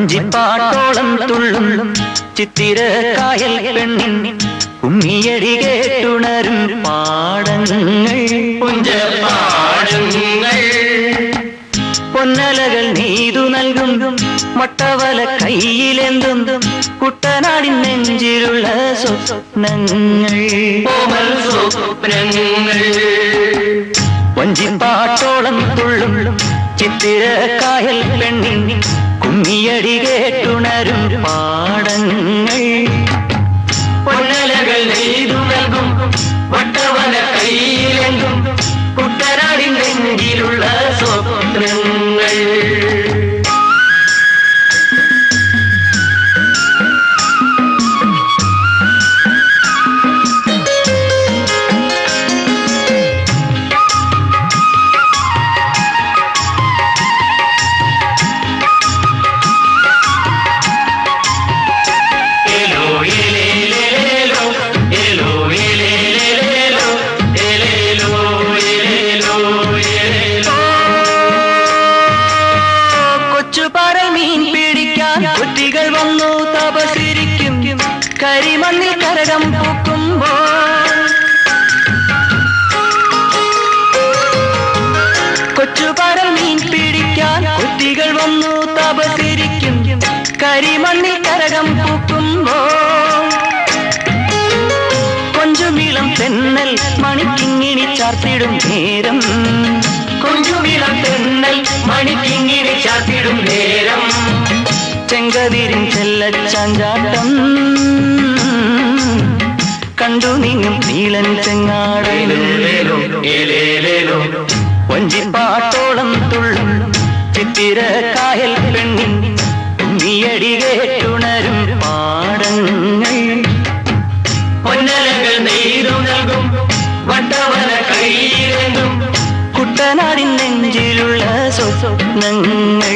വഞ്ചിപ്പാട്ടോളം തുള്ളും ചിത്തിര കായൽ പെണ്ണിൻ കുമ്മിയടി കേട്ടുണരും പാടങ്ങൾ പുഞ്ചപാടങ്ങൾ പൊന്നലകൾ നീതു നൽകും മൊട്ടവല കയ്യിലെന്തും കുട്ടനാടിൻ നെഞ്ചിലുള്ള സ്വപ്നങ്ങൾ കോമൽ സ്വപ്നങ്ങൾ വഞ്ചിപ്പാട്ടോളം തുള്ളും ചിത്തിര കായൽ പെണ്ണിൻ കുമ്മിയടി കേട്ടുണരും പാടങ്ങൾ പൊന്നലകൾ നെയ്തു നൽകും വട്ടവല കയ്യിലെങ്കും കുട്ടനാടിൻ നെഞ്ചിലുള്ള സ്വപ്നങ്ങൾ ഏലോ ഏലേലേലേലോ, ഏലോ ഏലേലേലേലോ, ഏലേലോ ഏലേലോ ഏലേലോ. കൊച്ചുപാറൽ മീൻ പിടിക്കാൻ കുട്ടികൾ വന്നു തപസിരിക്കും കരിമണ്ണിൽ കരകം പൂക്കുമ്പോൾ കൊച്ചുപാറൽ മീൻ പിടിക്കാൻ കുട്ടികൾ വന്നു തപസിരിക്കും കരിമണ്ണിൽ കരകം പൂക്കുമ്പോൾ കൊഞ്ചുമിളം തെന്നൽ മണിക്കിങ്ങിണി ചാർത്തിടും നേരം കൊഞ്ചുമിളം തെന്നൽ മണിക്കിങ്ങിനെ ചാത്തിടും നേരം ചെങ്കതിരിൻ ചെല്ലച്ചാഞ്ചാട്ടം കണ്ടു നീങ്ങും നീലൻ ചെങ്ങാടൻ ഏലേലേലോ, ഏലേലേലോ. വഞ്ചിപ്പാട്ടോളം തുള്ളും ചിത്തിര കായൽ പെണ്ണിൻ ഉമ്മിയടി കേട്ടുണരും പാടങ്ങൾ പൊന്നലകൾ നെയ്തു നൽകും വട്ടവല കയ്യിലെങ്കും കുട്ടനാടിൻ നെഞ്ചിലുള്ള സ്വപ്നങ്ങൾ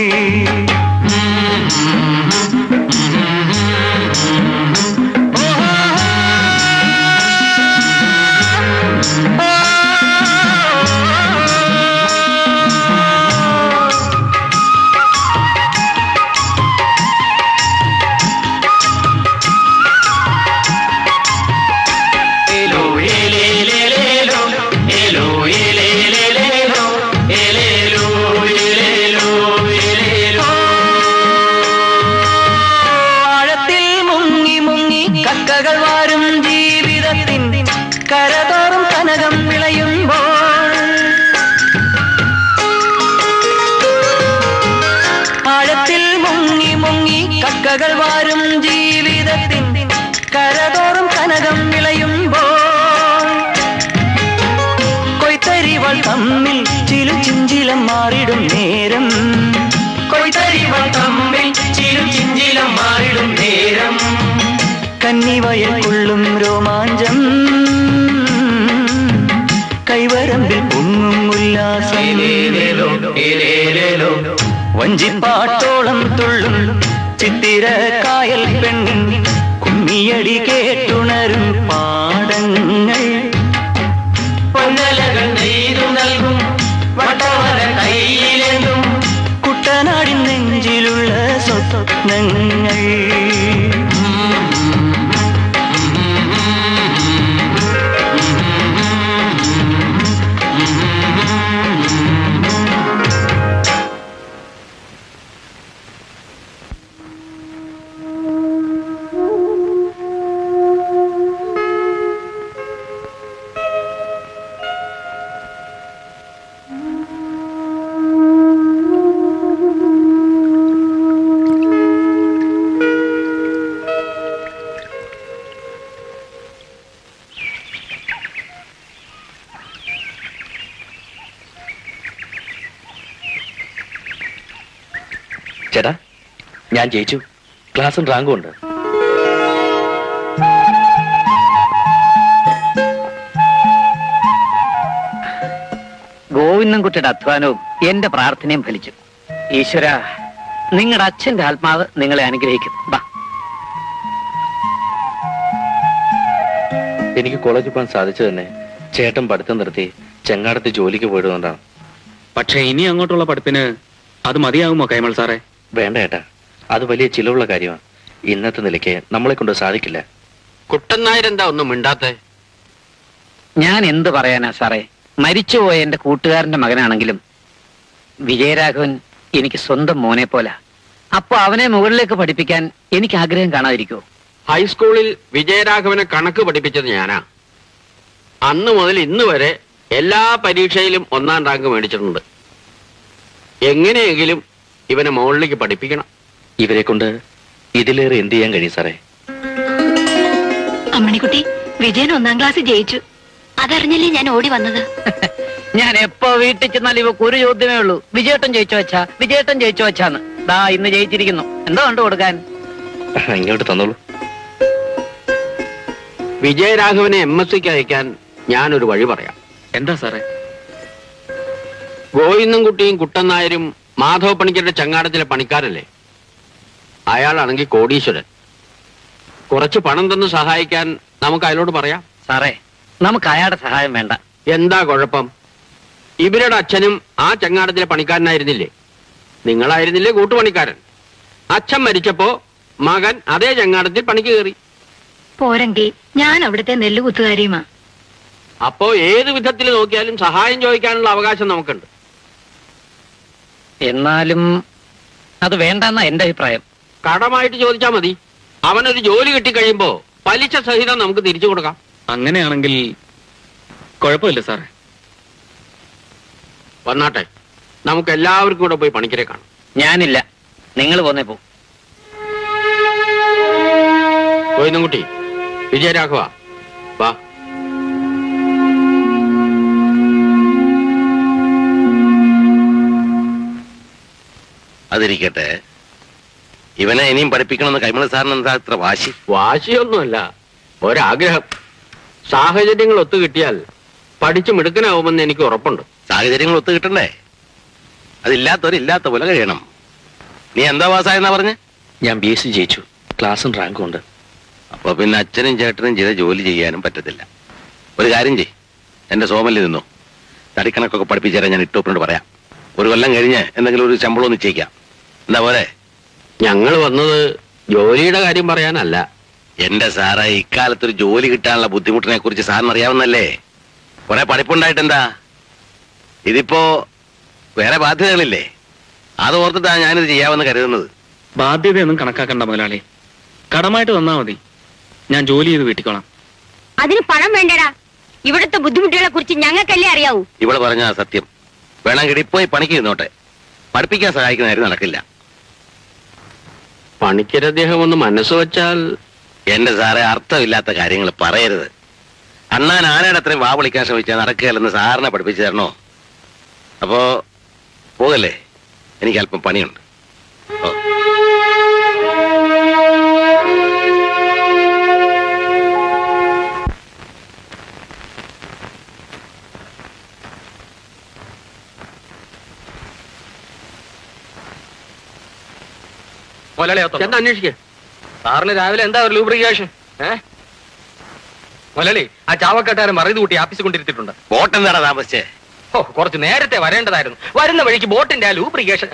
ഏലോ ഏലേലേലേലോ, ഏലോ ഏലേലേലേലോ, ഏലേലോ ഏലേലോ ഏലേലോ. ആഴത്തിൽ മുങ്ങി മുങ്ങി കക്കകൾ വാരും ജീവിതത്തിൻ കരതോറും കനകം വിളയുമ്പോൾ ആഴത്തിൽ മുങ്ങി മുങ്ങി കക്കകൾ വാരും ജീവിതത്തിൻ കരതോറും കനകം വിളയുമ്പോൾ കൊയ്ത്തരിവൾ തമ്മിൽ ചിലു ചിഞ്ചിലം മാറിടും നേരം കൊയ്ത്തരിവൾ തമ്മിൽ ചിരു ചിഞ്ചിലം മാറിടും നേരം കന്നിവയൽ കൊള്ളും രോമാഞ്ചം കൈവരമ്പിൽ പൊങ്ങും ഉല്ലാസം ഏലേലേലോ, ഏലേലേലോ. വഞ്ചിപ്പാട്ടോളം തുള്ളും ചിത്തിര കായൽ പെണ്ണിൻ കുമ്മിയടി കേട്ടുണരും പാടങ്ങൾ പൊന്നലകൾ നെയ്തു നൽകും വട്ടവല കയ്യിലെങ്കും കുട്ടനാടിൻ നെഞ്ചിലുള്ള സ്വപ്നങ്ങൾ ചേട്ടാ ഞാൻ ജയിച്ചു ക്ലാസ്സും റാങ്കും ഉണ്ട് ഗോവിന്ദൻകുട്ടിയുടെ അധ്വാനവും എന്റെ പ്രാർത്ഥനയും ഫലിച്ചു ഈശ്വര നിങ്ങളുടെ അച്ഛന്റെ ആത്മാവ് നിങ്ങളെ അനുഗ്രഹിക്കും ബാ എനിക്ക് കോളേജിൽ പോകാൻ സാധിച്ചു തന്നെ ചേട്ടൻ പഠിത്തം നിർത്തി ചെങ്ങാടത്ത് ജോലിക്ക് പോയതുകൊണ്ടാണ് പക്ഷെ ഇനി അങ്ങോട്ടുള്ള പഠിപ്പിന് അത് മതിയാകുമോ കൈമൾ സാറേ വേണ്ട ഏട്ടാ അത് വലിയ ചിലവുള്ള കാര്യമാണ് ഇന്നത്തെ നിലയ്ക്ക് നമ്മളെ കൊണ്ട് സാധിക്കില്ല കുട്ടൻ നായർ എന്താ ഒന്നും മിണ്ടാത്തെ ഞാൻ എന്ത് പറയാനാ സാറേ മരിച്ചുപോയ എന്റെ കൂട്ടുകാരന്റെ മകനാണെങ്കിലും വിജയരാഘവൻ എനിക്ക് സ്വന്തം മോനെ പോല അപ്പൊ അവനെ മുകളിലേക്ക് പഠിപ്പിക്കാൻ എനിക്ക് ആഗ്രഹം കാണാതിരിക്കോ ഹൈസ്കൂളിൽ വിജയരാഘവനെ കണക്ക് പഠിപ്പിച്ചത് ഞാനാ അന്ന് മുതൽ ഇന്ന് വരെ എല്ലാ പരീക്ഷയിലും ഒന്നാം റാങ്ക് മേടിച്ചിട്ടുണ്ട് എങ്ങനെയെങ്കിലും ഇവനെ മുകളിലേക്ക് പഠിപ്പിക്കണം ഇവരെ കൊണ്ട് ഇതിലേറെ എന്ത് ചെയ്യാൻ കഴിയും സാറേ അമ്മണിക്കുട്ടി വിജയൻ ഒന്നാം ക്ലാസ് ജയിച്ചു അതറിഞ്ഞല്ലേ ഞാൻ ഓടി വന്നത് ഞാൻ എപ്പോ വീട്ടിൽ ചെന്നാൽ ഇവക്ക് ഒരു ചോദ്യമേ ഉള്ളൂ വിജയേട്ടൻ ജയിച്ചോ വെച്ചാ വിജയേട്ടൻ ജയിച്ചോ വെച്ചാന്ന് ദാ ഇന്ന് ജയിച്ചിരിക്കുന്നു എന്താ കണ്ടു കൊടുക്കാൻ ഇങ്ങോട്ട് തന്നോളൂ വിജയരാഘവനെ എം എസ് സിക്ക് അയക്കാൻ ഞാനൊരു വഴി പറയാം എന്താ സാറേ ഗോവിന്ദൻകുട്ടിയും കുട്ടൻ നായരും മാധവ പണിക്കരുടെ ചങ്ങാടത്തിലെ പണിക്കാരല്ലേ അയാളാണെങ്കിൽ കോടീശ്വരൻ കുറച്ച് പണം തന്ന് സഹായിക്കാൻ നമുക്ക് അയാളോട് പറയാം സാറേ നമുക്ക് അയാളുടെ സഹായം വേണ്ട എന്താ കുഴപ്പം ഇവരുടെ അച്ഛനും ആ ചങ്ങാടത്തിലെ പണിക്കാരനായിരുന്നില്ലേ നിങ്ങളായിരുന്നില്ലേ കൂട്ടുപണിക്കാരൻ അച്ഛൻ മരിച്ചപ്പോ മകൻ അതേ ചങ്ങാടത്തിൽ പണിക്ക് കയറി പോരെങ്കിൽ ഞാൻ അവിടുത്തെ നെല്ലുകുത്തുകാരിയുമാ അപ്പോ ഏത് വിധത്തിൽ നോക്കിയാലും സഹായം ചോദിക്കാനുള്ള അവകാശം നമുക്കുണ്ട് എന്നാലും അത് വേണ്ടെന്നാ എന്റെ അഭിപ്രായം കടമായിട്ട് ചോദിച്ചാൽ മതി അവനൊരു ജോലി കിട്ടിക്കഴിയുമ്പോ പലിശ സഹിതം നമുക്ക് തിരിച്ചു കൊടുക്കാം അങ്ങനെയാണെങ്കിൽ കുഴപ്പമില്ല സാറേ വന്നാട്ടെ നമുക്ക് എല്ലാവർക്കും കൂടെ പോയി പണിക്കരെ കാണാം ഞാനില്ല നിങ്ങൾ പോന്നേ പോ ഗോവിന്ദൻകുട്ടി വിജയരാഘവ വാ അതിരിക്കട്ടെ ഇവനെ ഇനിയും പഠിപ്പിക്കണമെന്ന് കൈമള സാറിന് എന്താ ഇത്ര വാശി വാശിയൊന്നുമല്ല ഒരാഗ്രഹം സാഹചര്യങ്ങൾ ഒത്തു കിട്ടിയാൽ പഠിച്ചു മിടുക്കനാവുമെന്ന് എനിക്ക് ഉറപ്പുണ്ട് സാഹചര്യങ്ങൾ ഒത്തു കിട്ടണ്ടേ അതില്ലാത്തവരില്ലാത്ത പോലെ കഴിയണം നീ എന്താ പാസ്സായെന്നാ പറഞ്ഞ് ഞാൻ ബി എസ് സി ജയിച്ചു ക്ലാസ്സും റാങ്കും ഉണ്ട് അപ്പൊ പിന്നെ അച്ഛനും ചേട്ടനും ചെയ്ത ജോലി ചെയ്യാനും പറ്റത്തില്ല ഒരു കാര്യം ചെയ് എന്റെ സോമല്ലി നിന്നു തടിക്കണക്കൊക്കെ പഠിപ്പിച്ചു തരാൻ ഞാൻ ഇട്ടോപ്പിനോട് പറയാം ഒരു കൊല്ലം കഴിഞ്ഞ് എന്തെങ്കിലും ഒരു ശമ്പളം നിശ്ചയിക്കാം എന്താ പോലെ ഞങ്ങൾ വന്നത് ജോലിയുടെ കാര്യം പറയാനല്ല എന്റെ സാറേ ഇക്കാലത്ത് ഒരു ജോലി കിട്ടാനുള്ള ബുദ്ധിമുട്ടിനെ കുറിച്ച് സാറിന് അറിയാവുന്നല്ലേ കുറെ പഠിപ്പുണ്ടായിട്ടെന്താ ഇതിപ്പോ വേറെ ബാധ്യതകളില്ലേ അത് ഓർത്തിട്ടാണ് ഞാനിത് ചെയ്യാമെന്ന് കരുതുന്നത് ബാധ്യതയൊന്നും കണക്കാക്കണ്ട മുതലാളി കടമായിട്ട് തന്നാ മതി ഞാൻ ജോലി ചെയ്ത് വീട്ടിക്കോളാം അതിന് പണം വേണ്ടടാ ഇവിടുത്തെ ബുദ്ധിമുട്ടുകളെ കുറിച്ച് ഞങ്ങൾക്കല്ലേ അറിയാവൂ ഇവള് പറഞ്ഞ സത്യം വേണമെങ്കിൽ ഇപ്പോയി പണിക്ക് നിന്നോട്ടെ പഠിപ്പിക്കാൻ സഹായിക്കുന്ന കാര്യം നടക്കില്ല പണിക്കര് അദ്ദേഹം ഒന്ന് മനസ്സ് വെച്ചാൽ എന്റെ സാറെ അർത്ഥമില്ലാത്ത കാര്യങ്ങൾ പറയരുത് അണ്ണാൻ ആനയുടെ അത്രയും വാ വിളിക്കാൻ ശ്രമിച്ചാൽ നടക്കുകയല്ലെന്ന് സാറിനെ പഠിപ്പിച്ചു തരണോ അപ്പോ പോകല്ലേ എനിക്ക് അല്പം പണിയുണ്ട് ഓ എന്താ അന്വേഷിക്കേ സാറിന് രാവിലെ എന്താ ഒരു ലൂബ്രിക്കേഷൻ ഏ മുലളി ആ ചാവക്കാട്ടുകാരൻ മറിയത് കൂട്ടി ആഫീസിൽ കൊണ്ടിരുത്തിയിട്ടുണ്ട് ബോട്ട് എന്താടാ താമസിച്ചേ ഓ കുറച്ച് നേരത്തെ വരേണ്ടതായിരുന്നു വരുന്ന വഴിക്ക് ബോട്ടിന്റെ ആ ലൂബ്രിക്കേഷൻ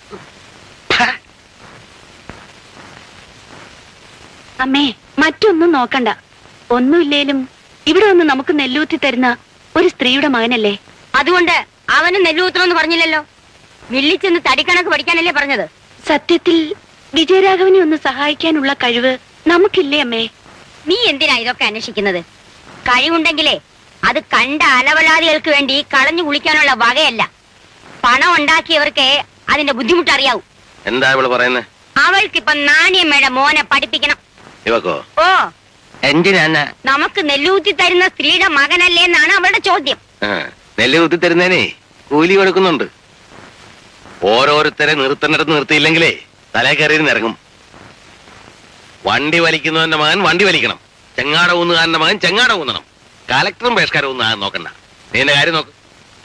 അമ്മേ മറ്റൊന്നും നോക്കണ്ട ഒന്നുമില്ലേലും ഇവിടെ ഒന്ന് നമുക്ക് നെല്ലൂത്തി തരുന്ന ഒരു സ്ത്രീയുടെ മകനല്ലേ അതുകൊണ്ട് അവന് നെല്ലൂത്തണമെന്ന് പറഞ്ഞില്ലല്ലോ വില്ലിച്ചെന്ന് തടിക്കണക്ക് പഠിക്കാനല്ലേ പറഞ്ഞത് സത്യത്തിൽ വിജയരാഘവനെ ഒന്ന് സഹായിക്കാനുള്ള കഴിവ് നമുക്കില്ലേ അമ്മേ നീ എന്തിനാ ഇതൊക്കെ അന്വേഷിക്കുന്നത് കഴിവുണ്ടെങ്കിലേ അത് കണ്ട അലവലാദികൾക്ക് വേണ്ടി കളഞ്ഞു കുളിക്കാനുള്ള വകയല്ല പണം ഉണ്ടാക്കിയവർക്ക് അതിന്റെ ബുദ്ധിമുട്ട് അറിയാവൂ എന്താ ഇവള് പറയുന്നത് അവൾക്കിപ്പൊ നാണ്യമ്മയുടെ മോനെ പഠിപ്പിക്കണം ഇവക്കോ ഓ എന്തിനാ നമുക്ക് നെല്ലൂത്തി തരുന്ന സ്ത്രീയുടെ മകനല്ലേ എന്നാണ് അവളുടെ ചോദ്യം നെല്ല് കുത്തി തരുന്നേനെ കൂലി കൊടുക്കുന്നുണ്ട് ഓരോരുത്തരെ നിർത്തേണ്ടിടത്ത് നിർത്തിയില്ലെങ്കിലേ തലേ കയറി ഇറങ്ങും വണ്ടി വലിക്കുന്നവന്റെ മകൻ വണ്ടി വലിക്കണം ചെങ്ങാട ഊന്നുകാരന്റെ മകൻ ചെങ്ങാട ഊന്നണം കലക്ടറും പേഷ്കാരും ഊന്നാകാൻ നോക്കണ്ട നീ എന്റെ കാര്യം നോക്ക്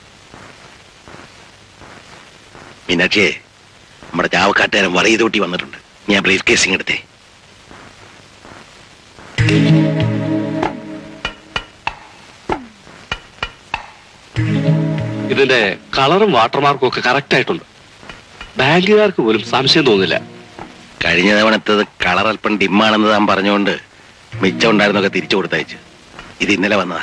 മീനാക്ഷിയെ നമ്മുടെ ചാവക്കാട്ടുകാരൻ വറീതൂട്ടി വന്നിട്ടുണ്ട് ഞാൻ ബ്രീഫ് കേസിങ് എടുത്തേ ഇതിന്റെ കളറും വാട്ടർമാർക്കും ഒക്കെ കറക്റ്റ് ആയിട്ടുണ്ട് ബാങ്കുകാർക്ക് പോലും സംശയം തോന്നില്ല കഴിഞ്ഞ തവണത്തത് കളർ അല്പം ഡിമ്മാണെന്ന് താൻ പറഞ്ഞുകൊണ്ട് മിച്ചം ഉണ്ടായിരുന്നൊക്കെ തിരിച്ചു കൊടുത്തയച്ചു ഇത് ഇന്നലെ വന്നതാ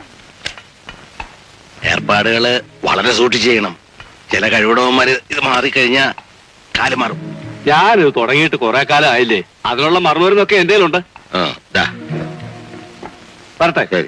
ഏർപ്പാടുകള് വളരെ സൂക്ഷിച്ച് ചെയ്യണം ചില കഴിവുടവന്മാര് ഇത് മാറിക്കഴിഞ്ഞാ കാല് മാറും ഞാനിത് തുടങ്ങിയിട്ട് കുറെ കാലം ആയില്ലേ അതിനുള്ള മറുമരുന്നൊക്കെ എന്റെ ഉണ്ട് ആ ദാ വരട്ടെ ശരി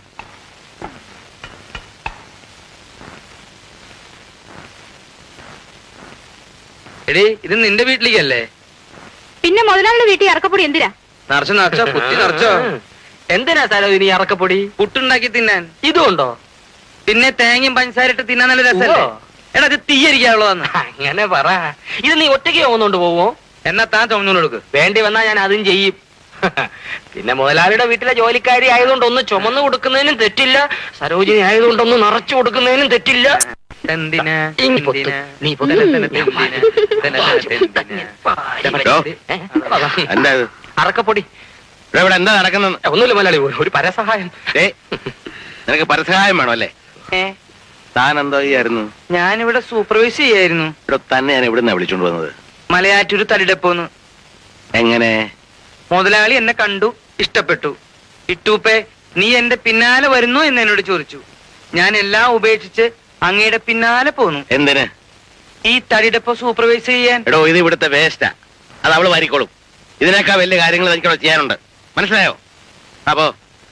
എടീ ഇത് നിന്റെ വീട്ടിലേക്കല്ലേ പിന്നെ മുതലാളിയുടെ വീട്ടിൽ ഇറക്കപ്പൊടി എന്തിനാ നിറച്ചോ നിറച്ചോ കുത്തി നിറച്ചോ എന്തിനാ സ്ഥലം ഇനി അറക്കപ്പൊടി പുട്ടുണ്ടാക്കി തിന്നാൻ ഇതും ഉണ്ടോ പിന്നെ തേങ്ങയും പഞ്ചസാര ഇട്ട് തിന്നാൻ നല്ല രസമല്ലേ ഉവ്വോ. എടാ ഇത് തീയരിക്കാനുള്ളതെന്ന് അങ്ങനെ പറ ഇത് നീ ഒറ്റയ്ക്ക് പോകുന്നോണ്ട് പോവോ എന്നാ താൻ ചുമന്നോണ്ട് കൊടുക്ക് വേണ്ടി വന്നാ ഞാൻ അതും ചെയ്യും പിന്നെ മുതലാളിയുടെ വീട്ടിലെ ജോലിക്കാരി ആയതുകൊണ്ട് ഒന്ന് ചുമന്നു കൊടുക്കുന്നതിനും തെറ്റില്ല സരോജിനി ആയതുകൊണ്ട് ഒന്ന് നിറച്ചു കൊടുക്കുന്നതിനും തെറ്റില്ല എന്തിനാ ഇങ്ങ് പൊത്ത്. എന്തിനാ? നീ പൊത്ത്. എന്തിനാ? എന്തിനാ? എന്തിനാ? എന്തിനാ? ഏ? എന്താ ഇത് അറക്കപ്പൊടി ഇവിടെ ഇവിടെ എന്താ നടക്കുന്നത് ഒന്നുമില്ല മുതലാളി ഒരു- ഒരു പരസഹായം ഏ നിനക്ക് പരസഹായം വേണം അല്ലേ ഏ, താൻ എന്തോ ചെയ്യായിരുന്നു ഞാനിവിടെ സൂപ്പർവൈസ് ചെയ്യായിരുന്നു ഇവിടെ തന്നെ ഞാൻ എവിടുന്നാ വിളിച്ചോണ്ട് വന്നത് മലയാറ്റൂര് തടിടപ്പോന്ന് എങ്ങനെ മുതലാളി എന്നെ കണ്ടു ഇഷ്ടപ്പെട്ടു ഇട്ടൂപ്പേ നീ എന്റെ പിന്നാലെ വരുന്നു എന്ന് എന്നോട് ചോദിച്ചു ഞാൻ എല്ലാം ഉപേക്ഷിച്ച് അങ്ങയുടെ പിന്നാലെ പോന്നു എന്തിന് ഈ തടിടപ്പോ സൂപ്പർവൈസ് ചെയ്യാൻ എടോ ഇത് ഇവിടുത്തെ വേസ്റ്റാ അത് അവള് വാരിക്കോളും ഇതിനേക്കാൾ വലിയ കാര്യങ്ങൾ എനിക്കവിടെ ചെയ്യാനുണ്ട് മനസ്സിലായോ അപ്പോ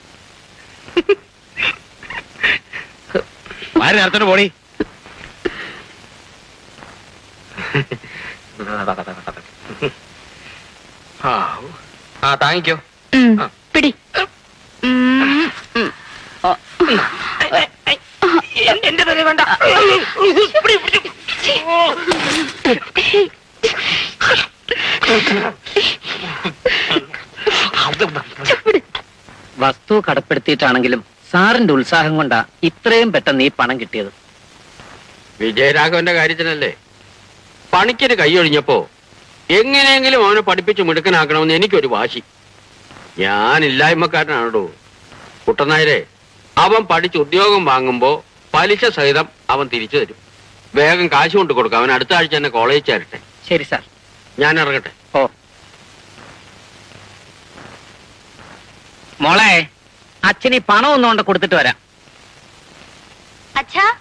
വാരി നേരത്തോട്ട് പോടി ആ, ആ താങ്ങിക്കോ ഉം, ആ. പിടി ഉം, ഉം. എന്റെ തന്നെ വേണ്ട വസ്തു കടപ്പെടുത്തിയിട്ടാണെങ്കിലും സാറിന്റെ ഉത്സാഹം കൊണ്ടാ ഇത്രയും പെട്ടെന്ന് ഈ പണം കിട്ടിയത് വിജയരാഘവന്റെ കാര്യത്തിനല്ലേ പണിക്കൊരു കൈയൊഴിഞ്ഞപ്പോ എങ്ങനെയെങ്കിലും അവനെ പഠിപ്പിച്ച് മിടുക്കനാക്കണമെന്ന് എനിക്കൊരു വാശി ഞാനില്ലായ്മക്കാരനാണോ കുട്ടനായരെ അവൻ പഠിച്ച് ഉദ്യോഗം വാങ്ങുമ്പോ പലിശ സഹിതം അവൻ തിരിച്ചു തരും വേഗം കാശ് കൊണ്ട് കൊടുക്കാം അവൻ അടുത്ത ആഴ്ച തന്നെ കോളേജിൽ ചേരട്ടെ ശരി സാർ ഞാൻ ഇറങ്ങട്ടെ ഓ മോളെ അച്ഛൻ ഈ പണം ഒന്നും കൊണ്ട് കൊടുത്തിട്ട് വരാം അച്ഛാ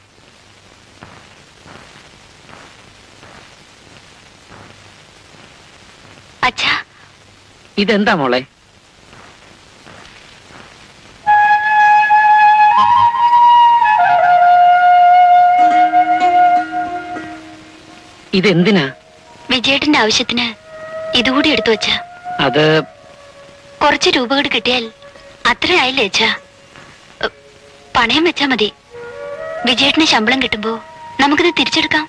അച്ഛാ ഇതെന്താ മോളെ ഇതെന്തിനാ വിജയേട്ടന്റെ ആവശ്യത്തിന് ഇതുകൂടി എടുത്തു വച്ചാ അത് കുറച്ച് രൂപ കൂടി കിട്ടിയാൽ അത്രയായില്ലേ അച്ഛാ എ, പണയം വെച്ചാ മതി വിജയേട്ടന് ശമ്പളം കിട്ടുമ്പോ നമുക്കിത് തിരിച്ചെടുക്കാം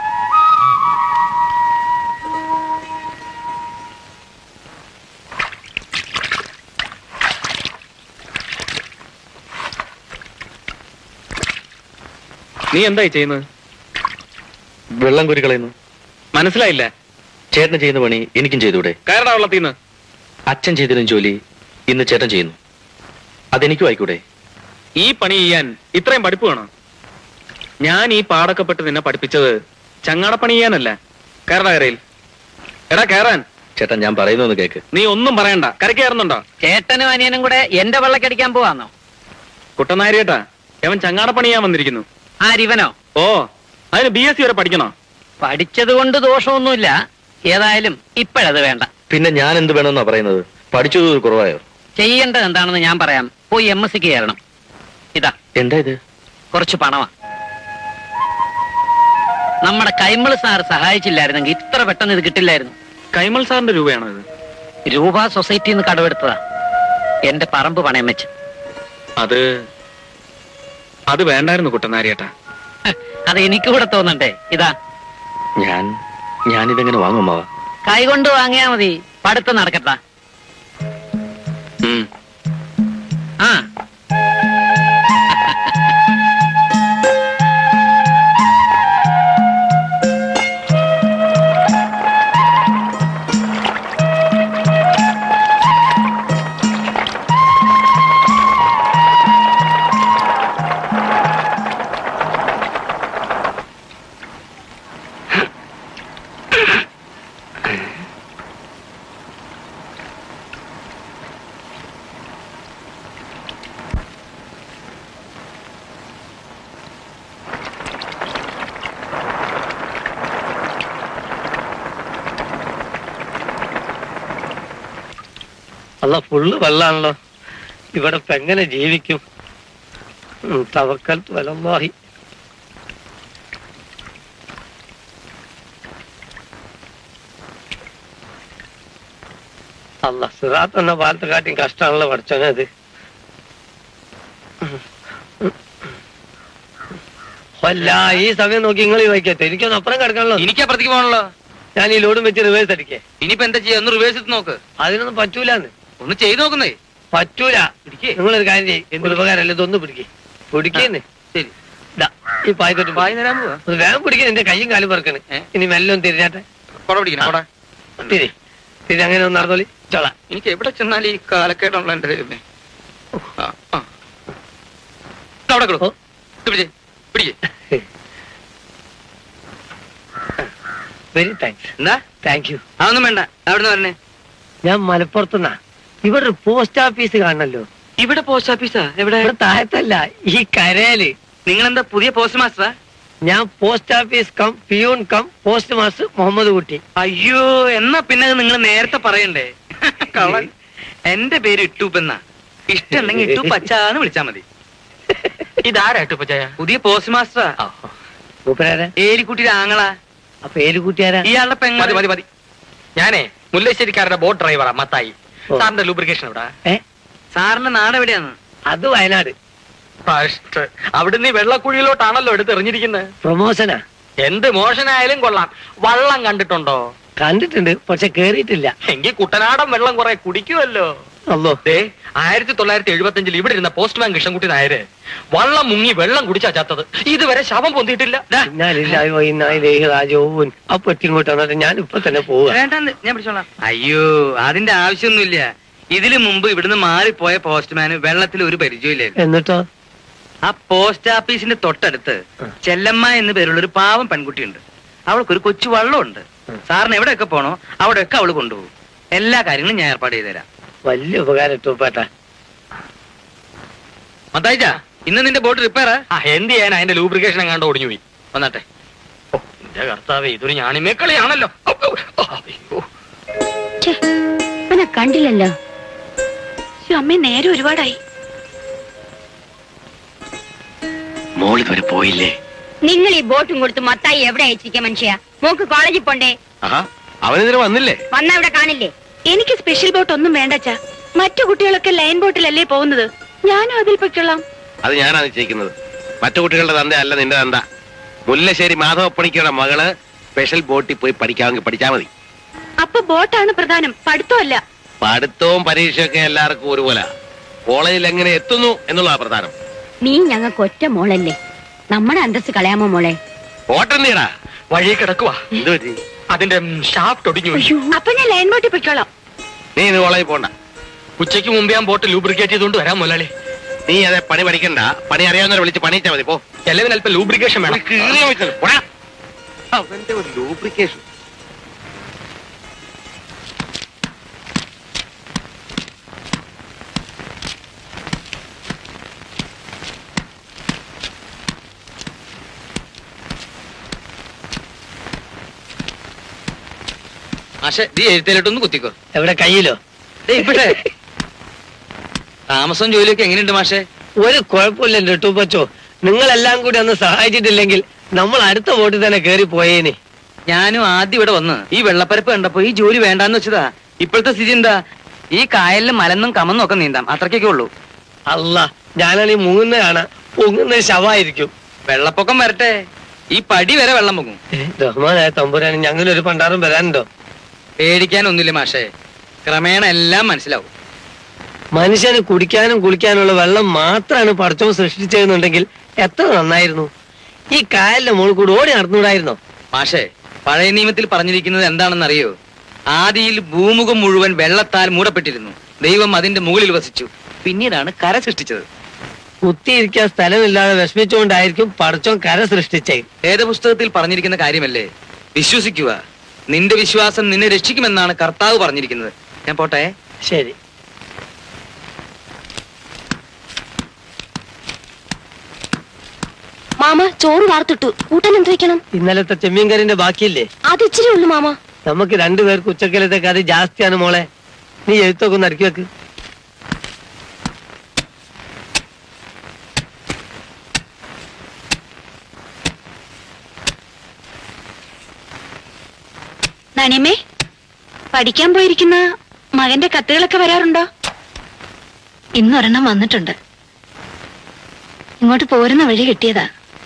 നീ എന്തായി ചെയ്യുന്നത് വെള്ളം കുരി കളയുന്നു മനസ്സിലായില്ല ചേട്ടൻ ചെയ്യുന്ന പണി എനിക്കും ചെയ്തൂടെ കയറടാ വെള്ളത്തിന്ന് അച്ഛൻ ചെയ്തിരുന്ന ജോലി ഇന്ന് ചേട്ടൻ ചെയ്യുന്നു അതെനിക്കും ആയിക്കൂടെ ഈ പണി ചെയ്യാൻ ഇത്രയും പഠിപ്പ് വേണം ഞാൻ ഈ പാടൊക്കെ പെട്ട് നിന്നെ പഠിപ്പിച്ചത് ചങ്ങാടപ്പണി ചെയ്യാനല്ല കയറടാ കരയിൽ എടാ കയറാൻ ചേട്ടൻ ഞാൻ പറയുന്നൊന്ന് കേക്ക് നീ ഒന്നും പറയണ്ട കരയ്ക്ക് കയറുന്നുണ്ടോ ചേട്ടനും അനിയനും കൂടെ എന്റെ വെള്ളക്കടിക്കാൻ പോവാന്നോ കുട്ടനാരിയേട്ടാ അവൻ ചങ്ങാടപ്പണി ചെയ്യാൻ വന്നിരിക്കുന്നു ആരിവനോ ഓ അതിന് ബി എസ് സി വരെ പഠിക്കണോ പഠിച്ചത് കൊണ്ട് ദോഷമൊന്നുമില്ല ഏതായാലും ഇപ്പോഴത് വേണ്ട പിന്നെ ഞാൻ എന്ത് വേണമെന്നാ പറയുന്നത് പഠിച്ചത് ഒരു കുറവായോ ചെയ്യേണ്ടത് എന്താണെന്ന് ഞാൻ പറയാം പോയി എം എസ് സിക്ക് കയറണം ഇതാ എന്താ ഇത് കുറച്ച് പണമാ നമ്മുടെ കൈമള് സാർ സഹായിച്ചില്ലായിരുന്നെങ്കിൽ ഇത്ര പെട്ടെന്ന് ഇത് കിട്ടില്ലായിരുന്നു കൈമൾ സാറിന്റെ രൂപയാണോ ഇത് രൂപ സൊസൈറ്റിയിൽ നിന്ന് കടമെടുത്തതാ എന്റെ പറമ്പ് പണയം വെച്ച് അത് അത് വേണ്ടായിരുന്നു കുട്ടനാരിയേട്ടാ ഹ്, അത് എനിക്ക് കൂടെ തോന്നണ്ടേ ഇതാ ഞാൻ ഞാനിതെങ്ങനെ വാങ്ങുമാവാ കൈകൊണ്ട് വാങ്ങിയാ മതി പഠിത്തം നടക്കട്ടാ ഉം. ആ അല്ല ഫുള്ള് വെള്ളാണല്ലോ ഇവിടെ ഇപ്പൊ എങ്ങനെ ജീവിക്കും ഉം, തവക്കൽ വലല്ലാഹി അല്ല സിറാത്ത് എന്ന പാലത്തെ കാട്ടിയും കഷ്ടമാണല്ലോ പഠിച്ചോനെ അത് അല്ല ഈ സമയം നോക്കി നിങ്ങൾ വയ്ക്കത്തെ എനിക്കൊന്ന് അപ്പുറം കിടക്കണല്ലോ എനിക്ക് അപ്പുറത്തേക്ക് പോകണല്ലോ ഞാൻ ഈ ലോഡും വെച്ച് റിവേഴ്സ് അടിക്കേ ഇനിയിപ്പോ എന്താ ചെയ്യാ ഒന്ന് റിവേഴ്സ് ഇട്ട് നോക്ക് അതിനൊന്നും പറ്റൂലെന്ന് ഒന്ന് ചെയ്ത് നോക്കുന്നേ പറ്റൂല പിടിക്കേ നിങ്ങളൊരു കാര്യം ചെയ്യും ഒരു ഉപകാരമല്ല ഇതൊന്ന് പിടിക്കേ പിടിക്കുന്നേ ശരി ദാ, ഈ പായത്തോട്ട് വായി തരാൻ പോവാ ഒന്ന് വേഗം പിടിക്കാൻ എന്റെ കയ്യും കാലും പറക്കണ് ഏ? ഇനി മെല്ലെ ഒന്ന് തിരിഞ്ഞാട്ടെ കൊട പിടിക്കണം കൊട തിരി തിരി അങ്ങനെ ഒന്ന് നടന്നോളി ചോള എനിക്ക് എവിടെ ചെന്നാൽ ഈ കാലക്കേടുള്ള എന്റെ ദൈവമേ ആ, ആ. ഇത് അവിടെ കിടക്കും പിടിച്ചേ പിടിക്കേ വെരി താങ്ക്സ് എന്താ താങ്ക് യു അതൊന്നും വേണ്ട അവിടുന്ന് വരണേ ഞാൻ മലപ്പുറത്തുനിന്നാ ഇവിടെ ഒരു പോസ്റ്റ് ഓഫീസ് കാണണല്ലോ ഇവിടെ പോസ്റ്റ് ഓഫീസാ എവിടെ ഇവിടെ താഴത്തല്ല ഈ കരയില് നിങ്ങൾ എന്താ പുതിയ പോസ്റ്റ് മാസ്റ്ററാ ഞാൻ post office cum peon cum post master Muhammad Kutty അയ്യോ എന്നാ പിന്നെ നിങ്ങൾ നേരത്തെ പറയണ്ടേ കള്ളൻ എന്റെ പേര് ഇട്ടൂപ്പെന്നാ ഇഷ്ടമുണ്ടെങ്കിൽ ഇട്ടു പച്ചാന്ന് വിളിച്ചാ മതി ഇതാരാ പച്ചായ പുതിയ പോസ്റ്റ് മാസ്റ്ററാ മൂപ്പരാരാ ഏലിക്കുട്ടിയുടെ ആങ്ങളാ അപ്പൊ ഏലുകുട്ടിയാരാ ഇയാളുടെ പെങ്ങ മതി മതി മതി ഞാനേ മുല്ലശ്ശേരിക്കാരുടെ ബോട്ട് ഡ്രൈവറാ മത്തായി ഓ. സാറിന്റെ ലൂബ്രിക്കേഷൻ എവിടാ ഏ സാറിന്റെ നാട് എവിടെയാണ് അത് വയനാട് ഫസ്റ്റ് അവിടുന്ന് ഈ വെള്ളക്കുഴിയിലോട്ടാണല്ലോ എടുത്തെറിഞ്ഞിരിക്കുന്നത് പ്രൊമോഷനാ എന്ത് മോശനായാലും കൊള്ളാം വള്ളം കണ്ടിട്ടുണ്ടോ കണ്ടിട്ടുണ്ട് പക്ഷെ കേറിയിട്ടില്ല എങ്കിൽ കുട്ടനാടൻ വെള്ളം കുറെ കുടിക്കുമല്ലോ അല്ലോ ദേ ആയിരത്തി തൊള്ളായിരത്തി എഴുപത്തി അഞ്ചിൽ ഇവിടെ ഇരുന്ന പോസ്റ്റ്മാൻ കൃഷ്ണൻകുട്ടി നായര് വള്ളം മുങ്ങി വെള്ളം കുടിച്ചാ ചത്തത് ഇതുവരെ ശവം പൊന്തിയിട്ടില്ല ദാ, ഇന്നാലില്ലായോ ഇന്നായിലേഹ് രാജോവൻ അപ്പൊ എത്തിങ്ങോട്ട് വന്നിട്ട് ഞാൻ ഇപ്പൊ തന്നെ പോവുക വേണ്ടെന്ന് ഞാൻ പിടിച്ചോളാം അയ്യോ അതിന്റെ ആവശ്യമൊന്നുമില്ല ഇതിനു മുമ്പ് ഇവിടുന്ന് മാറിപ്പോയ പോസ്റ്റ്മാന് വെള്ളത്തിൽ ഒരു പരിചയമില്ലായിരുന്നു എന്നിട്ടോ ആ പോസ്റ്റ് ഓഫീസിന്റെ തൊട്ടടുത്ത് ചെല്ലമ്മ എന്ന് പേരുള്ള ഒരു പാവം പെൺകുട്ടിയുണ്ട് അവൾക്കൊരു കൊച്ചു വള്ളമുണ്ട് സാറിന് എവിടെയൊക്കെ പോണോ അവിടെയൊക്കെ അവള് കൊണ്ടുപോകും എല്ലാ കാര്യങ്ങളും ഞാൻ ഏർപ്പാട് ചെയ്തുതരാം വലിയ ഉപകാരം ഇട്ടോപ്പേട്ടാ മത്തായിച്ച ഇന്ന് നിന്റെ ബോട്ട് റിപ്പയറാ ആ എന്ത് ചെയ്യാൻ അതിന്റെ ലൂബ്രിക്കേഷൻ എങ്ങാണ്ട് ഒടിഞ്ഞു പോയി വന്നാട്ടെ ഓ എന്റെ കർത്താവേ ഇതൊരു ഞാണിമേക്കളിയാണല്ലോ ഔ, ഔ, ഔ, അയ്യോ ഛെ, ഇവനെ കണ്ടില്ലല്ലോ ശ്ശോ, അമ്മേ നേരെ ഒരുപാടായി മോളിത് വരെ പോയില്ലേ നിങ്ങൾ ഈ ബോട്ടും കൊടുത്ത് മത്തായി എവിടെ അയച്ചിരിക്കുക മനുഷ്യ മോക്ക് കോളേജിൽ പോണ്ടേ ആഹാ അവനെതിരെ വന്നില്ലേ വന്നാ ഇവിടെ കാണില്ലേ എനിക്ക് സ്പെഷ്യൽ ബോട്ട് ഒന്നും വേണ്ടച്ചാ മറ്റു കുട്ടികളൊക്കെ ലൈൻ ബോട്ടിലല്ലേ പോകുന്നത് ഞാനും അതിൽ പൊയ്ക്കൊള്ളാം അത് ഞാനാണ് നിശ്ചയിക്കുന്നത് മറ്റു കുട്ടികളുടെ തന്ത അല്ല നിന്റെ തന്ത മുല്ലശ്ശേരി മാധവപ്പണിക്കയുടെ മകള് സ്പെഷ്യൽ ബോട്ടിൽ പോയി പഠിക്കാമെങ്കിൽ പഠിച്ചാൽ മതി അപ്പൊ ബോട്ടാണ് പ്രധാനം പഠിത്തമല്ല പഠിത്തവും പരീക്ഷയൊക്കെ എല്ലാവർക്കും ഒരുപോലെ കോളേജിൽ എങ്ങനെ എത്തുന്നു എന്നുള്ളതാ പ്രധാനം നീ ഞങ്ങൾക്ക് ഒറ്റ മോളല്ലേ നമ്മുടെ അന്തസ് കളയാമോ മോളെ ഓട്ടെന്തിയടാ വഴി കിടക്കുവാ എന്ത് പറ്റി അതിന്റെ ഷാഫ്റ്റ് ഒടിഞ്ഞു പോയി അപ്പൊ ഞാൻ ലൈൻ ബോട്ടിൽ പൊയ്ക്കോളാം നീ ഇന്ന് കോളേജിൽ പോണ്ട ഉച്ചയ്ക്ക് മുമ്പ് ഞാൻ ബോട്ട് ലൂബ്രിക്കേറ്റ് ചെയ്തുകൊണ്ട് വരാം മുതലാളി നീ അതെ പണി പഠിക്കണ്ട പണി അറിയാവുന്നവരെ വിളിച്ച് പണിയിച്ചാ മതി പോ എല്ലാവരും അല്പം ലൂബ്രിക്കേഷൻ വേണം കീറിയ വെച്ചത്. പോടാ. അവന്റെ ഒരു ലൂബ്രിക്കേഷൻ ആശെ നീ എഴുത്തേലിട്ടൊന്ന് കുത്തിക്കോ എവിടെ കയ്യിലോ ദേ ഇവിടെ താമസവും ജോലിയൊക്കെ എങ്ങനെയുണ്ട് മാഷെ ഒരു കുഴപ്പമില്ല എന്റെ ടൂപ്പച്ചോ നിങ്ങളെല്ലാം കൂടി അന്ന് സഹായിച്ചിട്ടില്ലെങ്കിൽ നമ്മൾ അടുത്ത ബോട്ടിൽ തന്നെ കേറി പോയേനെ ഞാനും ആദ്യം ഇവിടെ വന്ന് ഈ വെള്ളപ്പരപ്പ് കണ്ടപ്പോ ഈ ജോലി വേണ്ടാന്ന് വെച്ചതാ ഇപ്പോഴത്തെ സ്ഥിതി എന്താ ഈ കായലിൽ മലന്നും കമന്നും ഒക്കെ നീന്താം അത്രയ്ക്കൊക്കെ ഉള്ളൂ അല്ല ഞാനാണ് ഈ മുങ്ങുന്ന കാണാ പൊങ്ങുന്ന ശവായിരിക്കും വെള്ളപ്പൊക്കം വരട്ടെ ഈ പടി വരെ വെള്ളം പൊങ്ങും റഹ്മാനായ തമ്പുരാന് ഞങ്ങളൊരു പണ്ടാറും വരാനുണ്ടോ പേടിക്കാനൊന്നുമില്ല മാഷേ ക്രമേണ എല്ലാം മനസ്സിലാവും മനുഷ്യന് കുടിക്കാനും കുളിക്കാനുള്ള വെള്ളം മാത്രമാണ് പടച്ചവൻ സൃഷ്ടിച്ചതെന്നുണ്ടെങ്കിൽ എത്ര നന്നായിരുന്നു ഈ കായലിന്റെ മുകളിൽ കൂടി ഓടി നടന്നുകൂടായിരുന്നോ മാഷേ പഴയ നിയമത്തിൽ പറഞ്ഞിരിക്കുന്നത് എന്താണെന്നറിയോ ആദിയിൽ ഭൂമുഖം മുഴുവൻ വെള്ളത്താൽ മൂടപ്പെട്ടിരുന്നു ദൈവം അതിന്റെ മുകളിൽ വസിച്ചു പിന്നീടാണ് കര സൃഷ്ടിച്ചത് കുത്തിയിരിക്കാൻ സ്ഥലമില്ലാതെ വിഷമിച്ചുകൊണ്ടായിരിക്കും പടച്ചോൻ കര സൃഷ്ടിച്ചേ വേദപുസ്തകത്തിൽ പറഞ്ഞിരിക്കുന്ന കാര്യമല്ലേ വിശ്വസിക്കുക നിന്റെ വിശ്വാസം നിന്നെ രക്ഷിക്കുമെന്നാണ് കർത്താവ് പറഞ്ഞിരിക്കുന്നത് ഞാൻ പോട്ടെ ശരി മാമ ചോറ് വാർത്തിട്ടു കൂട്ടാൻ എന്ത് വെക്കണം ഇന്നലത്തെ ചെമ്മീൻകറിന്റെ ബാക്കിയില്ലേ അത് ഇച്ചിരി ഉള്ളു മാമ നമുക്ക് രണ്ടുപേർക്ക് ഉച്ചക്കലത്തെ കറി ജാസ്തിയാണ് മോളെ നീ എഴുത്തൊക്കെ ഒന്ന് അടുക്കി വെക്ക് നണിയമ്മേ പഠിക്കാൻ പോയിരിക്കുന്ന മകന്റെ കത്തുകളൊക്കെ വരാറുണ്ടോ ഇന്നൊരെണ്ണം വന്നിട്ടുണ്ട് ഇങ്ങോട്ട് പോരുന്ന വഴി കിട്ടിയതാ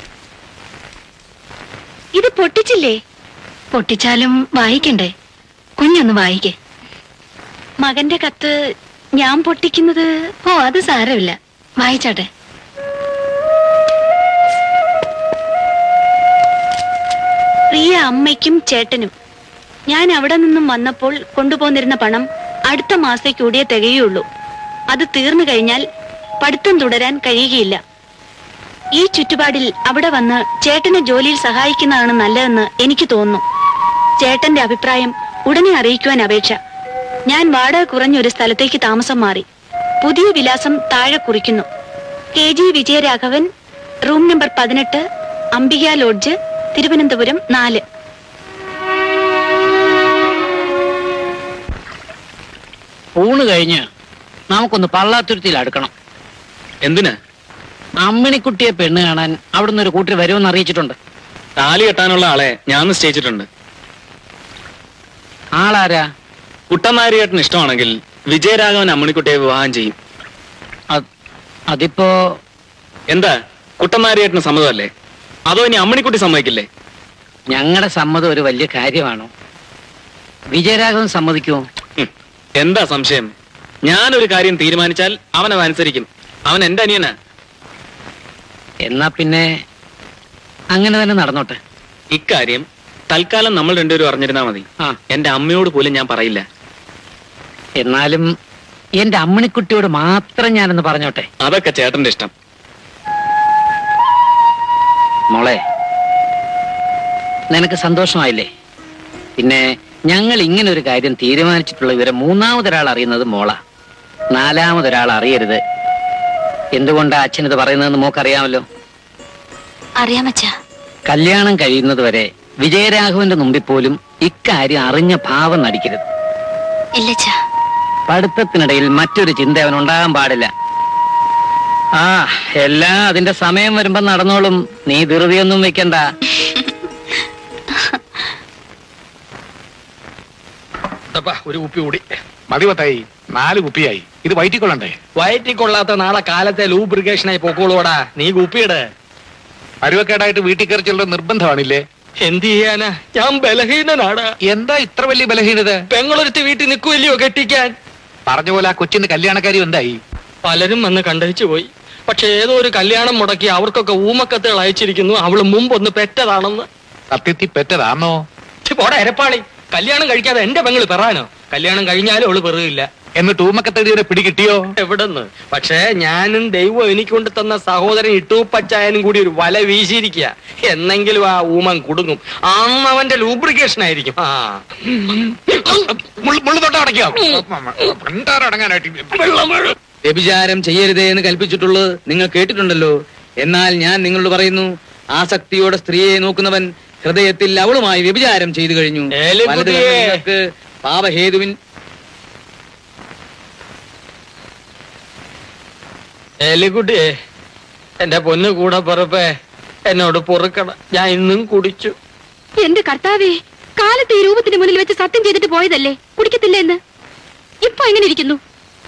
ഇത് പൊട്ടിച്ചില്ലേ പൊട്ടിച്ചാലും വായിക്കണ്ടേ കുഞ്ഞൊന്ന് വായിക്കേ മകന്റെ കത്ത് ഞാൻ പൊട്ടിക്കുന്നത് ഓ അത് സാരമില്ല വായിച്ചാട്ടെ പ്രിയ അമ്മയ്ക്കും ചേട്ടനും ഞാൻ അവിടെ നിന്നും വന്നപ്പോൾ കൊണ്ടുപോന്നിരുന്ന പണം അടുത്ത മാസേക്കൂടിയേ തികയുള്ളൂ അത് തീർന്നു കഴിഞ്ഞാൽ പഠിത്തം തുടരാൻ കഴിയുകയില്ല ഈ ചുറ്റുപാടിൽ അവിടെ വന്ന് ചേട്ടനെ ജോലിയിൽ സഹായിക്കുന്നതാണ് നല്ലതെന്ന് എനിക്ക് തോന്നുന്നു ചേട്ടന്റെ അഭിപ്രായം ഉടനെ അറിയിക്കുവാൻ അപേക്ഷ ഞാൻ വാടക കുറഞ്ഞ ഒരു സ്ഥലത്തേക്ക് താമസം മാറി പുതിയ വിലാസം താഴെ കുറിക്കുന്നു K G Vijayaraghavan room number പതിനെട്ട് അംബിക ലോഡ്ജ് തിരുവനന്തപുരം നാല് ഊണ് കഴിഞ്ഞ് നമുക്കൊന്ന് പള്ളാത്തുരുത്തിയിൽ അടുക്കണം എന്തിനാ അമ്മിണിക്കുട്ടിയെ പെണ്ണ് കാണാൻ അവിടുന്ന് ഒരു കൂട്ടർ വരുമെന്ന് അറിയിച്ചിട്ടുണ്ട് താലി കെട്ടാനുള്ള ആളെ ഞാൻ നിശ്ചയിച്ചിട്ടുണ്ട് ആളാരാ കുട്ടനാരിയേട്ടന് ഇഷ്ടമാണെങ്കിൽ വിജയരാഘവൻ അമ്മണിക്കുട്ടിയെ വിവാഹം ചെയ്യും അത്- അതിപ്പോ എന്താ കുട്ടനാരിയേട്ടന് സമ്മതമല്ലേ അതോ ഇനി അമ്മണിക്കുട്ടി സമ്മതിക്കില്ലേ ഞങ്ങളുടെ സമ്മതം ഒരു വലിയ കാര്യമാണോ വിജയരാഘവൻ സമ്മതിക്കുമോ ഹും, എന്താ സംശയം ഞാനൊരു കാര്യം തീരുമാനിച്ചാൽ അവൻ അത് അനുസരിക്കും അവൻ എന്റെ അനിയനാ എന്നാ പിന്നെ അങ്ങനെ തന്നെ നടന്നോട്ടെ ഇക്കാര്യം തൽക്കാലം നമ്മൾ രണ്ടുപേരും അറിഞ്ഞിരുന്നാ മതി ആ എന്റെ അമ്മയോട് പോലും ഞാൻ പറയില്ല എന്നാലും എന്റെ അമ്മിണിക്കുട്ടിയോട് മാത്രം ഞാനൊന്ന് പറഞ്ഞോട്ടെ അതൊക്കെ ചേട്ടന്റെ ഇഷ്ടം മോളെ നിനക്ക് സന്തോഷമായില്ലേ പിന്നെ ഞങ്ങൾ ഇങ്ങനെ ഒരു കാര്യം തീരുമാനിച്ചിട്ടുള്ള വിവരം മൂന്നാമതൊരാൾ അറിയുന്നത് മോള നാലാമതൊരാൾ അറിയരുത് എന്തുകൊണ്ടാ അച്ഛൻ ഇത് പറയുന്നതെന്ന് മോക്കറിയാമല്ലോ അറിയാമച്ചാ കല്യാണം കഴിയുന്നത് വരെ വിജയരാഘവന്റെ മുമ്പിൽ പോലും ഇക്കാര്യം അറിഞ്ഞ ഭാവം നടിക്കരുത് ഇല്ലച്ചാ പഠിത്തത്തിനിടയിൽ മറ്റൊരു ചിന്ത അവൻ ഉണ്ടാകാൻ പാടില്ല ആ എല്ലാം അതിന്റെ സമയം വരുമ്പോ നടന്നോളും നീ ധൃതിയൊന്നും വെക്കണ്ട ഒരു കുപ്പി കൂടി മതി പത്തായി നാല് കുപ്പിയായി ഇത് വയറ്റിക്കൊള്ളണ്ടേ വയറ്റിൽ കൊള്ളാത്ത നാളെ കാലത്തെ ലൂബ്രിക്കേഷനായി പൊക്കോളൂടാ നീ കുപ്പിയിട് പരുവക്കേടായിട്ട് വീട്ടിൽ കയറി ചെല്ലുന്ന നിർബന്ധമാണില്ലേ എന്ത് ചെയ്യാനാ ഞാൻ ബലഹീനനാടാ എന്താ ഇത്ര വലിയ ബലഹീനത പെങ്ങളൊരുത്തി വീട്ടിൽ നിൽക്കുമല്ലയോ കെട്ടിക്കാൻ പറഞ്ഞ പോലെ ആ കൊച്ചിന്റെ കല്യാണക്കാരി എന്തായി പലരും വന്ന് കണ്ടഴിച്ചു പോയി പക്ഷെ ഏതോ ഒരു കല്യാണം മുടക്കി അവർക്കൊക്കെ ഊമക്കത്തുകൾ അയച്ചിരിക്കുന്നു അവള് മുമ്പൊന്ന് പെറ്റതാണെന്ന് സത്യത്തിൽ പെറ്റതാണോ ഛി, പോടാ എരപ്പാളി കല്യാണം കഴിക്കാതെ എന്റെ പെങ്ങള് പെറാനോ കല്യാണം കഴിഞ്ഞാലും അവള് പെറുകില്ല എന്നിട്ട് ഊമക്കത്തടിയുടെ പിടി കിട്ടിയോ എവിടെന്ന് പക്ഷേ ഞാനും ദൈവം എനിക്ക് കൊണ്ട് തന്ന സഹോദരൻ ഇട്ടൂപ്പച്ചായനും കൂടി ഒരു വല വീശിയിരിക്കുക എന്നെങ്കിലും ആ ഊമൻ കുടുങ്ങും അന്ന് അവന്റെ ലൂബ്രിക്കേഷൻ ആയിരിക്കും ആ മുള്ളു തൊട്ട അടയ്ക്കോ പണ്ടാരടങ്ങാനായിട്ട് വ്യഭിചാരം ചെയ്യരുതേ എന്ന് കൽപ്പിച്ചിട്ടുള്ളത് നിങ്ങൾ കേട്ടിട്ടുണ്ടല്ലോ എന്നാൽ ഞാൻ നിങ്ങളോട് പറയുന്നു ആസക്തിയോടെ സ്ത്രീയെ നോക്കുന്നവൻ ഹൃദയത്തിൽ അവളുമായി വ്യഭിചാരം ചെയ്തു കഴിഞ്ഞു ഏലിക്കുട്ടിയെ. വലത് കണ്ണ് നിങ്ങൾക്ക് പാപഹേതുവിൻ എലിക്കുട്ടിയെ എന്റെ പൊന്നു കൂടെ പുറപ്പേ എന്നോട് പൊറുക്കട ഞാൻ ഇന്നും കുടിച്ചു എന്റെ കർത്താവേ കാലത്തെ ഈ രൂപത്തിന്റെ മുന്നിൽ വെച്ച് സത്യം ചെയ്തിട്ട് പോയതല്ലേ കുടിക്കത്തില്ല എന്ന് ഇപ്പൊ എങ്ങനെ ഇരിക്കുന്നു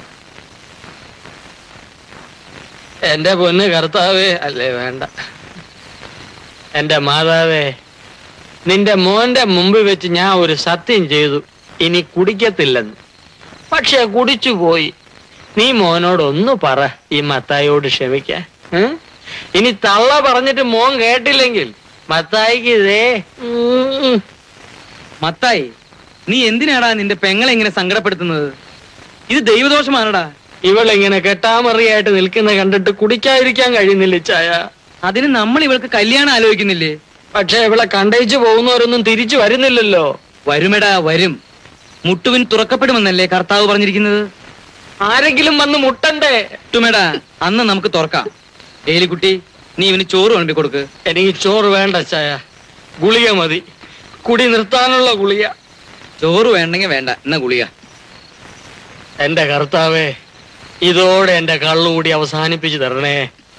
എന്റെ പൊന്ന് കർത്താവേ അല്ലേ വേണ്ട എന്റെ മാതാവേ നിന്റെ മോന്റെ മുമ്പിൽ വെച്ച് ഞാൻ ഒരു സത്യം ചെയ്തു ഇനി കുടിക്കത്തില്ലെന്ന് പക്ഷെ കുടിച്ചു പോയി നീ മോനോട് ഒന്ന് പറ ഈ മത്തായിയോട് ക്ഷമിക്കാൻ ഏ? ഇനി തള്ള പറഞ്ഞിട്ട് മോൻ കേട്ടില്ലെങ്കിൽ മത്തായിക്ക് ഇതേ ഉം. മത്തായി നീ എന്തിനാടാ നിന്റെ പെങ്ങളെ ഇങ്ങനെ സങ്കടപ്പെടുത്തുന്നത് ഇത് ദൈവദോഷമാണടാ ഇവളിങ്ങനെ കെട്ടാമറിയായിട്ട് നിൽക്കുന്ന കണ്ടിട്ട് കുടിക്കാതിരിക്കാൻ കഴിയുന്നില്ല ചായ അതിന് നമ്മൾ ഇവൾക്ക് കല്യാണം ആലോചിക്കുന്നില്ലേ പക്ഷെ ഇവളെ കണ്ടയിച്ചു പോകുന്നവരൊന്നും തിരിച്ചു വരുന്നില്ലല്ലോ വരുമെടാ വരും മുട്ടുവിൻ തുറക്കപ്പെടുമെന്നല്ലേ കർത്താവ് പറഞ്ഞിരിക്കുന്നത് ആരെങ്കിലും വന്ന് മുട്ടണ്ടേ മുട്ടുമേടാ അന്ന് നമുക്ക് തുറക്കാം ഏലിക്കുട്ടി നീ ഇവന് ചോറ് വിളമ്പി കൊടുക്ക് എനിക്ക് ചോറ് വേണ്ട ചായ ഗുളിക മതി കുടി നിർത്താനുള്ള ഗുളിക ചോറ് വേണ്ടെങ്കിൽ വേണ്ട എന്നാ ഗുളിക എന്റെ കർത്താവേ ഇതോടെ എന്റെ കള്ളുകൂടി അവസാനിപ്പിച്ചു തരണേ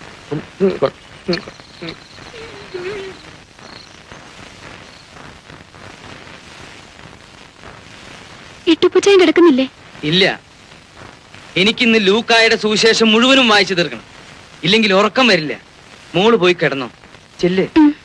ഇട്ടുപ്പുച്ചായും കിടക്കുന്നില്ലേ ഇല്ല എനിക്കിന്ന് ലൂക്കായുടെ സുവിശേഷം മുഴുവനും വായിച്ചു തീർക്കണം ഇല്ലെങ്കിൽ ഉറക്കം വരില്ല മോള് പോയി കിടന്നോ ചെല്ല്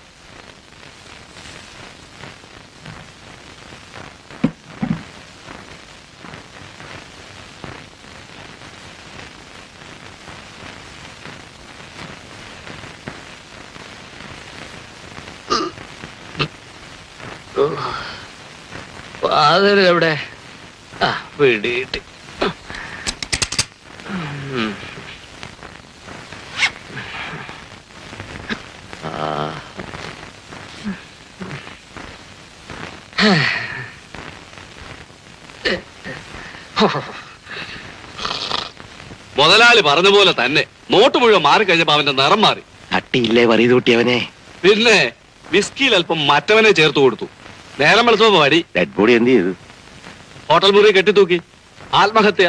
ഫാദർ എവിടെ ആ പിടിയിട്ട് മുതലാളി പറഞ്ഞ പോലെ തന്നെ നോട്ട് മുഴുവൻ മാറിക്കഴിഞ്ഞപ്പോ അവന്റെ നിറം മാറി അട്ടിയില്ലേ പറയത് കുട്ടിയവനെ പിന്നെ വിസ്കിയിൽ അല്പം മറ്റവനെ ചേർത്ത് കൊടുത്തു നേരം വെളുത്തപ്പോ പടി ഡെഡ് ബോഡി എന്ത് ചെയ്തു ഹോട്ടൽ മുറി കെട്ടിത്തൂക്കി ആത്മഹത്യ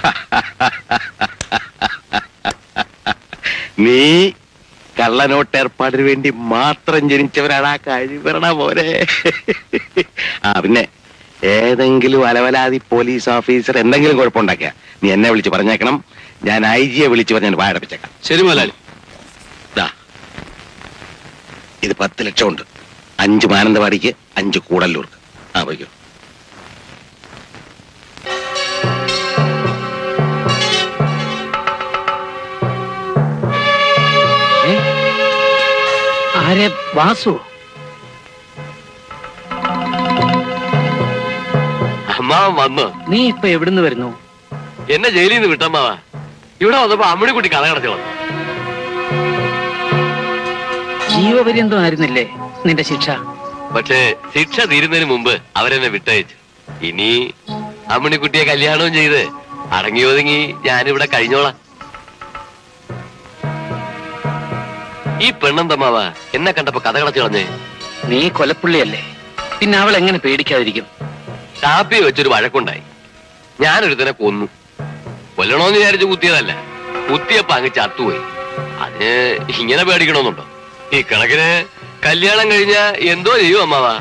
നീ കള്ളനോട്ട് ഏർപ്പാടിന് വേണ്ടി മാത്രം ജനിച്ചവരാണ് ആ കഴിവരണ പോലെ ആ പിന്നെ ഏതെങ്കിലും അലവലാതി പോലീസ് ഓഫീസർ എന്തെങ്കിലും കുഴപ്പമുണ്ടാക്കിയ നീ എന്നെ വിളിച്ച് പറഞ്ഞേക്കണം ഞാൻ ഐ ജിയെ വിളിച്ച് പറഞ്ഞ് വായടപ്പിച്ചേക്കാം ശരി മുതലാളി ദാ, ഇത് പത്ത് ലക്ഷം ഉണ്ട് അഞ്ച് മാനന്തവാടിക്ക് അഞ്ച് കൂടല്ലൂർക്ക് ആ പോയിക്കോ ആരെ വാസു അമ്മാവൻ വന്നു നീ ഇപ്പൊ എവിടുന്ന് വരുന്നു എന്നെ ജയിലിൽ നിന്ന് വിട്ടമ്മാവാ ഇവിടെ വന്നപ്പോ അമ്മിണിക്കുട്ടി കഥ കടച്ചു വന്നു ജീവപര്യന്തം ആയിരുന്നില്ലേ നിന്റെ ശിക്ഷ പക്ഷേ ശിക്ഷ തീരുന്നതിന് മുമ്പ് അവരെന്നെ വിട്ടയച്ചു ഇനി അമ്മിണിക്കുട്ടിയെ കല്യാണവും ചെയ്ത് അടങ്ങി ഒതുങ്ങി ഞാനിവിടെ കഴിഞ്ഞോളാം ഈ പെണ്ണെന്തമ്മാവ എന്നെ കണ്ടപ്പോ കഥ കടച്ചു കളഞ്ഞേ നീ കൊലപ്പുള്ളിയല്ലേ പിന്നെ അവൾ എങ്ങനെ പേടിക്കാതിരിക്കും ഷാപ്പി വെച്ചൊരു വഴക്കുണ്ടായി ഞാനൊരുത്തനെ കൊന്നു കൊല്ലണോന്ന് വിചാരിച്ച് കുത്തിയതല്ല കുത്തിയപ്പോ അങ്ങ് ചത്തുപോയി അതിന് ഇങ്ങനെ പേടിക്കണമെന്നുണ്ടോ ഈ കണക്കിന് കല്യാണം കഴിഞ്ഞ എന്തോ ചെയ്യും അമ്മാവാ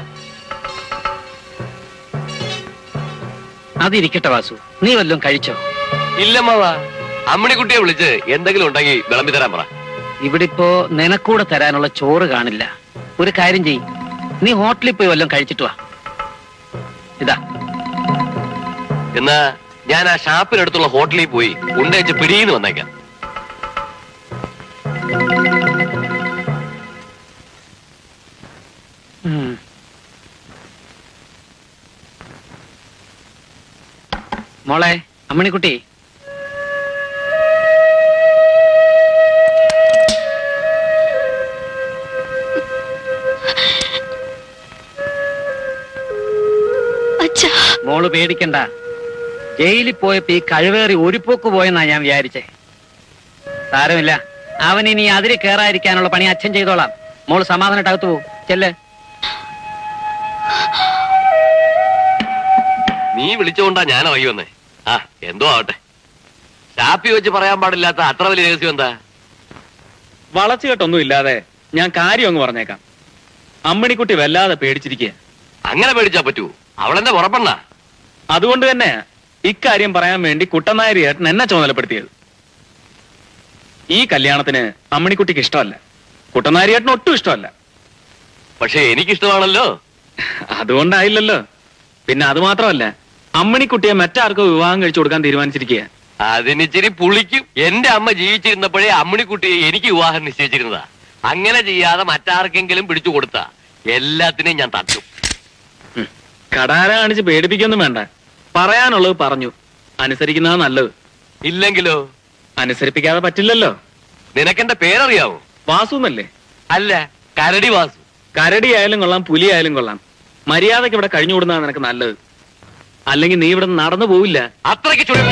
അതിരിക്കട്ടെ വാസു നീ വല്ലതും കഴിച്ചോ ഇല്ലമ്മാവാ അമ്മിണിക്കുട്ടിയെ വിളിച്ച് എന്തെങ്കിലും ഉണ്ടെങ്കിൽ വിളമ്പി തരാൻ പറ ഇവിടെ ഇപ്പോ നിനക്കൂടെ തരാനുള്ള ചോറ് കാണില്ല ഒരു കാര്യം ചെയ് നീ ഹോട്ടലിൽ പോയി വല്ലതും കഴിച്ചിട്ട് വാ ഇതാ എന്നാ ഞാൻ ആ ഷാപ്പിനടുത്തുള്ള ഹോട്ടലിൽ പോയി ഉണ്ടേച്ച് പിടിയിന്ന് വന്നേക്കാം ഉം. മോളെ അമ്മണിക്കുട്ടി അച്ഛാ മോള് പേടിക്കണ്ട ജയിലിൽ പോയപ്പോ ഈ കഴിവേറി ഒരു പോക്ക് പോയെന്നാ ഞാൻ വിചാരിച്ചേ സാരമില്ല അവൻ ഇനി അതിര് കയറാതിരിക്കാനുള്ള പണി അച്ഛൻ ചെയ്തോളാം മോള് സമാധാനമായിട്ട് അകത്ത് പോകും ചെല്ലേ നീ വിളിച്ചുകൊണ്ടാ ഞാൻ ഇറങ്ങി വന്നേ ആ എന്തോ ആവട്ടെ ഷാപ്പി വെച്ച് പറയാൻ പാടില്ലാത്ത അത്ര വലിയ രഹസ്യം എന്താ വളച്ചുകെട്ടൊന്നും ഇല്ലാതെ ഞാൻ കാര്യം അങ്ങ് പറഞ്ഞേക്കാം അമ്മണിക്കുട്ടി വല്ലാതെ പേടിച്ചിരിക്കുക അങ്ങനെ പേടിച്ചാ പറ്റൂ അവളെന്നെ പുറപ്പെണ്ണ അതുകൊണ്ട് തന്നെ ഇക്കാര്യം പറയാൻ വേണ്ടി കുട്ടനായരി ഏട്ടൻ എന്നെ ചുമതലപ്പെടുത്തിയത് ഈ കല്യാണത്തിന് അമ്മണിക്കുട്ടിക്ക് ഇഷ്ടമല്ല കുട്ടനായരി ഏട്ടന് ഒട്ടും ഇഷ്ടമല്ല പക്ഷെ എനിക്കിഷ്ടമാണല്ലോ അതുകൊണ്ടായില്ലല്ലോ പിന്നെ അത് മാത്രമല്ല അമ്മണിക്കുട്ടിയെ മറ്റാർക്കോ വിവാഹം കഴിച്ചു കൊടുക്കാൻ തീരുമാനിച്ചിരിക്കുക അതിനിച്ചിരി പുളിക്കും എന്റെ അമ്മ ജീവിച്ചിരുന്നപ്പോഴേ അമ്മിണിക്കുട്ടിയെ എനിക്ക് വിവാഹം നിശ്ചയിച്ചിരുന്നതാ അങ്ങനെ ചെയ്യാതെ മറ്റാർക്കെങ്കിലും പിടിച്ചു കൊടുത്ത എല്ലാത്തിനെയും ഞാൻ തട്ടും കടാര കാണിച്ച് പേടിപ്പിക്കൊന്നും വേണ്ട പറയാനുള്ളത് പറഞ്ഞു അനുസരിക്കുന്നതാ നല്ലത് ഇല്ലെങ്കിലോ അനുസരിപ്പിക്കാതെ പറ്റില്ലല്ലോ നിനക്കെന്റെ പേരറിയാവോ വാസു എന്നല്ലേ അല്ല കരടി വാസു കരടി ആയാലും കൊള്ളാം പുലി ആയാലും കൊള്ളാം മര്യാദക്ക് ഇവിടെ കഴിഞ്ഞുകൂടുന്നതാണ് നിനക്ക് നല്ലത് അല്ലെങ്കിൽ നീ ഇവിടെ നടന്നു പോവില്ല അത്രയ്ക്ക് ചുഴി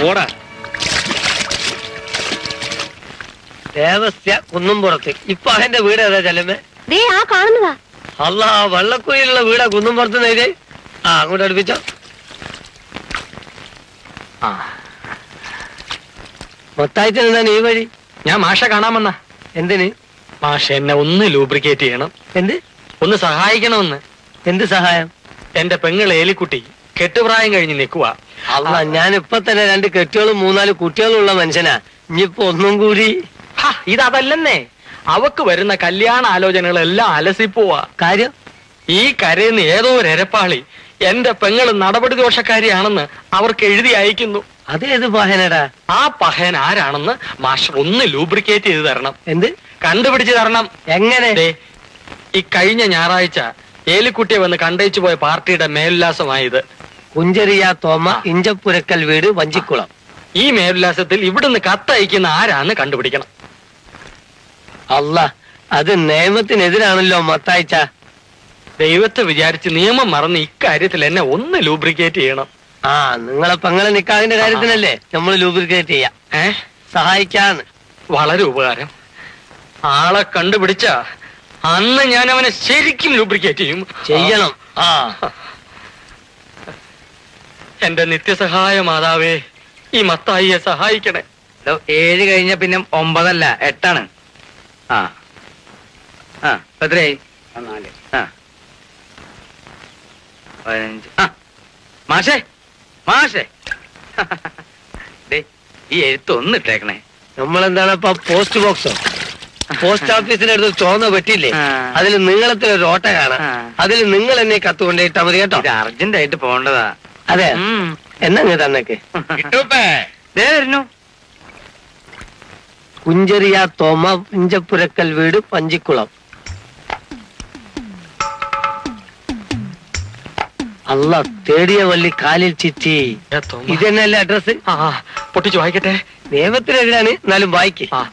ഓടാ ദേവസ്യ കുന്നുംപുറത്ത് ഇപ്പൊ അവന്റെ വീട് ഏതാ ചെല്ലമ്മേ ദേ ആ കാണുന്നതാ അല്ല ആ വെള്ളക്കുഴിയിലുള്ള വീടാ കുന്നുംപുറത്ത് നേര് ആ അങ്ങോട്ട് അടുപ്പിച്ചോ ആ മൊത്തായിട്ട് എന്താണ് ഈ വഴി ഞാൻ മാഷ കാണാമെന്ന എന്തിന് മാഷ എന്നെ ഒന്ന് ലൂബ്രിക്കേറ്റ് ചെയ്യണം എന്ത് ഒന്ന് സഹായിക്കണമെന്ന് എന്ത് സഹായം എന്റെ പെങ്ങൾ ഏലിക്കുട്ടി കെട്ടുപ്രായം കഴിഞ്ഞ് നിൽക്കുക അല്ല ഞാൻ ഇപ്പൊ തന്നെ രണ്ട് കെട്ടികളും മൂന്നാല് കുട്ടികളും ഉള്ള മനുഷ്യനാ ഇനിയിപ്പോ ഒന്നും കൂടി ഇതല്ലെന്നേ അവക്ക് വരുന്ന കല്യാണ ആലോചനകളെല്ലാം അലസിപ്പോവാ കാര്യം ഈ കരയുന്ന ഏതോ ഒരു എരപ്പാളി എന്റെ പെങ്ങൾ നടപടി ദോഷക്കാരിയാണെന്ന് അവർക്ക് എഴുതി അയക്കുന്നു അതേത് വാഹനടാ ആ പഹയൻ ആരാണെന്ന് മാസ്റ്റർ ഒന്ന് ലൂബ്രിക്കേറ്റ് ചെയ്ത് തരണം എന്ത് കണ്ടുപിടിച്ച് തരണം എങ്ങനെ ദേ, ഈ കഴിഞ്ഞ ഞായറാഴ്ച ഏലിക്കുട്ടിയെ വന്ന് കണ്ടയിച്ചു പോയ പാർട്ടിയുടെ മേലുല്ലാസമായത് കുഞ്ചെറിയ തോമ ഇഞ്ചപ്പുരക്കൽ വീട് വഞ്ചിക്കുളം ഈ മേലുല്ലാസത്തിൽ ഇവിടുന്ന് കത്തയക്കുന്ന ആരാന്ന് കണ്ടുപിടിക്കണം അല്ല അത് നിയമത്തിനെതിരാണല്ലോ മത്തായിച്ച ദൈവത്തെ വിചാരിച്ച് നിയമം മറന്ന് ഇക്കാര്യത്തിൽ എന്നെ ഒന്ന് ലൂബ്രിക്കേറ്റ് ചെയ്യണം ആ നിങ്ങളെ പെങ്ങളെ നിക്കാഹിന്റെ കാര്യത്തിനല്ലേ നമ്മൾ ലൂബ്രിക്കേറ്റ് ചെയ്യാം ഏ സഹായിക്കാന്ന് വളരെ ഉപകാരം ആളെ കണ്ടുപിടിച്ച അന്ന് ഞാൻ അവനെ ശരിക്കും ലൂബ്രിക്കേറ്റ് ചെയ്യും ചെയ്യണം ആ എന്റെ നിത്യസഹായ മാതാവേ ഈ മത്തായിയെ സഹായിക്കണേ ദോ, ഏഴ് കഴിഞ്ഞ പിന്നെ ഒമ്പതല്ല എട്ടാണ് ആ ആ ഇപ്പൊ എത്രയായി ആ പതിനഞ്ച് ആ മാഷേ മാഷേ ദേ, ഈ എഴുത്ത് ഒന്ന് ഇട്ടേക്കണേ നമ്മളെന്താണ് ഇപ്പൊ പോസ്റ്റ് ബോക്സോ പോസ്റ്റ് ഓഫീസിന്റെ അടുത്ത് ചോന്ന പെട്ടില്ലേ ആ. അതിൽ നീളത്തിലൊരു ഓട്ട കാണാം ആ. അതിൽ നിങ്ങൾ എന്നെ കത്ത് കൊണ്ടിട്ടാ മതി കേട്ടോ ഇത് അർജന്റ് ആയിട്ട് പോണ്ടതാ അതെ ഉം. എന്നാ നീ തന്നേക്ക് ദേ വരുന്നു കുഞ്ചെറിയ തോമ ഇഞ്ചപ്പുരക്കൽ വീട് പഞ്ചിക്കുളം അല്ല തേടിയ വള്ളി കാലിൽ ചിറ്റി ഏ, തോമ. ഇതന്നെയല്ലേ അഡ്രസ് ആ പൊട്ടിച്ചു വായിക്കട്ടെ നിയമത്തിനെതിരാണ് എന്നാലും വായിക്ക് ആ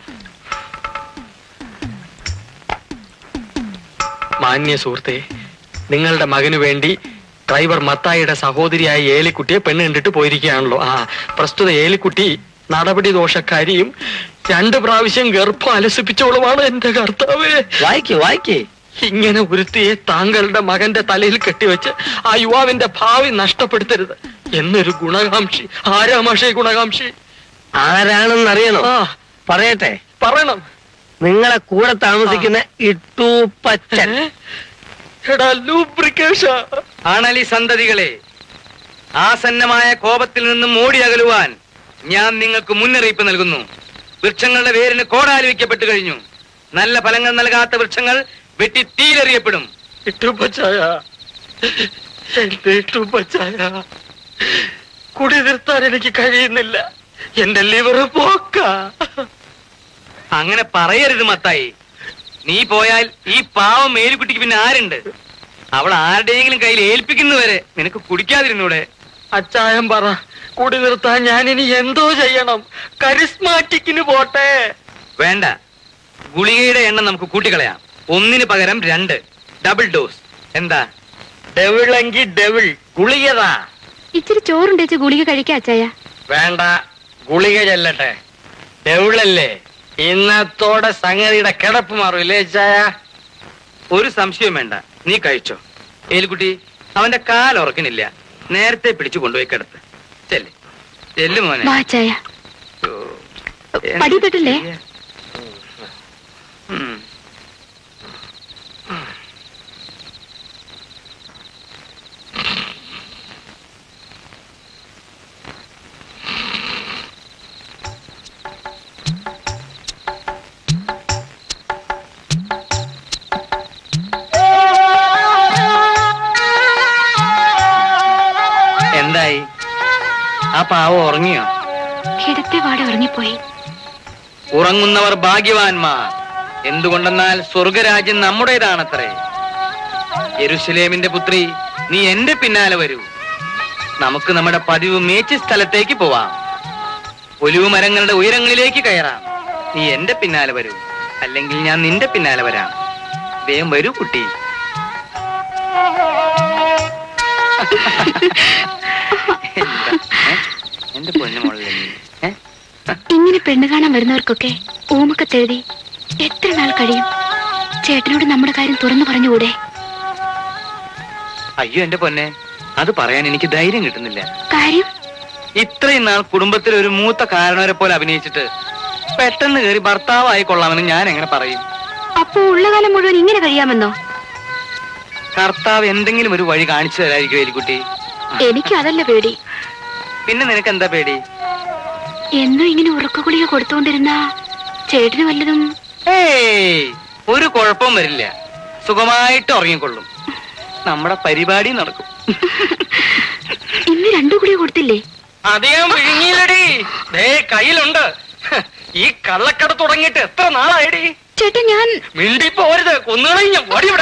മാന്യ സുഹൃത്തെ നിങ്ങളുടെ മകന് വേണ്ടി ഡ്രൈവർ മത്തായിയുടെ സഹോദരിയായ ഏലിക്കുട്ടിയെ പെണ്ണ് കണ്ടിട്ട് പോയിരിക്കുകയാണല്ലോ ആ പ്രസ്തുത ഏലിക്കുട്ടി നടപടി ദോഷക്കാരിയും രണ്ട് പ്രാവശ്യം ഗർഭം അലസിപ്പിച്ചോളുമാണ് എന്റെ കർത്താവേ വായിക്ക് വായിക്ക് ഇങ്ങനെ ഒരുത്തിയെ താങ്കളുടെ മകന്റെ തലയിൽ കെട്ടിവെച്ച് ആ യുവാവിന്റെ ഭാവി നഷ്ടപ്പെടുത്തരുത് എന്നൊരു ഗുണകാംക്ഷി ആരാ മാഷേ ഗുണകാംക്ഷി ആരാണെന്നറിയണോ ആ പറയട്ടെ പറയണം നിങ്ങളെ കൂടെ താമസിക്കുന്ന ഇട്ടൂപ്പച്ചൻ ഏ? എടാ ലൂബ്രിക്കേഷ ആണലി സന്തതികളെ ആസന്നമായ കോപത്തിൽ നിന്നും ഓടി അകലുവാൻ ഞാൻ നിങ്ങൾക്ക് മുന്നറിയിപ്പ് നൽകുന്നു വൃക്ഷങ്ങളുടെ വേരിന് കോടാലിവിക്കപ്പെട്ടു കഴിഞ്ഞു നല്ല ഫലങ്ങൾ നൽകാത്ത വൃക്ഷങ്ങൾ വെട്ടി തീരെറിയപ്പെടും ഇട്ടുപ്പച്ചായ എന്റെ ഇട്ടുപ്പച്ചായ കുടി നിർത്താൻ എനിക്ക് കഴിയുന്നില്ല എന്റെ ലിവർ പോക്ക അങ്ങനെ പറയരുത് മത്തായി നീ പോയാൽ ഈ പാവം മേലുകുട്ടിക്ക് പിന്നെ ആരുണ്ട് അവൾ ആരുടെയെങ്കിലും കയ്യിൽ ഏൽപ്പിക്കുന്നവരെ നിനക്ക് കുടിക്കാതിരുന്നൂടെ അച്ചായം പറ കുടി നിർത്താൻ ഞാൻ ഇനി എന്തോ ചെയ്യണം കരിസ്മാറ്റിക്കിന് പോട്ടെ വേണ്ട ഗുളികയുടെ എണ്ണം നമുക്ക് കൂട്ടിക്കളയാം ഒന്നിന് പകരം രണ്ട് ഡബിൾ ഡോസ് എന്താ ഡെവിളെങ്കി ഡെവിൾ ഗുളികതാ ഇച്ചിരി ചോറുണ്ടേച്ച് ഗുളിക കഴിക്കാ അച്ചായ വേണ്ട ഗുളിക ചെല്ലട്ടെ ഡെവിളല്ലേ ഇന്നത്തോടെ സംഗതിയുടെ കിടപ്പ് മാറൂല്ലേ ചായ ഒരു സംശയവും വേണ്ട നീ കഴിച്ചോ ഏലിക്കുട്ടി അവന്റെ കാൽ ഉറക്കണില്ല നേരത്തെ പിടിച്ചു കൊണ്ടുപോയി കിടത്ത് ചെല്ല് ചെല്ലു മോനെ വാ അച്ചായ ഓ, പടി തൊട്ടില്ലേ? ഉം. എന്തായി ആ പാവം ഉറങ്ങിയോ കിടത്തെ പാടെ ഉറങ്ങിപ്പോയി ഉറങ്ങുന്നവർ ഭാഗ്യവാന്മാർ എന്തുകൊണ്ടെന്നാൽ സ്വർഗരാജ്യം നമ്മുടേതാണത്രേ യെരുശലേമിന്റെ പുത്രി നീ എന്റെ പിന്നാലെ വരൂ നമുക്ക് നമ്മുടെ പതിവ് മേച്ച് സ്ഥലത്തേക്ക് പോവാം ഒലിവ് മരങ്ങളുടെ ഉയരങ്ങളിലേക്ക് കയറാം നീ എന്റെ പിന്നാലെ വരൂ അല്ലെങ്കിൽ ഞാൻ നിന്റെ പിന്നാലെ വരാം വേഗം വരൂ കുട്ടി എന്താ? ഏ? എന്താ എന്റെ പൊന്നു മോളല്ലേ നീ? ഏ? ഇങ്ങനെ പെണ്ണ് കാണാൻ വരുന്നവർക്കൊക്കെ ഊമക്കത്തെഴുതി എത്ര നാൾ കഴിയും ചേട്ടനോട് നമ്മുടെ കാര്യം തുറന്നു പറഞ്ഞുകൂടെ അയ്യോ എന്റെ പൊന്നെ അത് പറയാൻ എനിക്ക് ധൈര്യം കിട്ടുന്നില്ല കാര്യം ഇത്രയും നാൾ കുടുംബത്തിൽ ഒരു മൂത്ത കാരണവരെ പോലെ അഭിനയിച്ചിട്ട് പെട്ടെന്ന് കയറി ഭർത്താവായി കൊള്ളാമെന്ന് ഞാൻ എങ്ങനെ പറയും അപ്പോ ഉള്ള കാലം മുഴുവൻ ഇങ്ങനെ കഴിയാമെന്നോ കർത്താവ് എന്തെങ്കിലും ഒരു വഴി കാണിച്ചു തരായിരിക്കും എലിക്കുട്ടി എനിക്ക് അതല്ല പേടി പിന്നെ നിനക്ക് എന്താ പേടി എന്നും ഇങ്ങനെ ഉറക്ക ഗുളിക കൊടുത്തോണ്ടിരുന്ന ചേട്ടന് വല്ലതും ഏയ് ഒരു കുഴപ്പവും വരില്ല സുഖമായിട്ട് ഉറങ്ങിക്കൊള്ളും നമ്മുടെ പരിപാടി നടക്കും ഇന്ന് രണ്ടു ഗുളിക കൊടുത്തില്ലേ അധികം വിഴുങ്ങിയില്ലടി ദേ കയ്യിലുണ്ട് ഈ കള്ളക്കട തുടങ്ങിയിട്ട് എത്ര നാളായടി ചേട്ടാ ഞാൻ മിണ്ടി പോരുത് കൊന്നുകളഞ്ഞ ഓടിവിടാ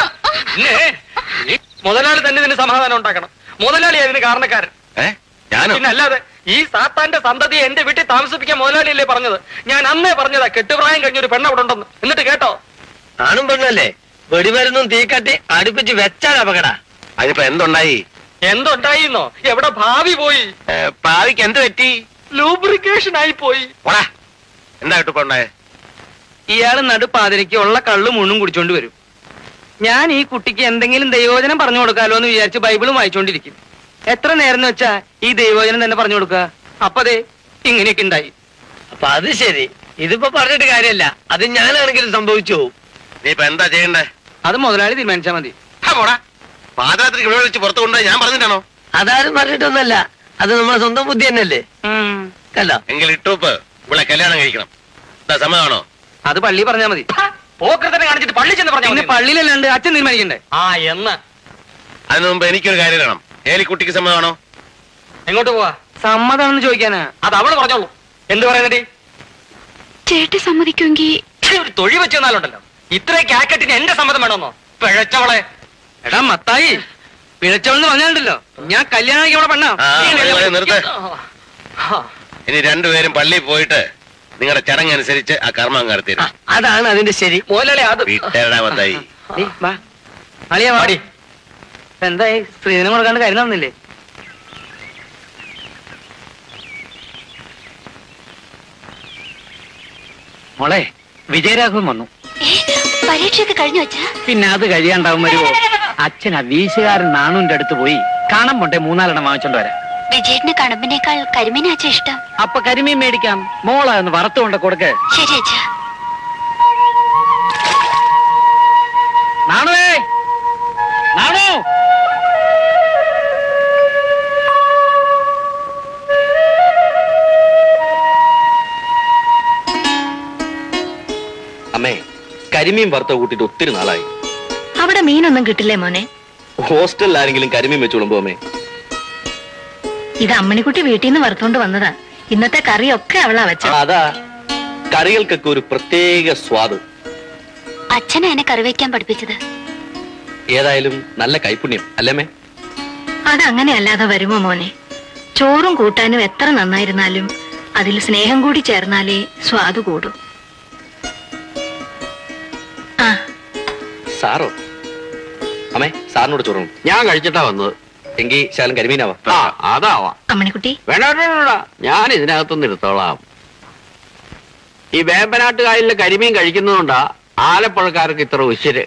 മുതലാളി തന്നെ ഇതിന് സമാധാനം ഉണ്ടാക്കണം മുതലാളി അതിന് കാരണക്കാരൻ ഏ ഞാനോ പിന്നെ അല്ലാതെ ഈ സാത്താന്റെ സന്തതിയെ എന്റെ വീട്ടിൽ താമസിപ്പിക്കാൻ മുതലാളിയല്ലേ പറഞ്ഞത് ഞാൻ അന്നേ പറഞ്ഞതാ കെട്ടുപ്രായം കഴിഞ്ഞൊരു പെണ്ണ് അവിടെ ഉണ്ടെന്ന് എന്നിട്ട് കേട്ടോ ആണും പെണ്ണല്ലേ വെടിമരുന്നും തീക്കട്ടി അടുപ്പിച്ച് വെച്ചാൽ അപകട അതിനിപ്പോ എന്തുണ്ടായി എന്തുണ്ടായിന്നോ എവിടെ ഭാവി പോയി ഏ, ഭാവിക്ക് എന്ത് പറ്റി ലൂബ്രിക്കേഷൻ ആയി പോയി പോടാ എന്താ കിട്ടിപ്പോ ഉണ്ടായേ ഇയാള് നടുപ്പാതിരയ്ക്ക് ഉള്ള കള്ളു മുണ്ണും കുടിച്ചോണ്ട് വരും ഞാൻ ഈ കുട്ടിക്ക് എന്തെങ്കിലും ദൈവോചനം പറഞ്ഞു കൊടുക്കാലോ എന്ന് വിചാരിച്ച് ബൈബിളും വായിച്ചോണ്ടിരിക്കും എത്ര നേരം എന്ന് വെച്ചാ ഈ ദൈവോചനം തന്നെ പറഞ്ഞു കൊടുക്കുക അപ്പതേ ഇങ്ങനെയൊക്കെ ഉണ്ടായി അപ്പൊ അത് ശരി ഇതിപ്പോ പറഞ്ഞിട്ട് കാര്യമല്ല അത് ഞാനാണെങ്കിലും സംഭവിച്ചു പോവും നീ ഇപ്പൊ എന്താ ചെയ്യണ്ടേ അത് മുതലാളി തീരുമാനിച്ചാ മതി ആ, പോടാ പാദയാത്രയ്ക്ക് ഇവിടെ വിളിച്ച് പുറത്തു കൊണ്ടുപോയി ഞാൻ പറഞ്ഞിട്ടാണോ അതാരും പറഞ്ഞിട്ടൊന്നല്ല അത് നമ്മളെ സ്വന്തം ബുദ്ധി തന്നെയല്ലേ കല്ലോ എങ്കിൽ ഇട്ടൂപ്പ് ഇവിടെ കല്യാണം കഴിക്കണം എന്താ സമ്മതമാണോ അത് പള്ളി പറഞ്ഞാ മതി പോക്കൃതനെ കാണിച്ചിട്ട് പള്ളി ചെന്ന് പിന്നെ പറഞ്ഞു പള്ളിയിലല്ലാണ്ട് അച്ഛൻ തീരുമാനിക്കണ്ടേ ആ എന്ന് അതിനു മുമ്പ് എനിക്കൊരു കാര്യം അറിയണം ഏലിക്കുട്ടിക്ക് സമ്മതമാണോ എങ്ങോട്ട് പോവാ സമ്മതാണെന്ന് ചോദിക്കാനാ അത് അവള് പറഞ്ഞോളൂ എന്ത് പറയുന്നടി ചേട്ടൻ സമ്മതിക്കുമെങ്കിൽ ഒരു തൊഴി വെച്ച് തന്നാലുണ്ടല്ലോ ഇത്രയൊക്കെ ആക്കട്ടിന് എന്റെ സമ്മതം വേണമെന്നോ പിഴച്ചവളെ എടാ മത്തായി പിഴച്ചവളെന്ന് പറഞ്ഞാലുണ്ടല്ലോ ഞാൻ കല്യാണം കഴിക്കണ പെണ്ണാ ആ, മതി, മതി, നിർത്ത് ആ. ഇനി രണ്ടുപേരും പള്ളിയിൽ പോയിട്ട് നിങ്ങളുടെ ചടങ്ങനുസരിച്ച് ആ കർമ്മം നടത്തി ആ, അതാണ് അതിന്റെ ശരി മുതലാളി അത് വീട്ടുകാരുടെ മത്തായി നീ വാ അളിയാ വാടി എന്തായി സ്ത്രീധനം കൊടുക്കാണ്ട് കാര്യം നടന്നില്ലേ മോളെ വിജയരാഘവൻ വന്നു പരീക്ഷയൊക്കെ കഴിഞ്ഞു വെച്ചാ പിന്നെ അത് കഴിയാണ്ടാവും വരുമോ അച്ഛൻ ആ വീശുകാരൻ നാണുവിന്റെ അടുത്ത് പോയി കാണാൻ പോട്ടെ മൂന്നാലെണ്ണം വാങ്ങിച്ചോണ്ട് വരാം വിജയേട്ടന് കണമ്പിനേക്കാൾ കരിമീനാച്ച ഇഷ്ടം അപ്പൊ കരിമീൻ മേടിക്കാം മോളെ ഒന്ന് വറുത്തുകൊണ്ട് കൊടുക്ക് ശരി അച്ഛാ നാണുവേ നാണു അമ്മേ കരിമീൻ വറുത്ത കൂട്ടിട്ട് ഒത്തിരി നാളായി അവിടെ മീനൊന്നും കിട്ടില്ലേ മോനെ ഹോസ്റ്റലിൽ ആരെങ്കിലും കരിമീൻ വെച്ച് വിടുമ്പോ അമ്മേ ഇത് അമ്മണിക്കുട്ടി വീട്ടിൽ നിന്ന് വറുത്തോണ്ട് വന്നതാ ഇന്നത്തെ കറിയൊക്കെ അവളാ ആ, വെച്ചത് അതാ കറികൾക്കൊക്കെ ഒരു പ്രത്യേക സ്വാദ് അച്ഛനാ എന്നെ കറി വയ്ക്കാൻ പഠിപ്പിച്ചത് ഏതായാലും നല്ല കൈപുണ്യം അല്ലേമ്മേ അതങ്ങനെ അല്ലാതെ വരുമോ മോനെ ചോറും കൂട്ടാനും എത്ര നന്നായിരുന്നാലും അതിൽ സ്നേഹം കൂടി ചേർന്നാലേ സ്വാദ് കൂടൂ ആ സാറോ അമ്മേ സാറിനോട് ചോറും ഞാൻ കഴിച്ചിട്ടാ വന്നത് എങ്കിൽ ശാലം കരിമീനാവാ ആ അതാവാ അമ്മണിക്കുട്ടി വേണ്ട വേണ്ട, വേണ്ട വേണ്ട. ഞാൻ ഇതിനകത്തുനിന്ന് എടുത്തോളാം ഈ വേമ്പനാട്ട് കായലിലെ കരിമീൻ കഴിക്കുന്നതുകൊണ്ടാ ആലപ്പുഴക്കാർക്ക് ഇത്ര ഉശിര്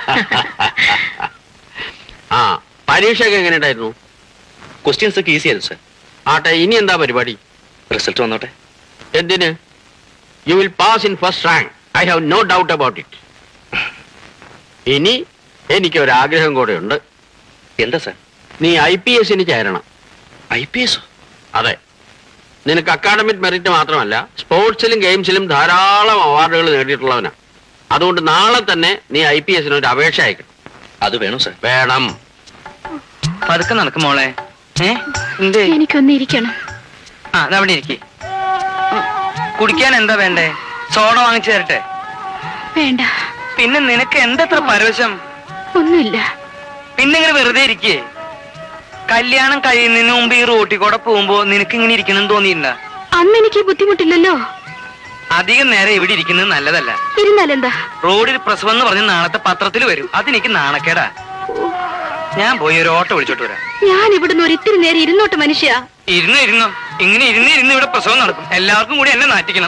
ആ പരീക്ഷയൊക്കെ എങ്ങനെ ഉണ്ടായിരുന്നു ക്വസ്റ്റ്യൻസ് ഒക്കെ ഈസി ആയിരുന്നു സാർ ആട്ടെ ഇനി എന്താ പരിപാടി റിസൾട്ട് വന്നോട്ടെ എന്തിന് you will pass in first rank I have no doubt about it ഇനി എനിക്ക് ഒരു ആഗ്രഹം കൂടെ ഉണ്ട് എന്താ സാർ നീ ഐ പി എസിന് ചേരണം ഐ പി എസ് അതെ നിനക്ക് അക്കാഡമിക് മെറിറ്റ് മാത്രമല്ല സ്പോർട്സിലും ഗെയിംസിലും ധാരാളം അവാർഡുകൾ നേടിയിട്ടുള്ളവനാ അതുകൊണ്ട് നാളെ തന്നെ നീ ഐ പി എസിന് ഒരു അപേക്ഷ അയക്കണം അത് വേണം സാർ വേണം പതുക്കെ നടക്കും മോളെ ഏ എന്തേ എനിക്കൊന്ന് ഇരിക്കണം ആ ദാ അവിടെ ഇരിക്കേ കുടിക്കാൻ എന്താ വേണ്ടേ സോഡ വാങ്ങിച്ചു തരട്ടെ വേണ്ട പിന്നെ നിനക്ക് എന്തത്ര പരവശം ഒന്നുമില്ല പിന്നെ ഇങ്ങനെ വെറുതെ ഇരിക്കേ കല്യാണം കഴിയുന്നതിന് മുമ്പ് ഈ റോട്ടിൽ കൂടെ പോകുമ്പോ നിനക്ക് ഇങ്ങനെ ഇരിക്കണം തോന്നിയില്ല അന്ന് എനിക്ക് ഈ ബുദ്ധിമുട്ടില്ലല്ലോ അധികം നേരം ഇവിടെ ഇരിക്കുന്നത് നല്ലതല്ല ഇരുന്നാലെന്താ റോഡിൽ പ്രസവം എന്ന് പറഞ്ഞ് നാളത്തെ പത്രത്തിൽ വരും അതെനിക്ക് നാണക്കേടാ ഞാൻ പോയി ഒരു ഓട്ടോ വിളിച്ചോട്ട് വരാം ഞാൻ ഇവിടുന്ന് ഒരു ഇത്തിരി നേരം ഇരുന്നോട്ട് മനുഷ്യ ഇരുന്നു ഇരുന്നു ഇങ്ങനെ ഇരുന്ന് ഇരുന്ന് ഇവിടെ പ്രസവം നടക്കും എല്ലാവർക്കും കൂടി എന്നെ നാറ്റിക്കണം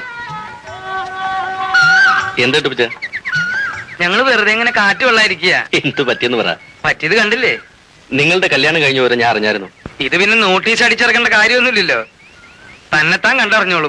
എന്താ പിച്ച ഞങ്ങൾ വെറുതെ ഇങ്ങനെ കാറ്റ് വെള്ളായിരിക്കുക എന്ത് പറ്റിയെന്ന് പറ പറ്റിയത് കണ്ടില്ലേ നിങ്ങളുടെ കല്യാണം കഴിഞ്ഞു വരെ ഞാൻ അറിഞ്ഞായിരുന്നു ഇത് പിന്നെ നോട്ടീസ് അടിച്ചിറക്കേണ്ട കാര്യമൊന്നുമില്ലല്ലോ തന്നെത്താൻ കണ്ടറിഞ്ഞോളും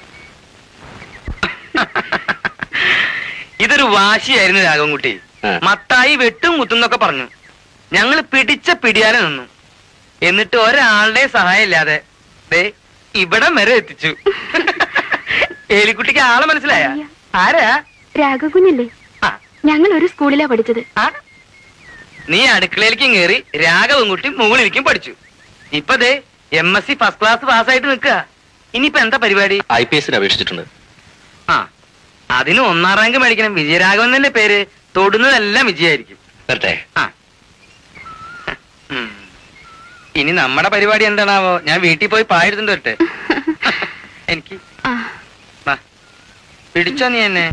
ഇതൊരു വാശിയായിരുന്നു രാഘവൻകുട്ടി ആ. മത്തായി വെട്ടും കുത്തും എന്നൊക്കെ പറഞ്ഞു ഞങ്ങൾ പിടിച്ച പിടിയാലെ നിന്നു എന്നിട്ട് ഒരാളുടെ സഹായം ഇല്ലാതെ ദേ ഇവിടം വരെ എത്തിച്ചു ഏലിക്കുട്ടിക്ക് ആളെ മനസ്സിലായ ആരാ രാഘവകുഞ്ഞല്ലേ ആ, ഞങ്ങൾ ഒരു സ്കൂളിലാ പഠിച്ചത് ആ. നീ അടുക്കളയിലേക്കും കയറി രാഘവൻകുട്ടി മുകളിലേക്കും പഠിച്ചു ഇപ്പൊ ദേ M S C first class പാസ്സായിട്ട് നിൽക്കുക ഇനിയിപ്പോ എന്താ പരിപാടി ഐ പി എസിന് അപേക്ഷിച്ചിട്ടുണ്ട് ആ അതിന് ഒന്നാം റാങ്ക് മേടിക്കണം വിജയരാഘവൻ തന്നെ പേര് തൊടുന്നതെല്ലാം വിജയായിരിക്കും വരട്ടെ ആ ഉം. ഇനി നമ്മുടെ പരിപാടി എന്താണാവോ ഞാൻ വീട്ടിൽ പോയി പായെടുത്തിട്ട് വരട്ടെ എനിക്ക് വാ. പിടിച്ചോ നീ എന്നെ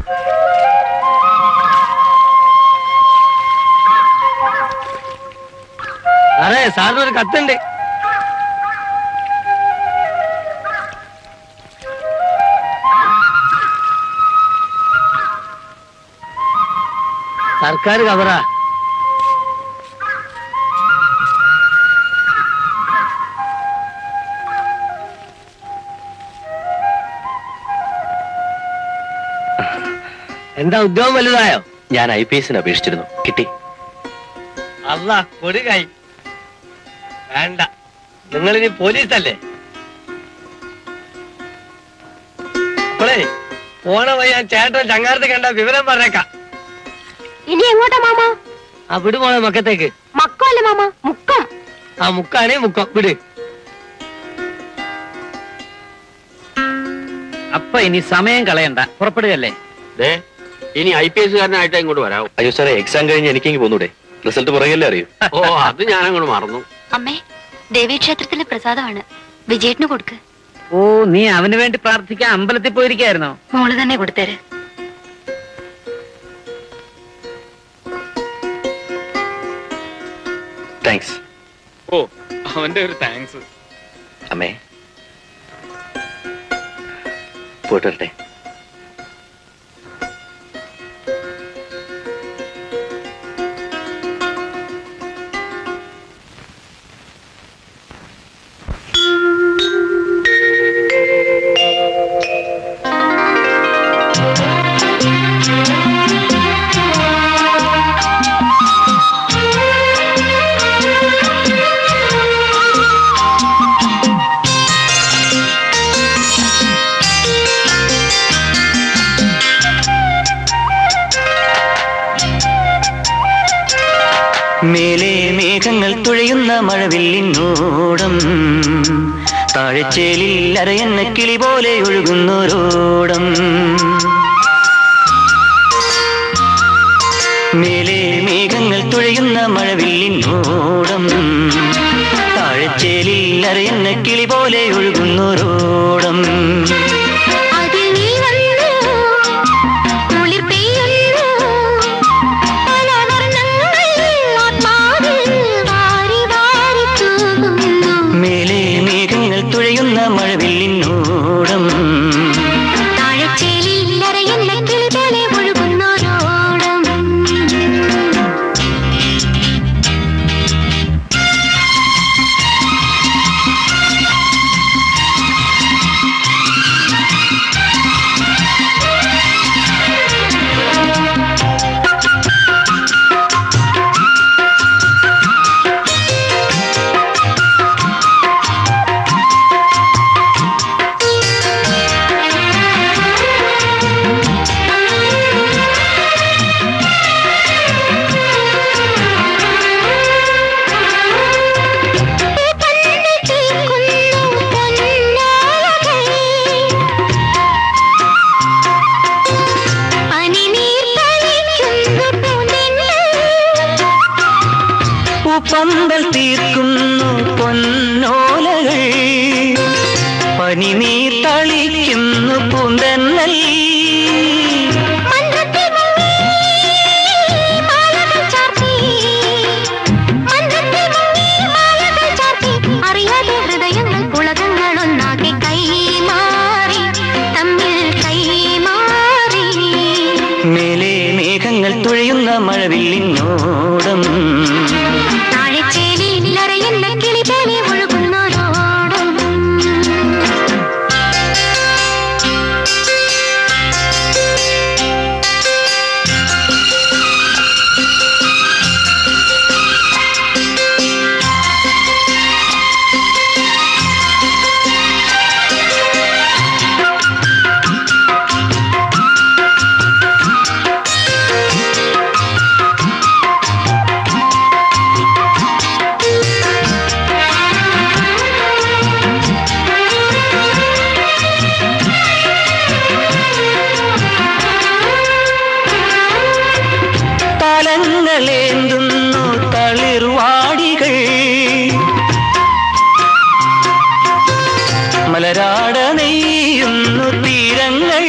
അതെ സാറിന് ഒരു കത്തുണ്ട് സർക്കാർ കവറാ എന്താ ഉദ്യോഗം വലുതായോ ഞാൻ ഐ പി എസിന് അപേക്ഷിച്ചിരുന്നു കിട്ടി അല്ല കൊടുകായി വേണ്ട നിങ്ങളിനി പോലീസല്ലേ അപ്പോളേ പോണ വഴി ഞാൻ ചേട്ടൻ ചങ്ങാരത്ത് കണ്ട വിവരം പറഞ്ഞേക്കാം ഇനി എങ്ങോട്ടാ മാമ ആ വിട് പോണ മക്കത്തേക്ക് മക്കമല്ല മാമ മുക്കം ആ മുക്കാണേ മുക്കം വിട് അപ്പൊ ഇനി സമയം കളയണ്ട പുറപ്പെടുകയല്ലേ ദേ ഇനി ഐ പി എസ്കാരനായിട്ട് ഇങ്ങോട്ട് വരാവും അയ്യോ സാറേ എക്സാം കഴിഞ്ഞ് എനിക്കെങ്കിൽ പോന്നൂടെ റിസൾട്ട് പുറകല്ലേ അറിയൂ ഓ അത് ഞാൻ അങ്ങോട്ട് മറന്നു അമ്മേ ദേവീക്ഷേത്രത്തിലെ പ്രസാദമാണ് വിജയേട്ടന് കൊടുക്ക് ഓ നീ അവന് വേണ്ടി പ്രാർത്ഥിക്കാൻ അമ്പലത്തിൽ പോയിരിക്കായിരുന്നോ മോള് തന്നെ കൊടുത്തേര് താങ്ക്സ് ഓ അവന്റെ ഒരു താങ്ക്സ് അമ്മേ പോയിട്ട് വരട്ടെ മേലെ മേഘങ്ങൾ തുഴയുന്ന മഴവില്ലിനോടം താഴെച്ചേലിൽ അരയെന്ന കിളി പോലെ ഒഴുകുന്നോരോടം മേലെ മേഘങ്ങൾ തുഴയുന്ന മഴവില്ലിനോടം താഴെച്ചേലിൽ അരയെന്ന കിളി പോലെ ഒഴുകുന്നോരോടം അതിൽ നീ വന്നു കുളിർ പെയ്യുന്നു പല വർണ്ണങ്ങൾ ആത്മാവിൽ വാരി വാരി തൂകുന്നു മേലെ മേഘങ്ങൾ തുഴയുന്ന മഴവില്ലിനോടം താഴച്ചേലിൽ അരയുന്ന കിളി പോലെ ഒഴുകുന്നോരോടം പൂപ്പന്തൽ തീർക്കുന്നു പൊന്നോലകൾ പനിനീർ തളിക്കുന്നു പൂന്തന്നൽ അറിയാതെ ഹൃദയങ്ങൾ കുളകങ്ങൾ ഒന്നാകെ മലരാട നെയ്യുന്നു തീരങ്ങൾ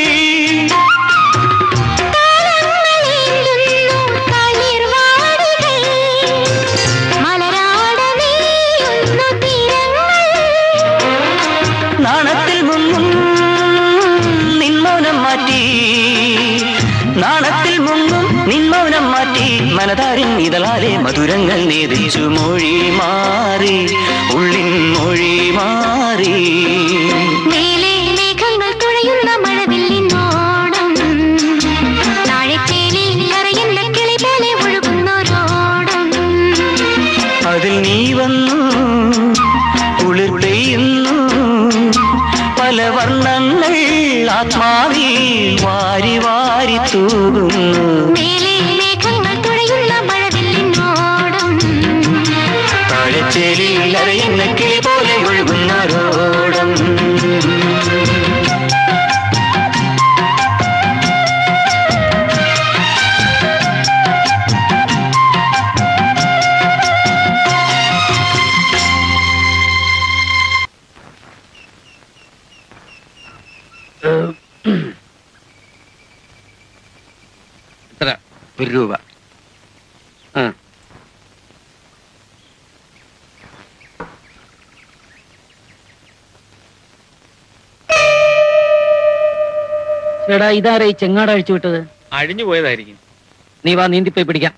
നാണത്തിൽ മുങ്ങും നിന്മൗനം മാറ്റി നാണത്തിൽ മുങ്ങും നിന്മൗനം മാറ്റി മനതാരിൻ ഇതളാലെ മധുരങ്ങൾ നേതിച്ചു മൊഴി മാറി ഉള്ളിൻ മൊഴി മാറി മേലെ മേഘങ്ങൾ തുഴയുന്ന മഴവില്ലിനോടം താഴെത്തേലി അറിയുന്ന കിളി പോലെ ഒഴുകുന്നോരോടം അതിൽ നീ വന്നു കുളിർ പെയ്യുന്നു പല വർണ്ണങ്ങൾ ആത്മാവിൽ വാരി വാരി തൂകുന്നു മേലെ മേഘങ്ങൾ തുഴയുന്ന മഴവില്ലിനോടം താഴച്ചേലിൽ അരയുന്ന കിളി പോലെ ഒഴുകുന്നവരോടും എത്ര ഒരു രൂപ ആ ചേടാ ഇതാരാ ഈ ചെങ്ങാട് അഴിച്ചു വിട്ടത് അഴിഞ്ഞു പോയതായിരിക്കും നീ വാ നീന്തിപ്പോയി പിടിക്കാം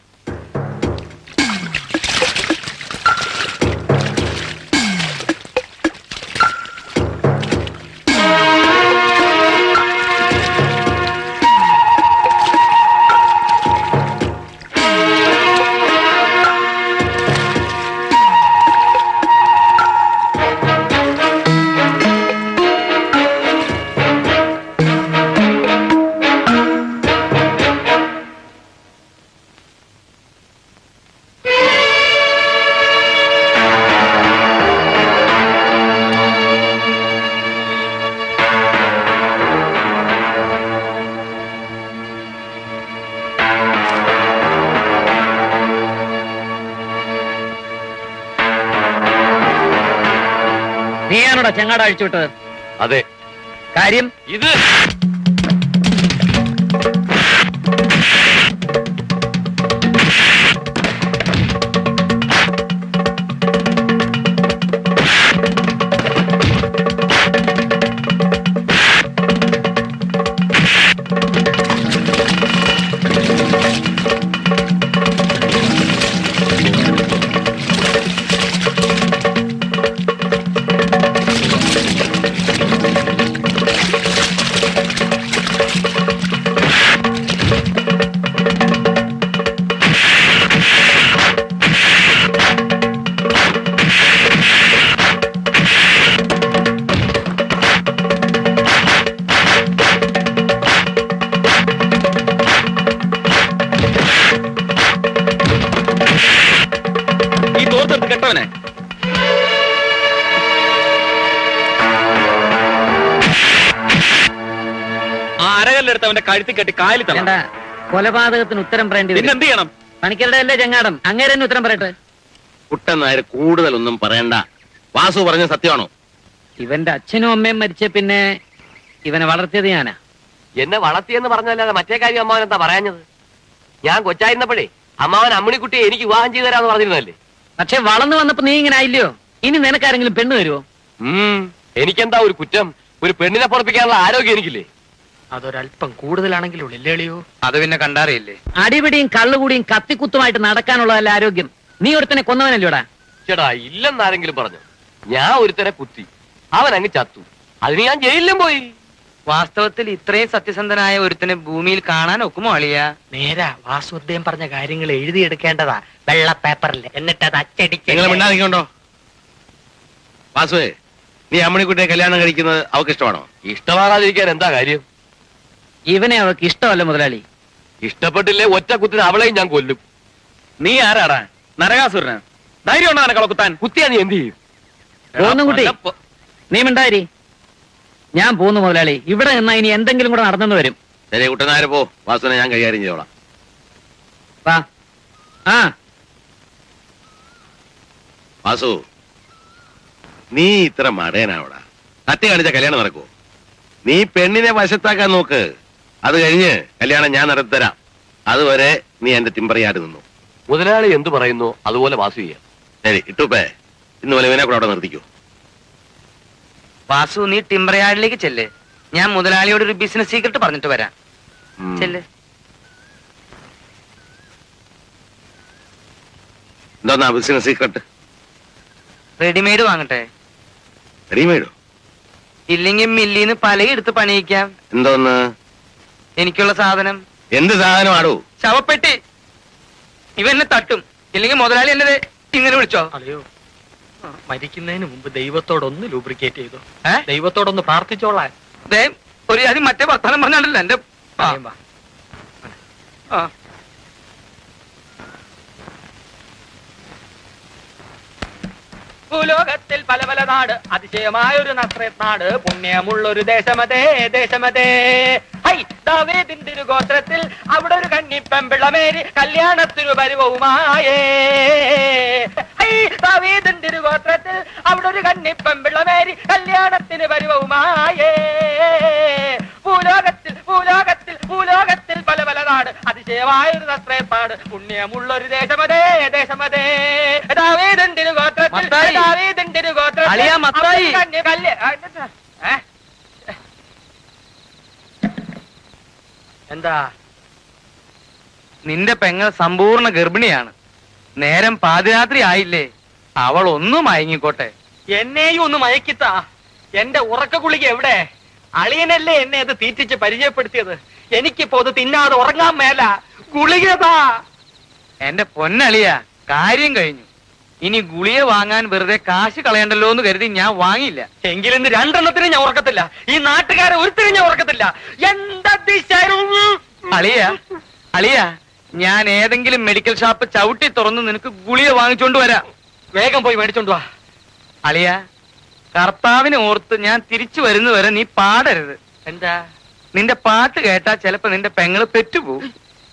നീയാണോടാ ചെങ്ങാട് അഴിച്ചു വിട്ടത് അതെ കാര്യം ഇത് ഈ തോർത്തെടുത്ത് കെട്ടവനെ ആ അരകല്ലെടുത്ത് അവന്റെ കഴുത്തി കെട്ടി കായലി തള്ള വേണ്ട കൊലപാതകത്തിന് ഉത്തരം പറയേണ്ടി പിന്നെ വരും എന്ത് ചെയ്യണം പണിക്കരുടെ അല്ലേ ചെങ്ങാടം അങ്ങേരെ തന്നെ ഉത്തരം പറയട്ടെ കുട്ടൻ നായർ കൂടുതലൊന്നും പറയണ്ട വാസു പറഞ്ഞ സത്യമാണോ ഇവന്റെ അച്ഛനും അമ്മയും മരിച്ച പിന്നെ ഇവനെ വളർത്തിയത് ഞാനാ എന്നെ വളർത്തിയെന്ന് പറഞ്ഞല്ലാതെ മറ്റേ കാര്യം അമ്മാവൻ എന്താ പറയാഞ്ഞത് ഞാൻ കൊച്ചായിരുന്നപ്പോഴേ അമ്മാവൻ അമ്മിണിക്കുട്ടിയെ എനിക്ക് വിവാഹം ചെയ്തു തരാന്ന് പറഞ്ഞിരുന്നല്ലേ പക്ഷെ വളർന്നു വന്നപ്പോ നീ ഇങ്ങനെ ആയില്ലയോ ഇനി നിനക്കാരെങ്കിലും പെണ്ണ് തരുമോ ഉം എനിക്കെന്താ ഒരു കുറ്റം ഒരു പെണ്ണിനെ പൊറപ്പിക്കാനുള്ള ആരോഗ്യം എനിക്കില്ലേ അതൊരല്പം കൂടുതലാണെങ്കിലും ഇല്ലേളിയോ അത് പിന്നെ കണ്ടറിയില്ലേ അടിപിടിയും കള്ളുകൂടിയും കത്തിക്കുത്തുമായിട്ട് നടക്കാനുള്ളതല്ല ആരോഗ്യം നീ ഒരുത്തനെ കൊന്നവനല്ലോടാ ചേടാ ഇല്ലെന്നാരെങ്കിലും പറഞ്ഞു ഞാൻ ഒരുത്തനെ കുത്തി അവൻ അങ്ങ് ചത്തു അതിന് ഞാൻ ജയിലിലും പോയി വാസ്തവത്തിൽ ഇത്രയും സത്യസന്ധനായ ഒരുത്തനെ ഭൂമിയിൽ കാണാൻ ഒക്കുമോ അളിയ നേരാ വാസുദേവൻ പറഞ്ഞ കാര്യങ്ങൾ എഴുതിയെടുക്കേണ്ടതാ വെള്ള പേപ്പറിൽ എന്നിട്ട് അത് അച്ചടിച്ച് നിങ്ങൾ മിണ്ടാതിരിക്കണ്ടോ വാസുവേ നീ അമ്മണിക്കുട്ടിയെ കല്യാണം കഴിക്കുന്നത് അവൾക്ക് ഇഷ്ടമാണോ ഇഷ്ടമാകാതിരിക്കാൻ എന്താ കാര്യം ഇവനെ അവൾക്ക് ഇഷ്ടമല്ല മുതലാളി ഇഷ്ടപ്പെട്ടില്ലേ ഒറ്റ കുത്തിന് അവളെയും ഞാൻ കൊല്ലും നീ ആരാടാ നരകാസുരന് ധൈര്യം ഉണ്ടോ അവനെ കുത്താൻ കുത്തിയാ നീ എന്ത് ചെയ്യും പോന്നും കുട്ടി നീ മിണ്ടാരി ഞാൻ പോന്നു മുതലാളി ഇവിടെ നിന്നാ ഇനി എന്തെങ്കിലും കൂടെ നടന്നെന്ന് വരും ശരി കുട്ടനായർ പോ വാസുവിനെ ഞാൻ കൈകാര്യം ചെയ്തോളാം വാ ആ വാസു നീ ഇത്ര മടയനാവടാ കത്തി കാണിച്ച കല്യാണം നടക്കുമോ നീ പെണ്ണിനെ വശത്താക്കാൻ നോക്ക് അത് കഴിഞ്ഞ് കല്യാണം ഞാൻ നടത്തിത്തരാം അതുവരെ നീ എന്റെ തിമ്പറിയാട് നിന്നു മുതലാളി എന്തു പറയുന്നു അതുപോലെ വാസു ചെയ്യാം ശരി ഇട്ടുപ്പേ ഇന്ന് പോലെ ഇവനെ കൂടെ അവിടെ നിർത്തിക്കോ വാസു നീ ടിംബർയാർഡിലേക്ക് ചെല്ല് ഞാൻ മുതലാളിയോട് ഒരു ബിസിനസ് സീക്രട്ട് പറഞ്ഞിട്ട് വരാം ഉം. ചെല്ല് എന്തോന്നാ ബിസിനസ് സീക്രട്ട് റെഡിമെയ്ഡ് വാങ്ങട്ടെ റെഡിമെയ്ഡോ ഇല്ലെങ്കിൽ മില്ലിന്ന് പലയെടുത്ത് പണിയിക്കാം എന്തോന്ന് എനിക്കുള്ള സാധനം എന്ത് സാധനമാടോ ശവപ്പെട്ടി ഇവന്നെ തട്ടും ഇല്ലെങ്കിൽ മുതലാളി എന്നെ ദേ ഇങ്ങനെ വിളിച്ചോ അതെയോ മരിക്കുന്നതിന് മുമ്പ് ദൈവത്തോടൊന്ന് ലൂബ്രിക്കേറ്റ് ചെയ്തു ഏ? ദൈവത്തോടൊന്ന് പ്രാർത്ഥിച്ചോളാൻ ദേ ഒരു ആദ്യം മറ്റേ വർത്താനം പറഞ്ഞാണ്ടല്ലോ എന്റെ ആ. അറിയാം വാ. ആ. ഭൂലോകത്തിൽ പല പല നാട് അതിശയമായ ഒരു നസ്രത്ത് നാട് പുണ്യമുള്ളൊരു ദേശമതേ ദേശമതേ ഹൈ ദാവേദിന്റെ ഒരു ഗോത്രത്തിൽ അവിടെ ഒരു കന്നിപ്പെമ്പിളമേരി കല്യാണത്തിനു പരിവവുമായേ ഹൈ ദാവേദിന്റെ ഒരു ഗോത്രത്തിൽ അവിടെ ഒരു കന്നിപ്പെമ്പിളമേരി കല്യാണത്തിന് പരിവവുമായേ ഭൂലോകത്തിൽ ഭൂലോകത്തിൽ ഭൂലോകത്തിൽ പല പല നാട് അതിശയമായ ഒരു നസ്രേപ്പാട് പുണ്യമുള്ളൊരു ദേശമതേ ദേശമതേ ദാവേദിന്റെ ഒരു ഗോത്രത്തിൽ മത്തായി. ദാവീദിന്റെ ഒരു ഗോത്രത്തിൽ അളിയാ മത്തായി. അവിടെ ഒരു കന്യ- കല്യ- ആ, എന്താ? ഏ? എന്താ നിന്റെ പെങ്ങൾ സമ്പൂർണ്ണ ഗർഭിണിയാണ് നേരം പാതിരാത്രി ആയില്ലേ അവൾ ഒന്നും മയങ്ങിക്കോട്ടെ എന്നെയും ഒന്ന് മയക്കിത്താ എന്റെ ഉറക്ക ഗുളിക എവിടെ അളിയനല്ലേ എന്നെ അത് തീറ്റിച്ച് പരിചയപ്പെടുത്തിയത് എനിക്കിപ്പോ അത് തിന്നാതെ ഉറങ്ങാൻ മേല ഗുളികതാ എന്റെ പൊന്നളിയ കാര്യം കഴിഞ്ഞു ഇനി ഗുളിക വാങ്ങാൻ വെറുതെ കാശ് കളയണ്ടല്ലോ എന്ന് കരുതി ഞാൻ വാങ്ങിയില്ല എങ്കിലും ഇന്ന് രണ്ടെണ്ണത്തിന് ഞാൻ ഉറക്കത്തില്ല ഈ നാട്ടുകാരെ ഒരുത്തിനും ഞാൻ ഉറക്കത്തില്ല എന്താ ദിശ അളിയ അളിയ ഞാൻ ഏതെങ്കിലും മെഡിക്കൽ ഷോപ്പ് ചവിട്ടി തുറന്ന് നിനക്ക് ഗുളിക വാങ്ങിച്ചോണ്ട് വരാം വേഗം പോയി മേടിച്ചോണ്ട് വാ അളിയ കർത്താവിനെ ഓർത്ത് ഞാൻ തിരിച്ചു വരുന്നവരെ നീ പാടരുത് എന്താ നിന്റെ പാട്ട് കേട്ടാ ചിലപ്പോ നിന്റെ പെങ്ങള് പെറ്റുപോകും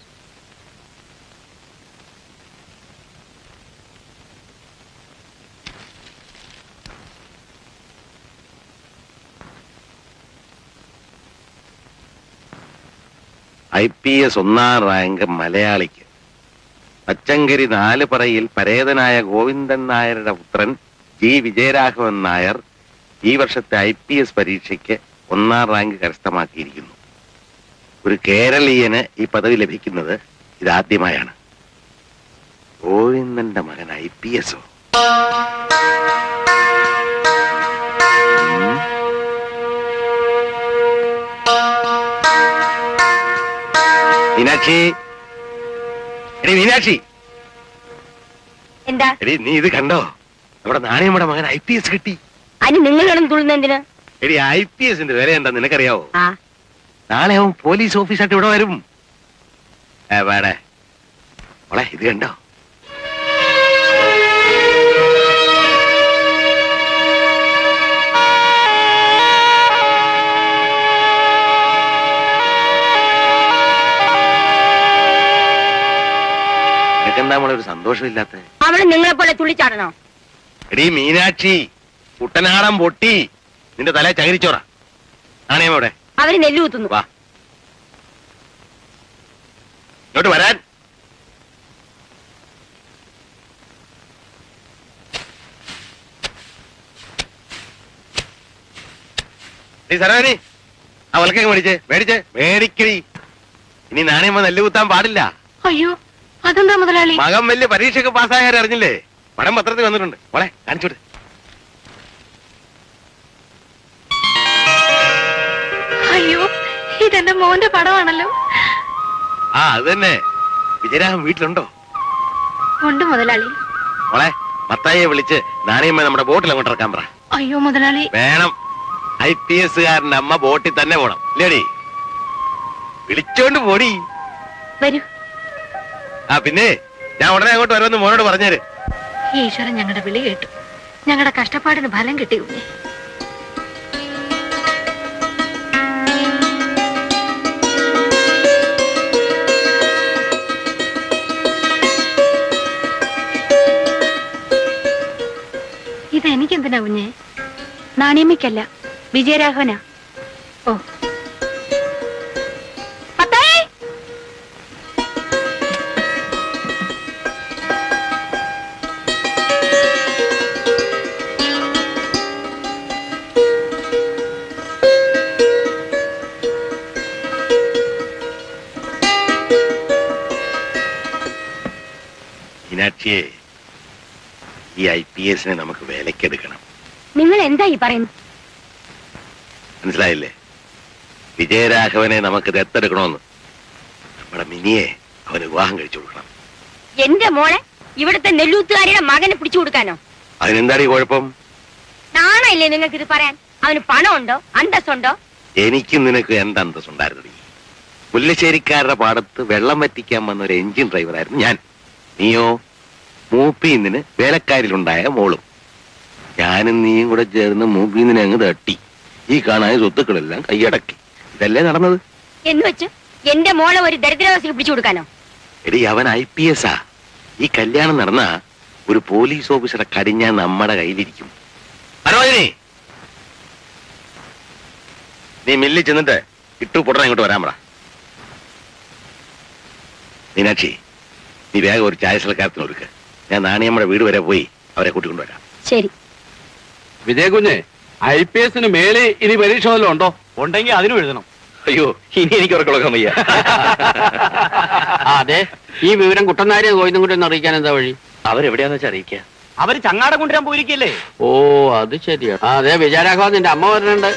ഐ പി എസ് ഒന്നാം റാങ്ക് മലയാളിക്ക് പച്ചങ്കരി നാല് പറയിൽ പരേതനായ ഗോവിന്ദൻ നായരുടെ പുത്രൻ ജി വിജയരാഘവൻ നായർ ഈ വർഷത്തെ ഐ പി എസ് പരീക്ഷയ്ക്ക് ഒന്നാം റാങ്ക് കരസ്ഥമാക്കിയിരിക്കുന്നു ഒരു കേരളീയന് ഈ പദവി ലഭിക്കുന്നത് ഇതാദ്യമായാണ് ഗോവിന്ദന്റെ മകൻ ഐ പി എസോ മീനാക്ഷി എടി മീനാക്ഷി എന്താ എടി നീ ഇത് കണ്ടോ നമ്മുടെ നാണയമ്മയുടെ മകൻ ഐ പി എസ് കിട്ടി അതിന് നിങ്ങൾ കിടന്ന് തുള്ളുന്ന എന്തിന് എടി ഐ പി എസിന്റെ വില എന്താ നിനക്കറിയാവോ ആ നാളെ അവൻ പോലീസ് ഓഫീസായിട്ട് ഇവിടെ വരും ഏ വേടെ മോളെ ഇത് കണ്ടോ നിനക്കെന്താ മോളെ ഒരു സന്തോഷമില്ലാത്ത അവള് നിങ്ങളെ പോലെ തുള്ളിച്ചാടണോ എടീ മീനാക്ഷി കുട്ടനാടൻ പൊട്ടി നിന്റെ തല ചകരിച്ചോറ നാണയമ്മയുടെ അവര് നെല്ല് കുത്തുന്നു വാ ഇങ്ങോട്ട് വരാൻ നീ സരവനി ആ വിളക്കൊക്കെ മേടിച്ചേ മേടിച്ചേ മേടിക്കടി ഇനി നാണയമ്മ നെല്ല് കുത്താൻ പാടില്ല അയ്യോ അതെന്താ മുതലാളി മകൻ വലിയ പരീക്ഷയ്ക്ക് പാസ്സായാലും അറിഞ്ഞില്ലേ പടം പത്രത്തിൽ വന്നിട്ടുണ്ട് മോളെ കാണിച്ചോട്ട് അയ്യോ ഇതെന്റെ മോന്റെ പടമാണല്ലോ ആ അത് തന്നെ വിജയരാഘവൻ വീട്ടിലുണ്ടോ ഉണ്ട് മുതലാളി മോളെ മത്തായിയെ വിളിച്ച് നാണയമ്മ നമ്മുടെ ബോട്ടിൽ അങ്ങോട്ട് ഇറക്കാൻ പറ അയ്യോ മുതലാളി വേണം ഐ പി എസ് കാരന്റെ അമ്മ ബോട്ടിൽ തന്നെ പോണം ഇല്ലേടി വിളിച്ചോണ്ട് പോടി വരൂ ആ പിന്നെ ഞാൻ ഉടനെ അങ്ങോട്ട് വരുമെന്ന് മോനോട് പറഞ്ഞേര് ഈശ്വരൻ ഞങ്ങളുടെ വിളി കേട്ടു ഞങ്ങളുടെ കഷ്ടപ്പാടിന് ഫലം കിട്ടി കുഞ്ഞെ ഇതെനിക്കെന്തിനാ കുഞ്ഞെ നാണിയമ്മയ്ക്കല്ല വിജയരാഘവനാ ഓ പത്തായി മീനാക്ഷിയെ ഈ ഐ പി എസിനെ നമുക്ക് വേലക്കെടുക്കണം നിങ്ങൾ എന്താ ഈ പറയുന്നത് മനസ്സിലായില്ലേ വിജയരാഘവനെ നമുക്ക് ദത്തെടുക്കണമെന്ന് നമ്മുടെ മിനിയെ അവന് വിവാഹം കഴിച്ചു കൊടുക്കണം എന്റെ മോളെ ഇവിടുത്തെ നെല്ലൂത്തുകാരിയുടെ മകനെ പിടിച്ചു കൊടുക്കാനോ അതിനെന്താടി കുഴപ്പം നാണമില്ലേ നിങ്ങൾക്ക് ഇത് പറയാൻ അവന് പണമുണ്ടോ അന്തസ്സുണ്ടോ എനിക്കും നിനക്ക് എന്ത് അന്തസ്സുണ്ടായിരുന്നടി മുല്ലശ്ശേരിക്കാരുടെ പാടത്ത് വെള്ളം വറ്റിക്കാൻ വന്ന ഒരു എഞ്ചിൻ ഡ്രൈവറായിരുന്നു ഞാൻ നീയോ മൂപ്പീന്നിന് വേലക്കാരിലുണ്ടായ മോളും ഞാനും നീയും കൂടെ ചേർന്ന് മൂപ്പീന്നിനെ അങ്ങ് തട്ടി ഈ കാണായ സ്വത്തുക്കളെല്ലാം കൈയടക്കി ഇതല്ലേ നടന്നത് എന്ന് വെച്ച് എന്റെ മോളെ ഒരു ദരിദ്രവാസിക്ക് പിടിച്ചു കൊടുക്കാനോ എടി അവൻ ഐ പി എസ് ആ ഈ കല്യാണം നടന്ന ഒരു പോലീസ് ഓഫീസറെ കടിഞ്ഞാൻ നമ്മുടെ കയ്യിലിരിക്കും മനോജിനി നീ മില്ലിൽ ചെന്നിട്ട് ഇട്ടു പൊട്ടണ ഇങ്ങോട്ട് വരാൻ പറ മീനാക്ഷി നീ വേഗം ഒരു ചായ സൽക്കാരത്തിന് ഒരുക്ക് ഞാൻ നാണിയമ്മയുടെ വീട് വരെ പോയി അവരെ കൂട്ടിക്കൊണ്ടുവരാം ശരി വിജയകുഞ്ഞ് ഐ പി എസിന് മേലെ ഇനി പരീക്ഷ വല്ലതും ഉണ്ടോ ഉണ്ടെങ്കിൽ അതിനും എഴുതണം അയ്യോ ഇനി എനിക്ക് ഉറക്കളക്കാൻ വയ്യ ആ, അതെ ഈ വിവരം കുട്ടനാരെ ഗോവിന്ദൻ കൂടെ ഒന്ന് അറിയിക്കാൻ എന്താ വഴി അവരെവിടെയാന്ന് വെച്ചാൽ അറിയിക്കുക അവര് ചങ്ങാടം കൊണ്ടുവരാൻ പോയിരിക്കല്ലേ ഓ അത് ശരിയാ ആ, അതെ വിജയരാഘവൻ നിന്റെ അമ്മ വരുന്നുണ്ട്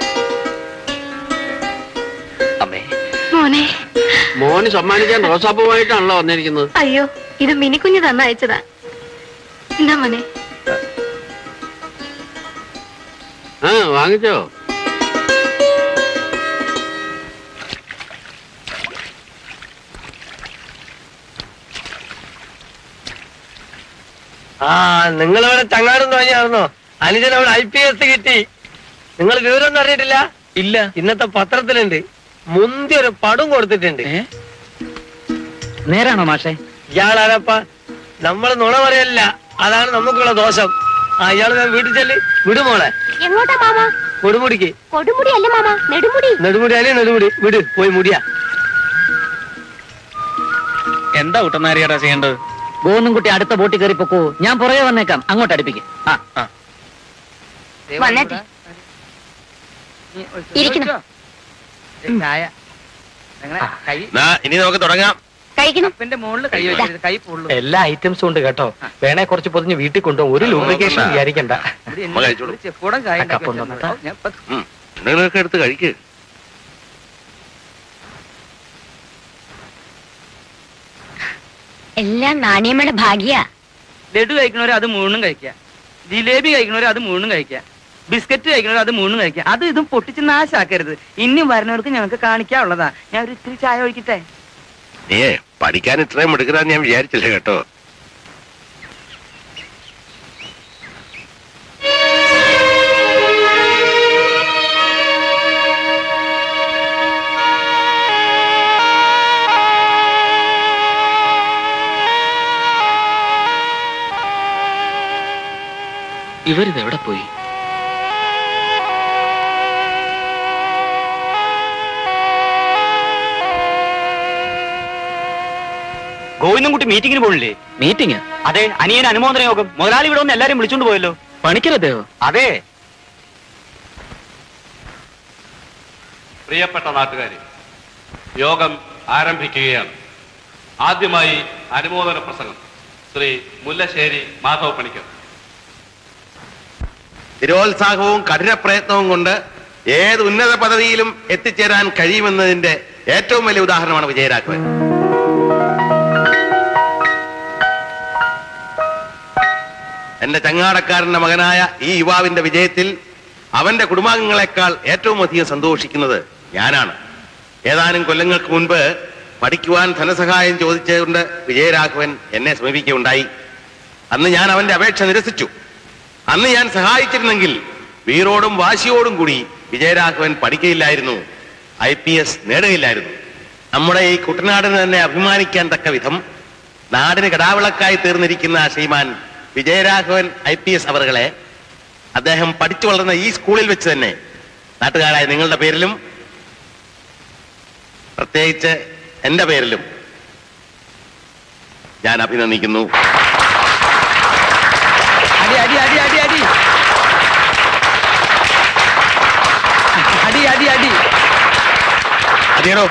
അമ്മേ മോനെ മോന് സമ്മാനിക്കാൻ റോസാപ്പുമായിട്ടാണല്ലോ വന്നിരിക്കുന്നത് അയ്യോ ഇത് മിനിക്കുഞ്ഞ് തന്ന അയച്ചതാ എന്താ മോനെ ആ വാങ്ങിച്ചോ ആ നിങ്ങൾ അവിടെ ചങ്ങാടം തുടങ്ങിയായിരുന്നോ അനുജൻ അവിടെ ഐ പി എസ് കിട്ടി നിങ്ങൾ വിവരമൊന്നും അറിയിട്ടില്ല ഇല്ല ഇന്നത്തെ പത്രത്തിലുണ്ട് മുന്തി ഒരു പടം കൊടുത്തിട്ടുണ്ട് നേരാണോ മാഷേ ഇയാളാരപ്പ നമ്മൾ നുണ പറയല്ല അതാണ് നമുക്കുള്ള ദോഷം ആ ഇയാൾ ഞാൻ വീട്ടിൽ ചെല്ല് വിടുമോളെ എങ്ങോട്ടാ മാമ കൊടുമുടിക്ക് കൊടുമുടി അല്ല മാമ നെടുമുടി നെടുമുടി അല്ലേ നെടുമുടി വിട് പോയി മുടിയാ എന്താ കുട്ടനാരിയാടാ ചെയ്യേണ്ടത് ഗോന്നും കുട്ടി അടുത്ത ബോട്ടിൽ കയറി പൊക്കോ ഞാൻ പുറകെ വന്നേക്കാം അങ്ങോട്ട് അടുപ്പിക്കും ആ ആ വന്നേട്ടെ ഇരിക്കണം ചായ നാ, ഇനി നമുക്ക് തുടങ്ങാം കഴിക്കണം കൈ വെക്കരുത്, കൈ പൊള്ളും. എല്ലാ ഐറ്റംസും ഉണ്ട് കേട്ടോ വേണേ കുറച്ച് പൊതിഞ്ഞ് വീട്ടിൽ കൊണ്ടുപോകും ഒരു ലൂബ്രിക്കേഷൻ വിചാരിക്കണ്ട അമ്മ കഴിച്ചോളൂ ചെപ്പോടെ ചായ ഉണ്ടാക്കി കപ്പം വെച്ചിട്ടുണ്ട്. തന്നോട്ടെ. ഞാൻ ഇപ്പൊ ഉം. എന്തെങ്കിലുമൊക്കെ എടുത്ത് കഴിക്ക് എല്ലാം നാണയമ്മയുടെ ഭാഗ്യ ലഡു കഴിക്കണവരെ അത് മുഴുവനും കഴിക്കുക ജിലേബി കഴിക്കണവരെ അത് മുഴുവനും കഴിക്കുക ബിസ്ക്കറ്റ് കഴിക്കണവരെ അത് മുഴുവനും കഴിക്കുക അത് ഇതും പൊട്ടിച്ച് നാശാക്കരുത് ഇനിയും വരുന്നവർക്ക് ഞങ്ങൾക്ക് കാണിക്കാനുള്ളതാ ഞാൻ ഒരു ഇത്തിരി ചായ ഒഴിക്കട്ടെ നീയേ പഠിക്കാൻ ഇത്രയും എടുക്കണമെന്ന് ഞാൻ വിചാരിച്ചില്ല കേട്ടോ ഇവരിത് എവിടെ പോയി ഗോവിന്ദൻകുട്ടി മീറ്റിംഗിന് പോണില്ലേ മീറ്റിംഗ് അതെ അനിയൻ അനുമോദന യോഗം മുതലാളി ഇവിടെ ഒന്ന് എല്ലാരും വിളിച്ചോണ്ട് പോയല്ലോ പണിക്കരദ്ദേഹോ അതെ പ്രിയപ്പെട്ട നാട്ടുകാരെ യോഗം ആരംഭിക്കുകയാണ് ആദ്യമായി അനുമോദന പ്രസംഗം ശ്രീ മുല്ലശ്ശേരി മാധവ പണിക്കർ സ്ഥിരോത്സാഹവും കഠിന പ്രയത്നവും കൊണ്ട് ഏത് ഉന്നത പദവിയിലും എത്തിച്ചേരാൻ കഴിയുമെന്നതിന്റെ ഏറ്റവും വലിയ ഉദാഹരണമാണ് വിജയരാഘവൻ എന്റെ ചങ്ങാടക്കാരന്റെ മകനായ ഈ യുവാവിന്റെ വിജയത്തിൽ അവന്റെ കുടുംബാംഗങ്ങളെക്കാൾ ഏറ്റവും അധികം സന്തോഷിക്കുന്നത് ഞാനാണ് ഏതാനും കൊല്ലങ്ങൾക്ക് മുൻപ് പഠിക്കുവാൻ ധനസഹായം ചോദിച്ചുകൊണ്ട് വിജയരാഘവൻ എന്നെ സമീപിക്കുകയുണ്ടായി അന്ന് ഞാൻ അവന്റെ അപേക്ഷ നിരസിച്ചു അന്ന് ഞാൻ സഹായിച്ചിരുന്നെങ്കിൽ വീറോടും വാശിയോടും കൂടി വിജയരാഘവൻ പഠിക്കയില്ലായിരുന്നു ഐ പി എസ് നേടുകയില്ലായിരുന്നു നമ്മുടെ ഈ കുട്ടനാടിന് തന്നെ അഭിമാനിക്കാൻ തക്ക വിധം നാടിന് കടാവിളക്കായി തീർന്നിരിക്കുന്ന Sriman Vijayaraghavan I P S അവറുകളെ അദ്ദേഹം പഠിച്ചു വളർന്ന ഈ സ്കൂളിൽ വെച്ച് തന്നെ നാട്ടുകാരായ നിങ്ങളുടെ പേരിലും പ്രത്യേകിച്ച് എന്റെ പേരിലും ഞാൻ അഭിനന്ദിക്കുന്നു അടി അടി അടി അടി അടി അടി അടി അടി അതേടോ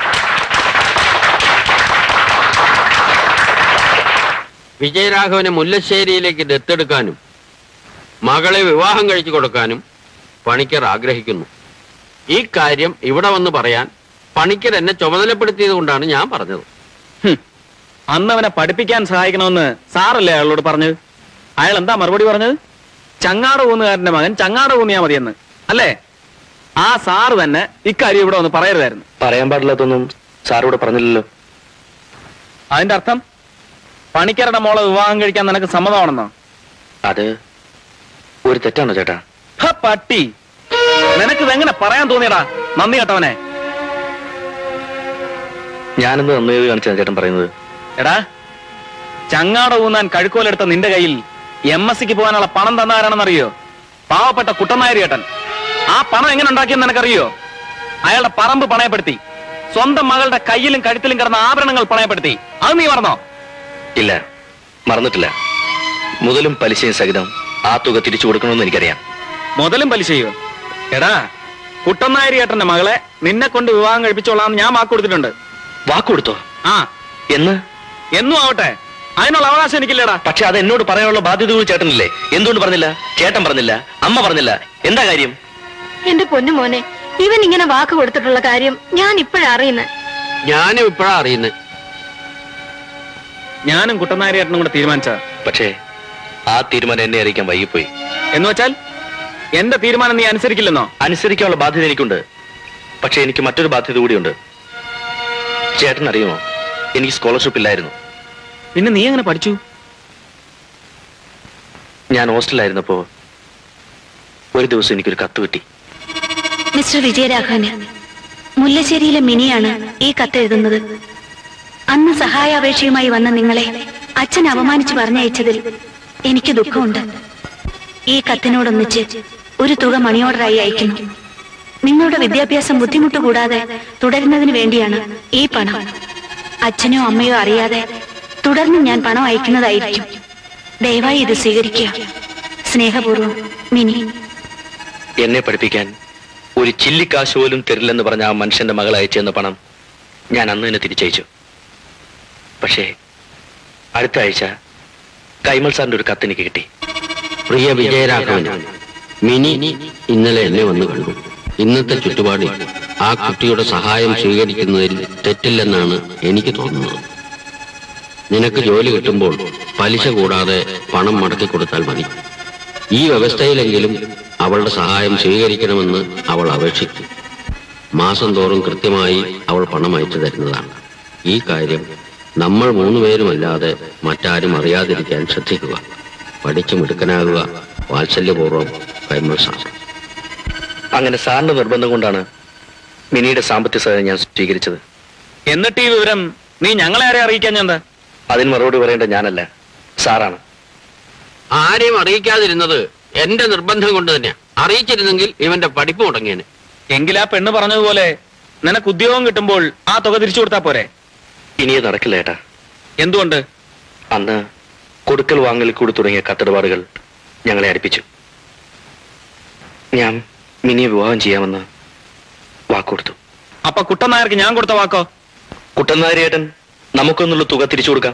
വിജയരാഘവനെ മുല്ലശ്ശേരിയിലേക്ക് ദത്തെടുക്കാനും മകളെ വിവാഹം കഴിച്ചു കൊടുക്കാനും പണിക്കർ ആഗ്രഹിക്കുന്നു ഈ കാര്യം ഇവിടെ വന്ന് പറയാൻ പണിക്കർ എന്നെ ചുമതലപ്പെടുത്തിയത് കൊണ്ടാണ് ഞാൻ പറഞ്ഞത് അന്ന് അവനെ പഠിപ്പിക്കാൻ സഹായിക്കണമെന്ന് സാറല്ലേ അയാളോട് പറഞ്ഞത് അയാൾ എന്താ മറുപടി പറഞ്ഞത് ചങ്ങാട് ഊന്നുകാരന്റെ മകൻ ചങ്ങാട് ഊന്നിയാ മതിയെന്ന് അല്ലേ ആ സാറ് തന്നെ ഇക്കാര്യം ഇവിടെ ഒന്ന് പറയരുതായിരുന്നു പറയാൻ പാടില്ലാത്തൊന്നും സാറിവിടെ പറഞ്ഞില്ലല്ലോ അതിന്റെ അർത്ഥം പണിക്കരുടെ മോളെ വിവാഹം കഴിക്കാൻ നിനക്ക് സമ്മതമാണെന്നോ അത് ഒരു തെറ്റാണോ ചേട്ടാ ഹ, പട്ടി നിനക്ക് ഇതെങ്ങനെ പറയാൻ തോന്നിയടാ നന്ദി കേട്ടവനെ ഞാനെന്ത് നന്ദി കാണിച്ചാ ചേട്ടൻ പറയുന്നത് എടാ ചങ്ങാട ഊന്നാൻ കഴുക്കോലെടുത്ത നിന്റെ കയ്യിൽ എം എസ് സിക്ക് പോകാനുള്ള പണം തന്നാരാണെന്നറിയോ പാവപ്പെട്ട കുട്ടനായരി ഏട്ടൻ ആ പണം എങ്ങനെ ഉണ്ടാക്കിയെന്ന് നിനക്കറിയോ അയാളുടെ പറമ്പ് പണയപ്പെടുത്തി സ്വന്തം മകളുടെ കയ്യിലും കഴുത്തിലും കിടന്ന ആഭരണങ്ങൾ പണയപ്പെടുത്തി അത് നീ പറഞ്ഞോ ഇല്ല മറന്നിട്ടില്ല മുതലും പലിശയും സഹിതം ആ തുക തിരിച്ചു കൊടുക്കണമെന്ന് എനിക്കറിയാം മുതലും പലിശയോ എടാ കുട്ടനായരി ഏട്ടന്റെ മകളെ നിന്നെ കൊണ്ട് വിവാഹം കഴിപ്പിച്ചോളാം ഞാൻ വാക്ക് കൊടുത്തിട്ടുണ്ട് വാക്ക് കൊടുത്തോ ആ എന്ന് എന്നും ആവട്ടെ അതിനുള്ള അവകാശം എനിക്കില്ലടാ പക്ഷെ അത് എന്നോട് പറയാനുള്ള ബാധ്യത കൂടി ചേട്ടനില്ലേ എന്തുകൊണ്ട് പറഞ്ഞില്ല ചേട്ടൻ പറഞ്ഞില്ല അമ്മ പറഞ്ഞില്ല എന്താ കാര്യം എന്റെ പൊന്നു മോനെ ഇവൻ ഇങ്ങനെ വാക്ക് കൊടുത്തിട്ടുള്ള കാര്യം ഞാൻ ഇപ്പോഴാ അറിയുന്നത് ഞാനും ഇപ്പോഴാ അറിയുന്നത് ഞാനും കുട്ടനായരി ഏട്ടനും കൂടെ തീരുമാനിച്ച പക്ഷേ ആ തീരുമാനം എന്നെ അറിയിക്കാൻ വൈകിപ്പോയി എന്ന് വെച്ചാൽ എന്റെ തീരുമാനം നീ അനുസരിക്കില്ലെന്നോ അനുസരിക്കാനുള്ള ബാധ്യത എനിക്കുണ്ട് പക്ഷെ എനിക്ക് മറ്റൊരു ബാധ്യത കൂടിയുണ്ട് ചേട്ടൻ അറിയുമോ എനിക്ക് സ്കോളർഷിപ്പ് ഇല്ലായിരുന്നു പിന്നെ നീ എങ്ങനെ പഠിച്ചു ഞാൻ ഹോസ്റ്റലിലായിരുന്നപ്പോ ഒരു ദിവസം എനിക്കൊരു കത്ത് കിട്ടി മിസ്റ്റർ വിജയരാഘവന് മുല്ലശ്ശേരിയിലെ മിനിയാണ് ഈ കത്ത് എഴുതുന്നത് അന്ന് സഹായാപേക്ഷയുമായി വന്ന നിങ്ങളെ അച്ഛൻ അപമാനിച്ചു പറഞ്ഞയച്ചതിൽ എനിക്ക് ദുഃഖമുണ്ട് ഈ കത്തിനോടൊന്നിച്ച് ഒരു തുക മണി ഓർഡറായി അയക്കുന്നു നിങ്ങളുടെ വിദ്യാഭ്യാസം ബുദ്ധിമുട്ട് കൂടാതെ തുടരുന്നതിന് വേണ്ടിയാണ് ഈ പണം അച്ഛനോ അമ്മയോ അറിയാതെ തുടർന്ന് ഞാൻ പണം അയക്കുന്നതായിരിക്കും ദയവായി ഇത് സ്വീകരിക്കുക സ്നേഹപൂർവ്വം മിനി എന്നെ പഠിപ്പിക്കാൻ ഒരു ചില്ലിക്കാശ് പോലും തരില്ലെന്ന് പറഞ്ഞ ആ മനുഷ്യന്റെ മകൾ അയച്ചെന്ന പണം ഞാൻ അന്ന് തന്നെ തിരിച്ചയച്ചു പക്ഷേ അടുത്ത ആഴ്ച കൈമൾ സാറിന്റെ ഒരു കത്ത് എനിക്ക് കിട്ടി പ്രിയ വിജയരാഘവൻ മിനി ഇന്നലെ എന്നെ വന്ന് കണ്ടു ഇന്നത്തെ ചുറ്റുപാടിൽ ആ കുട്ടിയുടെ സഹായം സ്വീകരിക്കുന്നതിൽ തെറ്റില്ലെന്നാണ് എനിക്ക് തോന്നുന്നത് നിനക്ക് ജോലി കിട്ടുമ്പോൾ പലിശ കൂടാതെ പണം മടക്കി കൊടുത്താൽ മതി ഈ വ്യവസ്ഥയിലെങ്കിലും അവളുടെ സഹായം സ്വീകരിക്കണമെന്ന് അവൾ അപേക്ഷിച്ചു മാസം തോറും കൃത്യമായി അവൾ പണം അയച്ചു തരുന്നതാണ് ഈ കാര്യം നമ്മൾ മൂന്നുപേരുമല്ലാതെ മറ്റാരും അറിയാതിരിക്കാൻ ശ്രദ്ധിക്കുക പഠിച്ചു മിടുക്കനാകുക വാത്സല്യപൂർവ്വം കൈമൾ സാർ അങ്ങനെ സാറിന്റെ നിർബന്ധം കൊണ്ടാണ് മിനിയുടെ സാമ്പത്തിക സഹായം ഞാൻ സ്വീകരിച്ചത് എന്നിട്ട് ഈ വിവരം നീ ഞങ്ങളെ ആരെ അറിയിക്കാൻ എന്താ അതിന് മറുപടി പറയേണ്ട ഞാനല്ല സാറാണ് ആരെയും അറിയിക്കാതിരുന്നത് എന്റെ നിർബന്ധം കൊണ്ട് തന്നെയാ അറിയിച്ചിരുന്നെങ്കിൽ ഇവന്റെ പഠിപ്പ് മുടങ്ങിയേനെ എങ്കിൽ ആ പെണ്ണ് പറഞ്ഞതുപോലെ നിനക്ക് ഉദ്യോഗം കിട്ടുമ്പോൾ ആ തുക തിരിച്ചു കൊടുത്താ പോരെ ഇനിയത് നടക്കില്ല ഏട്ടാ എന്തുകൊണ്ട് അന്ന് കൊടുക്കൽ വാങ്ങൽ കൂടി തുടങ്ങിയ കത്തിടപാടുകൾ ഞങ്ങളെ അടുപ്പിച്ചു ഞാൻ മിനിയെ വിവാഹം ചെയ്യാമെന്ന് വാക്കുകൊടുത്തു അപ്പൊ കുട്ടനായർക്ക് ഞാൻ കൊടുത്ത വാക്കോ കുട്ടനാരിയേട്ടൻ നമുക്കൊന്നുള്ള തുക തിരിച്ചു കൊടുക്കാം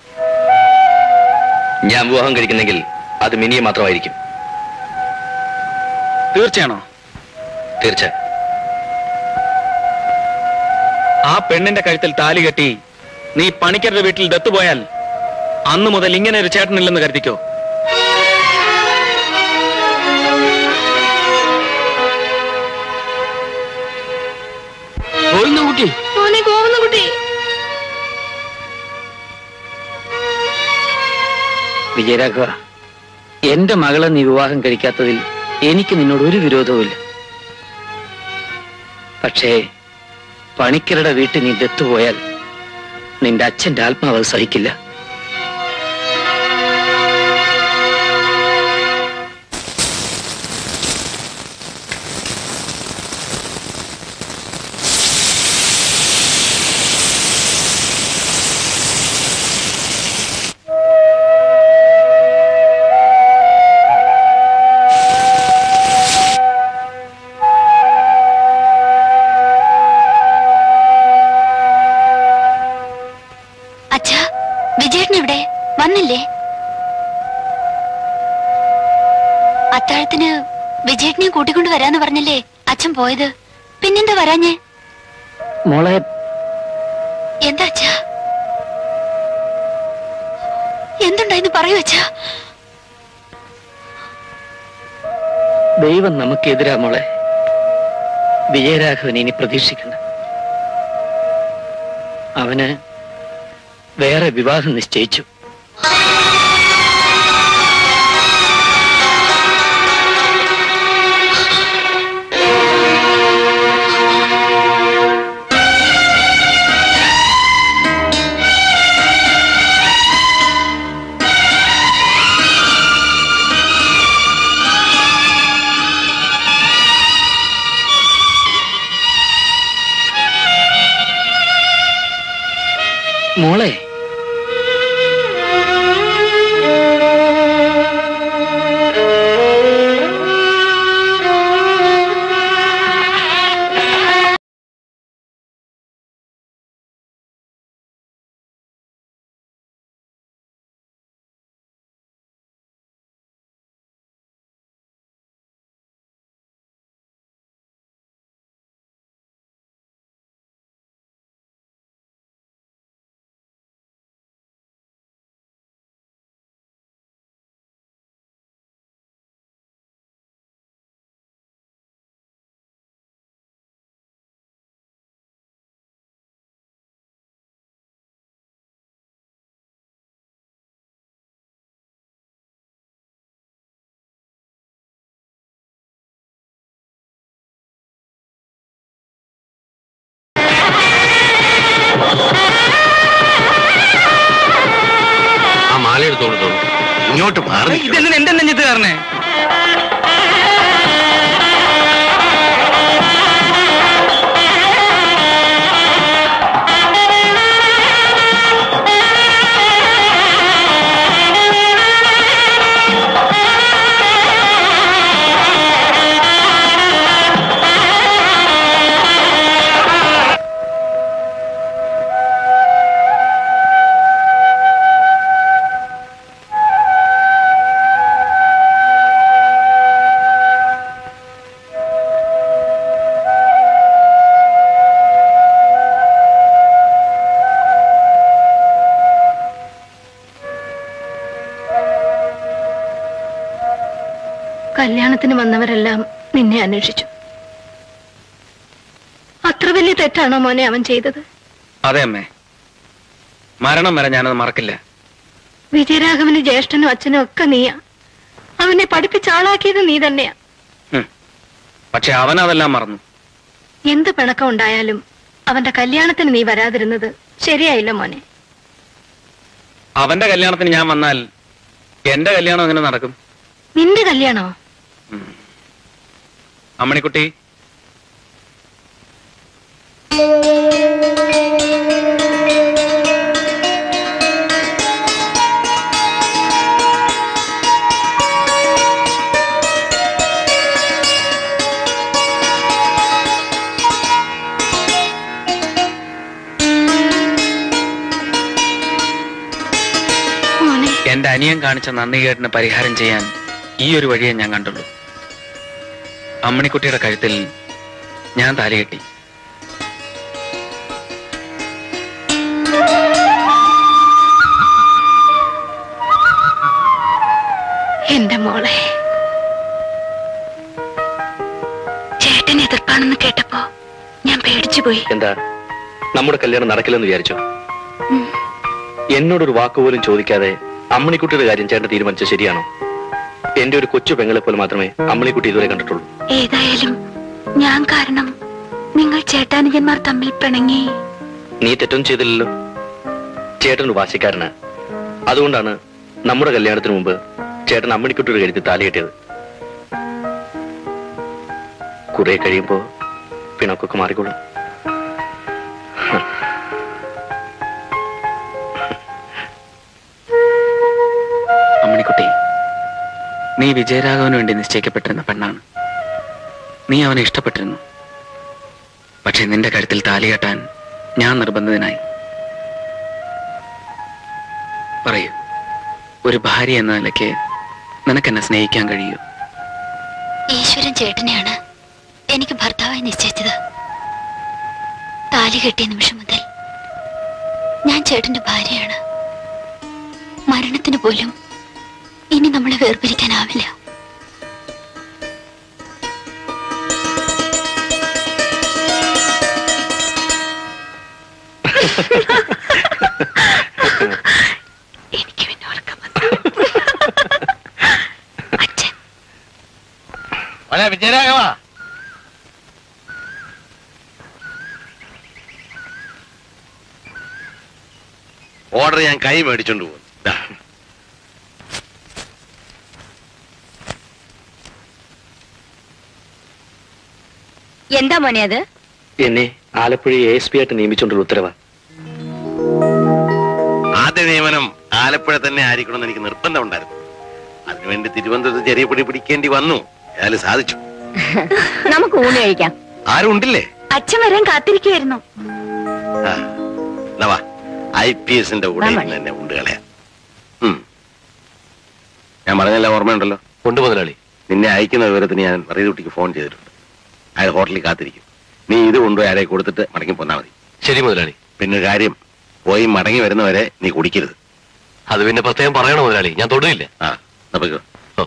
ഞാൻ വിവാഹം കഴിക്കുന്നെങ്കിൽ അത് മിനിയെ മാത്രമായിരിക്കും തീർച്ചയാണോ തീർച്ച ആ പെണ്ണിന്റെ കഴുത്തിൽ താലി കെട്ടി നീ പണിക്കരുടെ വീട്ടിൽ ദത്തു പോയാൽ അന്ന് മുതൽ ഇങ്ങനെ ഒരു ചേട്ടനില്ലെന്ന് കരുതിക്കോ കുട്ടി മോനെ ഗോവിന്ദൻകുട്ടി വിജയരാഘവ എന്റെ മകളെ നീ വിവാഹം കഴിക്കാത്തതിൽ എനിക്ക് നിന്നോട് ഒരു വിരോധവുമില്ല പക്ഷേ പണിക്കരുടെ വീട്ടിൽ നീ ദത്തുപോയാൽ നിന്റെ അച്ഛന്റെ ആത്മാവ് അത് സഹിക്കില്ല പറഞ്ഞില്ലേ അത്താഴത്തിന് വിജയേട്ടനെ കൂട്ടിക്കൊണ്ട് വരാന്ന് പറഞ്ഞല്ലേ അച്ഛൻ പോയത് പിന്നെന്താ വരാഞ്ഞേ മോളെ എന്താ അച്ഛാ എന്തുണ്ടായിന്ന് പറയൂ അച്ഛാ ദൈവം നമുക്കെതിരാ മോളെ വിജയരാഘവൻ ഇനി പ്രതീക്ഷിക്കണ്ട അവന് വേറെ വിവാഹം നിശ്ചയിച്ചു മോളെ ആ മാല എടുത്തു കൊടുത്തോളൂ ഇങ്ങോട്ട് മാറി നിൽക്കണം. ഇതെന്തിനാ എന്റെ നെഞ്ചത്ത് കയറണേ കല്യാണത്തിന് വന്നവരെല്ലാം നിന്നെ അന്വേഷിച്ചു അത്ര വലിയ തെറ്റാണോ മോനെ അവൻ ചെയ്തത് അതെ അമ്മേ മരണം വരെ ഞാനത് മറക്കില്ല വിജയരാഘവന് ജ്യേഷ്ഠനും അച്ഛനും ഒക്കെ നീയാ അവനെ പഠിപ്പിച്ച് ആളാക്കിയത് നീ തന്നെയാ പക്ഷെ അവൻ അതെല്ലാം മറന്നു എന്ത് പിണക്കം ഉണ്ടായാലും അവന്റെ കല്യാണത്തിന് നീ വരാതിരുന്നത് ശരിയായില്ല മോനെ അവന്റെ കല്യാണത്തിന് ഞാൻ വന്നാൽ എന്റെ കല്യാണം എങ്ങനെ നടക്കും നിന്റെ കല്യാണോ അമ്മണിക്കുട്ടി മോനെ എന്റെ അനിയൻ കാണിച്ച നന്ദികേട്ടിന് പരിഹാരം ചെയ്യാൻ ഈ ഒരു വഴിയെ ഞാൻ കണ്ടുള്ളൂ അമ്മണിക്കുട്ടിയുടെ കഴുത്തിൽ ഞാൻ താലി കെട്ടി എന്റെ മോളെ ചേട്ടൻ എതിർപ്പാണെന്ന് കേട്ടപ്പോ ഞാൻ പേടിച്ചു പോയി എന്താ നമ്മുടെ കല്യാണം നടക്കില്ലെന്ന് വിചാരിച്ചോ എന്നോടൊരു വാക്കുപോലും ചോദിക്കാതെ അമ്മണിക്കുട്ടിയുടെ കാര്യം ചേട്ടൻ തീരുമാനിച്ചത് ശരിയാണോ എന്റെ ഒരു കൊച്ചു പെങ്ങളെ പോലെ മാത്രമേ അമ്മണിക്കുട്ടി ഇതുവരെ കണ്ടിട്ടുള്ളൂ ഏതായാലും ഞാൻ കാരണം നിങ്ങൾ ചേട്ടാനുജന്മാർ തമ്മിൽ പിണങ്ങി നീ തെറ്റൊന്നും ചെയ്തില്ലല്ലോ ചേട്ടൻ ഒരു വാശിക്കാരന് അതുകൊണ്ടാണ് നമ്മുടെ കല്യാണത്തിന് മുമ്പ് ചേട്ടൻ അമ്മണിക്കുട്ടിയുടെ കരുത്തി താലി കെട്ടിയത് കുറെ കഴിയുമ്പോ പിണക്കൊക്കെ മാറിക്കോളും അമ്മണിക്കുട്ടി നീ വിജയരാഘവന് വേണ്ടി നിശ്ചയിക്കപ്പെട്ടിരുന്ന പെണ്ണാണ് നീ അവനെ ഇഷ്ടപ്പെട്ടിരുന്നു പക്ഷെ നിന്റെ കഴുത്തിൽ താലി കെട്ടാൻ ഞാൻ നിർബന്ധിതനായി പറയൂ ഒരു ഭാര്യ എന്ന നിലയ്ക്ക് നിനക്കെന്നെ സ്നേഹിക്കാൻ കഴിയൂ ഈശ്വരൻ ചേട്ടനെയാണ് എനിക്ക് ഭർത്താവായി നിശ്ചയിച്ചത് താലി കെട്ടിയ നിമിഷം മുതൽ ഞാൻ ചേട്ടന്റെ ഭാര്യയാണ് മരണത്തിന് പോലും ഇനി നമ്മളെ വേർപിരിക്കാനാവില്ല മോനെ വിജയരാഘവ ഓർഡർ ഞാൻ കൈ മേടിച്ചോണ്ട് പോകും ദാ. എന്താ മോനെ അത് എന്നെ ആലപ്പുഴ എസ് പി ആയിട്ട് നിയമിച്ചുകൊണ്ടുള്ള ഉത്തരവാ ആദ്യ നിയമനം ആലപ്പുഴ തന്നെ ആയിരിക്കണമെന്ന് എനിക്ക് നിർബന്ധമുണ്ടായിരുന്നു അതിനുവേണ്ടി തിരുവനന്തപുരത്ത് ചെറിയ പിടി പിടിക്കേണ്ടി വന്നു ഏതായാലും സാധിച്ചു നമുക്ക് ഊണ് കഴിക്കാം ആരും ഉണ്ടില്ലേ അച്ഛൻ വരാൻ കാത്തിരിക്കുകയായിരുന്നു ആ, എന്നാ വാ ഐ പി എസിന്റെ കൂടെ ഇരുന്ന് തന്നെ ഉണ്ട് കളയാം ഉം. ഞാൻ പറഞ്ഞല്ല ഓർമ്മയുണ്ടല്ലോ ഉണ്ട് മുതലാളി നിന്നെ അയക്കുന്ന വിവരത്തിന് ഞാൻ റീതുട്ടിക്ക് ഫോൺ ചെയ്തിട്ടുണ്ട് അയാൾ ഹോട്ടലിൽ കാത്തിരിക്കും നീ ഇത് കൊണ്ടുപോയി ആരെ കൊടുത്തിട്ട് മടങ്ങി പോന്നാ മതി ശരി മുതലാളി പിന്നെ ഒരു കാര്യം പോയി മടങ്ങി വരുന്നവരെ നീ കുടിക്കരുത് അത് പിന്നെ പ്രത്യേകം പറയണോ മുതലാളി ഞാൻ തൊടുകയില്ല ആ എന്നാ പോയിക്കോ.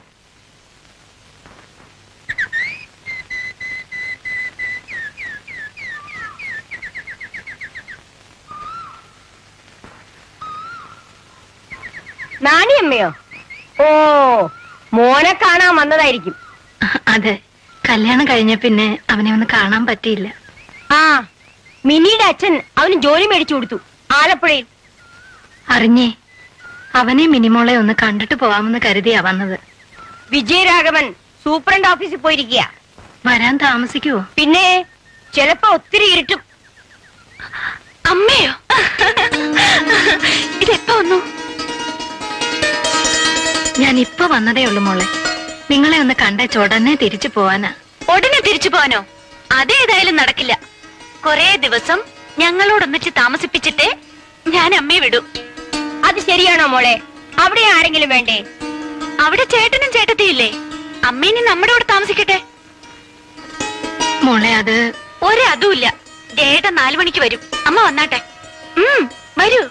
നാണിയമ്മയോ ഓ മോനെ കാണാൻ വന്നതായിരിക്കും അതെ കല്യാണം കഴിഞ്ഞ പിന്നെ അവനെ ഒന്ന് കാണാൻ പറ്റിയില്ല ആ മിനിയുടെ അച്ഛൻ അവന് ജോലി മേടിച്ചു കൊടുത്തു ആലപ്പുഴയിൽ അറിഞ്ഞേ അവനെ മിനിമോളെ ഒന്ന് കണ്ടിട്ട് പോവാമെന്ന് കരുതിയാ വന്നത് വിജയരാഘവൻ സൂപ്രണ്ട് ഓഫീസിൽ പോയിരിക്കുക വരാൻ താമസിക്കുവോ പിന്നെ ചിലപ്പോ ഒത്തിരി ഇരുട്ടും അമ്മയോ ഇതെപ്പോ വന്നു ഞാൻ ഇപ്പൊ വന്നതേ ഉള്ളൂ മോളെ നിങ്ങളെ ഒന്ന് കണ്ടേച്ച് ഉടനെ തിരിച്ചു പോവാനാ ഉടനെ തിരിച്ചു പോവാനോ അതേതായാലും നടക്കില്ല കൊറേ ദിവസം ഞങ്ങളോടൊന്നിച്ച് താമസിപ്പിച്ചിട്ടേ ഞാൻ അമ്മയെ വിടൂ അത് ശരിയാണോ മോളെ അവിടെ ആരെങ്കിലും വേണ്ടേ അവിടെ ചേട്ടനും ചേട്ടത്തിയില്ലേ അമ്മേനി നമ്മുടെ കൂടെ താമസിക്കട്ടെ മോളെ അത് ഒരു അതുമില്ല ഏട്ടൻ നാലു മണിക്ക് വരും അമ്മ വന്നാട്ടെ ഉം വരൂ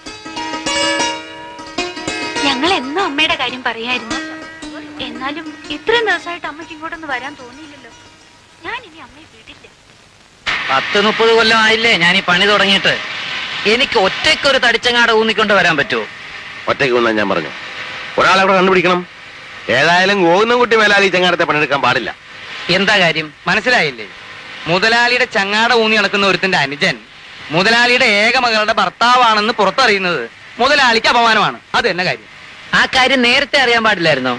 ഞങ്ങൾ എന്നും അമ്മയുടെ കാര്യം പറയായിരുന്നു എന്നാലും ഇത്രയും ദിവസമായിട്ട് അമ്മയ്ക്ക് ഇങ്ങോട്ടൊന്ന് വരാൻ തോന്നിയില്ലല്ലോ ഞാൻ ഇനി അമ്മയെ വിടില്ല പത്ത് മുപ്പത് കൊല്ലം ആയില്ലേ ഞാൻ ഈ പണി തുടങ്ങിയിട്ട് എനിക്ക് ഒറ്റയ്ക്കൊരു തടിച്ചങ്ങാട ഊന്നിക്കൊണ്ട് വരാൻ പറ്റുമോ ഒറ്റയ്ക്ക് വന്നാൽ ഞാൻ പറഞ്ഞു ഒരാളെ അവിടെ കണ്ടുപിടിക്കണം ഏതായാലും ഗോവിന്ദൻകുട്ടി മേലാലി ചങ്ങാടത്തെ പണിയെടുക്കാൻ പാടില്ല എന്താ കാര്യം മനസ്സിലായില്ലേ മുതലാളിയുടെ ചങ്ങാട ഊന്നി നടക്കുന്ന ഒരുത്തിന്റെ അനുജൻ മുതലാളിയുടെ ഏക മകളുടെ ഭർത്താവാണെന്ന് പുറത്തറിയുന്നത് മുതലാളിക്ക് അപമാനമാണ് അത് തന്നെ കാര്യം ആ കാര്യം നേരത്തെ അറിയാൻ പാടില്ലായിരുന്നോ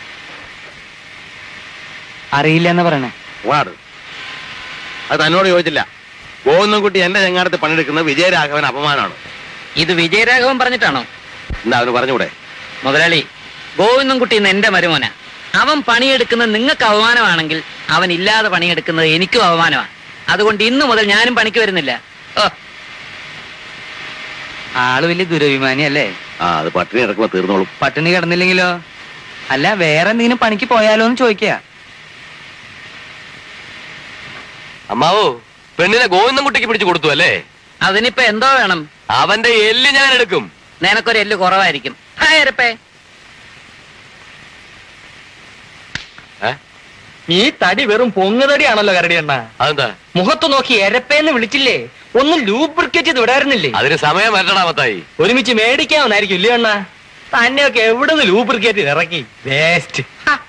അറിയില്ല എന്ന് പറയണേ വാട് അത് തന്നോട് ചോദിച്ചില്ല ഗോവിന്ദൻകുട്ടി എന്റെ ചങ്ങാടത്തെ പണിയെടുക്കുന്നത് വിജയരാഘവൻ അപമാനമാണ് ഇത് വിജയരാഘവൻ പറഞ്ഞിട്ടാണോ എന്താ അവന് പറഞ്ഞൂടെ മുതലാളി ഗോവിന്ദൻകുട്ടി ഇന്ന് എന്റെ മരുമോന അവൻ പണിയെടുക്കുന്നത് നിങ്ങൾക്ക് അവമാനമാണെങ്കിൽ അവൻ ഇല്ലാതെ പണിയെടുക്കുന്നത് എനിക്കും അവമാനമാണ് അതുകൊണ്ട് ഇന്നു മുതൽ ഞാനും പണിക്ക് വരുന്നില്ല ഓ ആള് വലിയ ദുരഭിമാനി അല്ലേ ആ അത് പട്ടിണി കിടക്കുമ്പോ തീർന്നോളും പട്ടിണി കിടന്നില്ലെങ്കിലോ അല്ല വേറെ എന്തെങ്കിലും പണിക്ക് പോയാലോ എന്ന് ചോദിക്കുക അമ്മാവോ പെണ്ണിനെ ഗോവിന്ദൻകുട്ടിക്ക് പിടിച്ചു കൊടുത്തു അല്ലേ അതിനിപ്പോ എന്തോ വേണം അവന്റെ എല്ല് ഞാൻ എടുക്കും നിനക്കൊരു എല്ല് കുറവായിരിക്കും ഹായരപ്പേ ഈ തടി വെറും പൊങ്ങുതടിയാണല്ലോ കരടിയണ്ണ അതെന്താ മുഖത്ത് നോക്കി എരപ്പേന്ന് വിളിച്ചില്ലേ ഒന്ന് ലൂബ്രിക്കേറ്റ് ചെയ്ത് വിടായിരുന്നില്ലേ അതിന് സമയം വരട്ടടാ മത്തായി ഒരുമിച്ച് മേടിക്കാമെന്നായിരിക്കും ഇല്ലേ അണ്ണ തന്നെയൊക്കെ എവിടെ നിന്ന് ലൂബ്രിക്കേറ്റ് ഇറക്കി വേസ്റ്റ്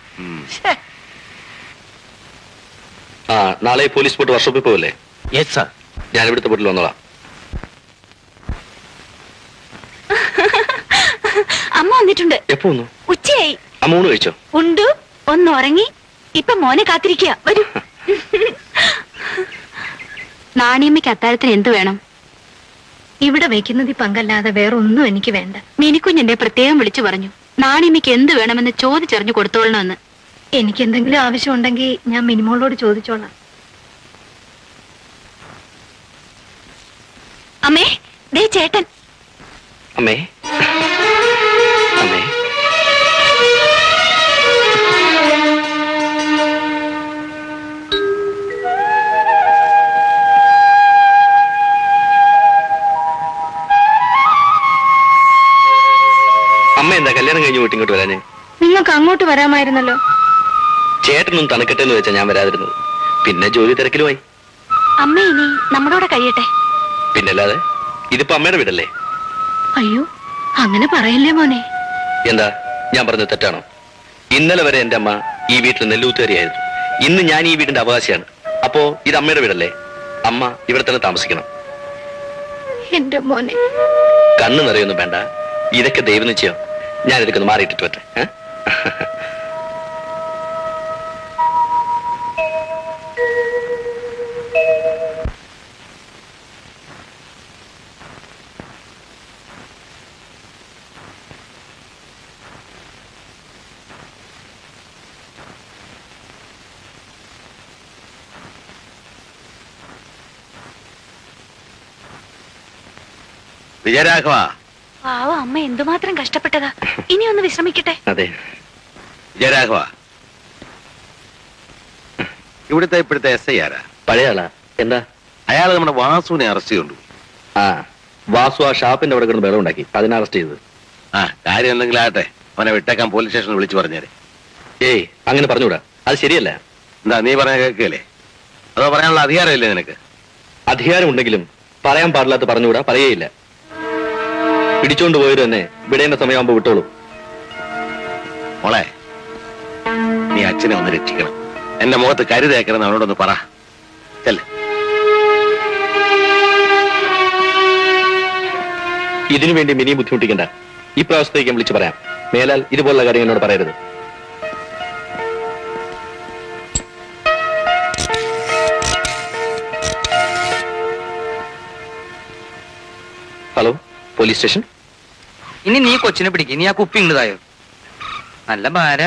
ആ നാളെ ഈ പോലീസ് ബോട്ട് വർക്ക്ഷോപ്പിൽ പോകല്ലേ യെസ് സാർ ഞാൻ ഇവിടുത്തെ ബോട്ടിൽ വന്നോളാം അമ്മ വന്നിട്ടുണ്ട് എപ്പോ വന്നു ഉച്ചയായി അമ്മ ഊണ് കഴിച്ചോ ഉണ്ടു ഒന്ന് ഉറങ്ങി ഇപ്പൊ മോനെ കാത്തിരിക്കുക വരൂ നാണിയമ്മയ്ക്ക് അത്താഴത്തിന് എന്ത് വേണം ഇവിടെ വെക്കുന്നത് പങ്കല്ലാതെ വേറെ ഒന്നും എനിക്ക് വേണ്ട മിനിക്കുഞ്ഞിന്റെ പ്രത്യേകം വിളിച്ചു പറഞ്ഞു നാണിയമ്മയ്ക്ക് എന്ത് വേണമെന്ന് ചോദിച്ചറിഞ്ഞു കൊടുത്തോളണമെന്ന് എനിക്ക് എന്തെങ്കിലും ആവശ്യമുണ്ടെങ്കിൽ ഞാൻ മിനിമോളോട് ചോദിച്ചോളാം അമ്മേ ദേ ചേട്ടൻ അമ്മേ അമ്മേ കഴിഞ്ഞ് വീട്ടിൽ ഇങ്ങോട്ട് വരാഞ്ഞേ നിങ്ങൾക്ക് അങ്ങോട്ട് വരാമായിരുന്നല്ലോ ചേട്ടനൊന്നും തണുക്കട്ടെ എന്ന് വെച്ചാ ഞാൻ വരാതിരുന്നത് പിന്നെ ജോലി തിരക്കിലുമായി അമ്മ ഇനി നമ്മളോടെ കഴിയട്ടെ പിന്നല്ലാതെ ഇതിപ്പോ അമ്മയുടെ വീടല്ലേ അയ്യോ അങ്ങനെ പറയല്ലേ മോനെ എന്താ ഞാൻ പറഞ്ഞത് തെറ്റാണോ ഇന്നലെ വരെ എന്റെ അമ്മ ഈ വീട്ടിൽ നെല്ലൂത്തുകാരിയായിരുന്നു ഇന്ന് ഞാൻ ഈ വീടിന്റെ അവകാശിയാണ് അപ്പോ ഇത് അമ്മയുടെ വീടല്ലേ അമ്മ ഇവിടെ തന്നെ താമസിക്കണം എന്റെ മോനെ കണ്ണു നിറയൊന്നും വേണ്ട ഇതൊക്കെ ദൈവനിശ്ചയം ഞാൻ ഇതൊക്കെ ഒന്ന് മാറിയിട്ടിട്ട് പറ്റേ ഏ? വിജയരാഘവ പാവ അമ്മ എന്തുമാത്രം കഷ്ടപ്പെട്ടതാ ഇനി ഒന്ന് വിശ്രമിക്കട്ടെ അതെ വിജയരാഘവ ഇവിടുത്തെ ഇപ്പോഴത്തെ എസ് ഐ ആരാ പഴയ ആളാ എന്താ അയാൾ നമ്മുടെ വാസുവിനെ അറസ്റ്റ് ചെയ്തു ആ വാസു ആ ഷാപ്പിന്റെ അവിടെ കിടന്ന് ബലം ഉണ്ടാക്കി അതിനെ അറസ്റ്റ് ചെയ്തത് ആ കാര്യം എന്തെങ്കിലും ആകട്ടെ അവനെ വിട്ടേക്കാൻ പോലീസ് സ്റ്റേഷനിൽ വിളിച്ചു പറഞ്ഞേരെ ഏയ് അങ്ങനെ പറഞ്ഞുകൂടാ അത് ശരിയല്ല എന്താ നീ പറഞ്ഞ കേൾക്കുകയല്ലേ അതോ പറയാനുള്ള അധികാരമില്ലേ നിനക്ക് അധികാരമുണ്ടെങ്കിലും പറയാൻ പാടില്ലാത്ത പറഞ്ഞുകൂടാ പറയേയില്ല പിടിച്ചോണ്ട് പോയത് തന്നെ വിടേണ്ട സമയമാകുമ്പോ വിട്ടോളൂ മോളെ നീ അച്ഛനെ ഒന്ന് രക്ഷിക്കണം എന്റെ മുഖത്ത് കരുതേക്കണം അവനോടൊന്ന് പറ ചെല്ല് ഇതിനു വേണ്ടി മിനിയും ബുദ്ധിമുട്ടിക്കണ്ട ഇപ്രാവശ്യത്തേക്ക് ഞാൻ വിളിച്ചു പറയാം മേലാൽ ഇതുപോലുള്ള കാര്യം എന്നോട് പറയരുത് ഹലോ പോലീസ് സ്റ്റേഷൻ ഇനി നീ കൊച്ചിനെ പിടിക്കും നീ ആ കുപ്പി ഇങ്ങതായോ നല്ല ഭാര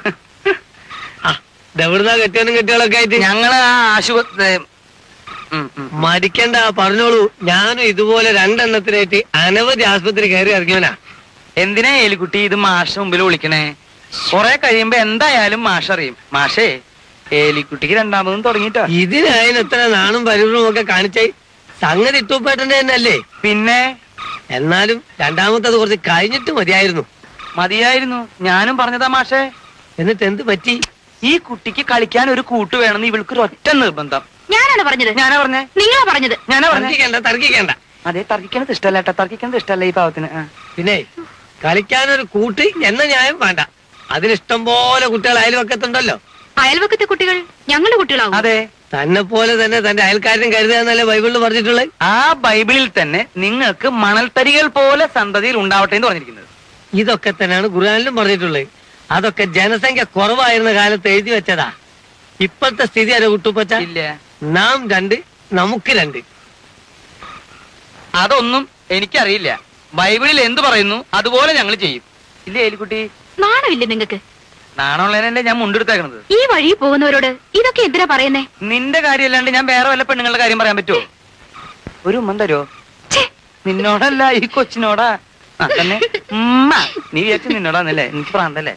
എവിടുന്നാ കെട്ടിയവനും കെട്ടികളൊക്കെ ആയിട്ട് ഞങ്ങള് ആ ആശുപത്രി മരിക്കണ്ട പറഞ്ഞോളൂ ഞാനും ഇതുപോലെ രണ്ടെണ്ണത്തിനായിട്ട് അനവധി ആസ്പത്രി കയറി ഇറങ്ങിയവനാ എന്തിനാ ഏലിക്കുട്ടി ഇത് മാഷ മുമ്പിൽ വിളിക്കണേ കൊറേ കഴിയുമ്പോ എന്തായാലും മാഷ് അറിയും മാഷേ ഏലിക്കുട്ടിക്ക് രണ്ടാമതും തുടങ്ങിട്ടോ ഇതിനായാലും എത്ര നാണും പരിവൃവും ഒക്കെ കാണിച്ചേ സംഗതി ഇട്ടൂപ്പേട്ടന്റെ തന്നെ അല്ലേ പിന്നെ എന്നാലും രണ്ടാമത്തത് കുറച്ച് കഴിഞ്ഞിട്ട് മതിയായിരുന്നു മതിയായിരുന്നു ഞാനും പറഞ്ഞതാ മാഷേ എന്നിട്ട് എന്ത് പറ്റി ഈ കുട്ടിക്ക് കളിക്കാൻ ഒരു കൂട്ട് വേണമെന്ന് ഇവൾക്ക് ഒരു ഒറ്റ നിർബന്ധം ഞാനാണ് പറഞ്ഞത് ഞാനാ പറഞ്ഞേ നിങ്ങളാ പറഞ്ഞത് ഞാനാ പറഞ്ഞേ തർക്കിക്കണ്ട തർക്കിക്കണ്ട അതെ തർക്കിക്കണത് ഇഷ്ടമല്ല കേട്ടോ തർക്കിക്കണത് ഇഷ്ടമല്ല ഈ പാവത്തിന് ആ. പിന്നെ കളിക്കാനൊരു കൂട്ട് എന്ന ന്യായം വേണ്ട അതിനിഷ്ടം പോലെ കുട്ടികൾ അയൽവക്കത്തുണ്ടല്ലോ അയൽവക്കത്തെ കുട്ടികൾ ഞങ്ങളുടെ കുട്ടികളാവും അതെ തന്നെ പോലെ തന്നെ തന്റെ അയൽക്കാരനും കരുതുക എന്നല്ലേ ബൈബിളിൽ പറഞ്ഞിട്ടുള്ളത് ആ ബൈബിളിൽ തന്നെ നിങ്ങൾക്ക് മണൽത്തരികൾ പോലെ സന്തതിയിൽ ഉണ്ടാവട്ടെ എന്ന് പറഞ്ഞിരിക്കുന്നത് ഇതൊക്കെ തന്നെയാണ് ഖുർആാനിലും പറഞ്ഞിട്ടുള്ളത് അതൊക്കെ ജനസംഖ്യ കുറവായിരുന്ന കാലത്ത് എഴുതി വെച്ചതാ ഇപ്പോഴത്തെ സ്ഥിതി അല്ല കുട്ടുപ്പച്ച ഇല്ല നാം രണ്ട് നമുക്ക് രണ്ട് അതൊന്നും എനിക്കറിയില്ല ബൈബിളിൽ എന്ത് പറയുന്നു അതുപോലെ ഞങ്ങൾ ചെയ്യും ഇല്ലേ എലിക്കുട്ടി നാണമില്ലേ നിങ്ങൾക്ക് നാണുള്ളതിനല്ലേ ഞാൻ മുണ്ടെടുത്തേക്കണത് ഈ വഴി പോകുന്നവരോട് ഇതൊക്കെ എന്തിനാ പറയുന്നേ നിന്റെ കാര്യമല്ലാണ്ട് ഞാൻ വേറെ വല്ല പെണ്ണുങ്ങളുടെ കാര്യം പറയാൻ പറ്റുമോ ഒരു ഉമ്മൻ തരുമോ നിന്നോടല്ല ഈ കൊച്ചിനോടാ ആ തന്നെ ഉമ്മ നീ വിചാരിച്ചു നിന്നോടാന്നല്ലേ എനിക്ക് പ്രാന്തല്ലേ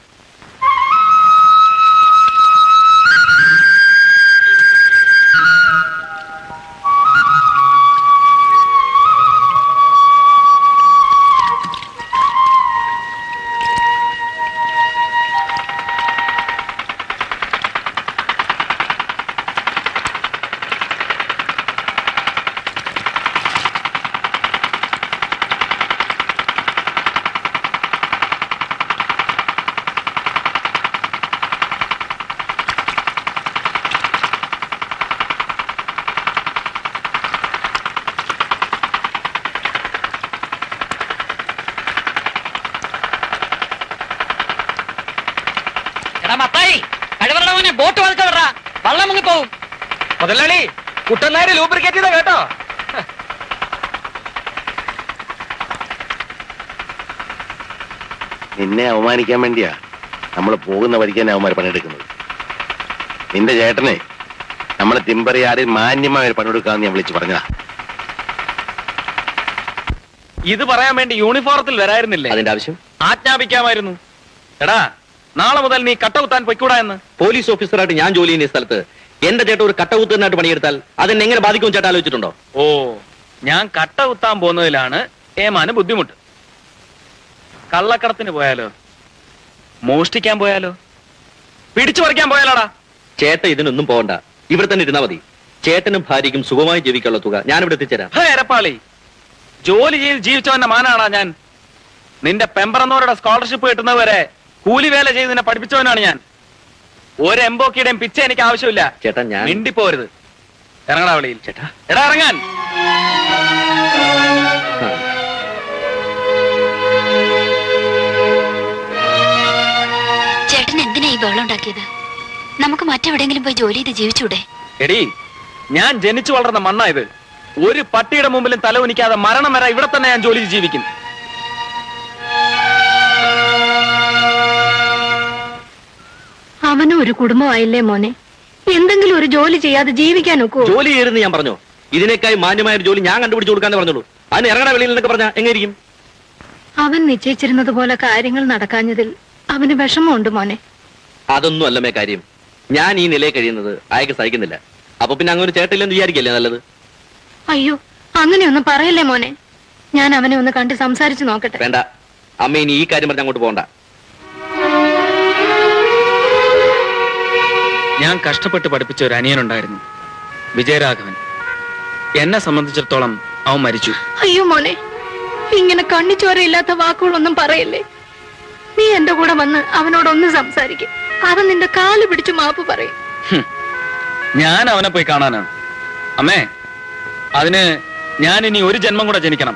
എടാ മത്തായി കഴിവറവനെ ബോട്ട് വളർക്ക വിടറാ വള്ളം മുങ്ങി പോവും മുതലാളി കുട്ടനാര് ലൂബ്രിക്കേറ്റ് ചെയ്ത കേട്ടോ നിന്നെ അവമാനിക്കാൻ വേണ്ടിയാ നമ്മൾ പോകുന്ന വഴിക്ക് തന്നെ അവന്മാർ പണിയെടുക്കുന്നത് നിന്റെ ചേട്ടനെ നമ്മളെ തിമ്പറിയാറിൽ മാന്യമായ ഒരു പണിയെടുക്കാന്ന് ഞാൻ വിളിച്ചു പറഞ്ഞതാ ഇത് പറയാൻ വേണ്ടി യൂണിഫോമത്തിൽ വരായിരുന്നില്ലേ അതിന്റെ ആവശ്യം ആജ്ഞാപിക്കാമായിരുന്നു എടാ നാളെ മുതൽ നീ കട്ട കുത്താൻ പൊയ്ക്കൂടാ എന്ന് പോലീസ് ഓഫീസറായിട്ട് ഞാൻ ജോലി ചെയ്യുന്ന ഈ സ്ഥലത്ത് എന്റെ ചേട്ടൻ ഒരു കട്ടകുത്തനായിട്ട് പണിയെടുത്താൽ അതെന്നെ എങ്ങനെ ബാധിക്കും ചേട്ടാ ആലോചിച്ചിട്ടുണ്ടോ ഓ ഞാൻ കട്ട കുത്താൻ പോകുന്നതിലാണ് ഏമാന് ബുദ്ധിമുട്ട് കള്ളക്കടത്തിന് പോയാലോ മോഷ്ടിക്കാൻ പോയാലോ പിടിച്ചു പറിക്കാൻ പോയാലോടാ ചേട്ടൻ ഇതിനൊന്നും പോകണ്ട ഇവിടെ തന്നെ ഇരുന്നാ മതി ചേട്ടനും ഭാര്യയ്ക്കും സുഖമായി ജീവിക്കാനുള്ള തുക ഞാനിവിടെ എത്തിച്ചേരാം ഹേ എരപ്പാളി ജോലി ചെയ്ത് ജീവിച്ചവന്റെ മാനാടാ ഞാൻ നിന്റെ പെമ്പറന്നവരുടെ സ്കോളർഷിപ്പ് കിട്ടുന്നവരെ കൂലി വേല ചെയ്ത് നിന്നെ പഠിപ്പിച്ചവനാണ് ഞാൻ ഒരു എംബോക്കിയുടെയും പിച്ച എനിക്ക് ആവശ്യമില്ല ചേട്ടാ ഞാൻ മിണ്ടിപ്പോരുത് ഇറങ്ങടാ വെളിയിൽ ചേട്ടാ എടാ ഇറങ്ങാൻ ചേട്ടൻ എന്തിനാ ഈ ബഹളം ഉണ്ടാക്കിയത് നമുക്ക് മറ്റെവിടെയെങ്കിലും പോയി ജോലി ചെയ്ത് ജീവിച്ചൂടെ എടി ഞാൻ ജനിച്ചു വളർന്ന മണ്ണാ ഇത് ഒരു പട്ടിയുടെ മുമ്പിലും തല ഉനിക്കാതെ മരണം വരെ ഇവിടെ തന്നെ ഞാൻ ജോലി ചെയ്ത് ജീവിക്കും അവനും ഒരു കുടുംബമായില്ലേ മോനെ എന്തെങ്കിലും ഒരു ജോലി ചെയ്യാതെ ജീവിക്കാൻ ഒക്കുവോ ജോലി ചെയ്യരുന്ന് ഞാൻ പറഞ്ഞു ഇതിനേക്കായി മാന്യമായ ഒരു ജോലി ഞാൻ കണ്ടുപിടിച്ചു കൊടുക്കാന്ന് പറഞ്ഞോളൂ അതിന് ഇറങ്ങണ വെളിയിൽ എന്നൊക്കെ പറഞ്ഞാ എങ്ങനെയിരിക്കും അവൻ നിശ്ചയിച്ചിരുന്നത് പോലെ കാര്യങ്ങൾ നടക്കാഞ്ഞതിൽ അവന് വിഷമമുണ്ട് മോനെ അതൊന്നും അല്ലമേ കാര്യം ഞാൻ ഈ നിലയിൽ കഴിയുന്നത് അയക്ക് സഹിക്കുന്നില്ല അപ്പൊ പിന്നെ അങ്ങനെ ഒരു ചേട്ടില്ലെന്ന് വിചാരിക്കല്ലേ നല്ലത് അയ്യോ അങ്ങനെയൊന്നും പറയല്ലേ മോനെ ഞാൻ അവനെ ഒന്ന് കണ്ട് സംസാരിച്ചു നോക്കട്ടെ വേണ്ട അമ്മ ഇനി ഈ കാര്യം പറഞ്ഞ് അങ്ങോട്ട് പോകണ്ട ഞാൻ കഷ്ടപ്പെട്ട് പഠിപ്പിച്ച ഒരു അനിയനുണ്ടായിരുന്നു വിജയരാഘവൻ എന്നെ സംബന്ധിച്ചിടത്തോളം അവൻ മരിച്ചു അയ്യോ മോനെ ഇങ്ങനെ കണ്ണിച്ചോരയില്ലാത്ത വാക്കുകളൊന്നും പറയല്ലേ നീ എന്റെ കൂടെ വന്ന് അവനോടൊന്ന് സംസാരിക്കും അവൻ നിന്റെ കാല് പിടിച്ചു മാപ്പ് പറയും ഹും. ഞാൻ അവനെ പോയി കാണാനാണ് അമ്മേ അതിന് ഞാൻ ഇനി ഒരു ജന്മം കൂടെ ജനിക്കണം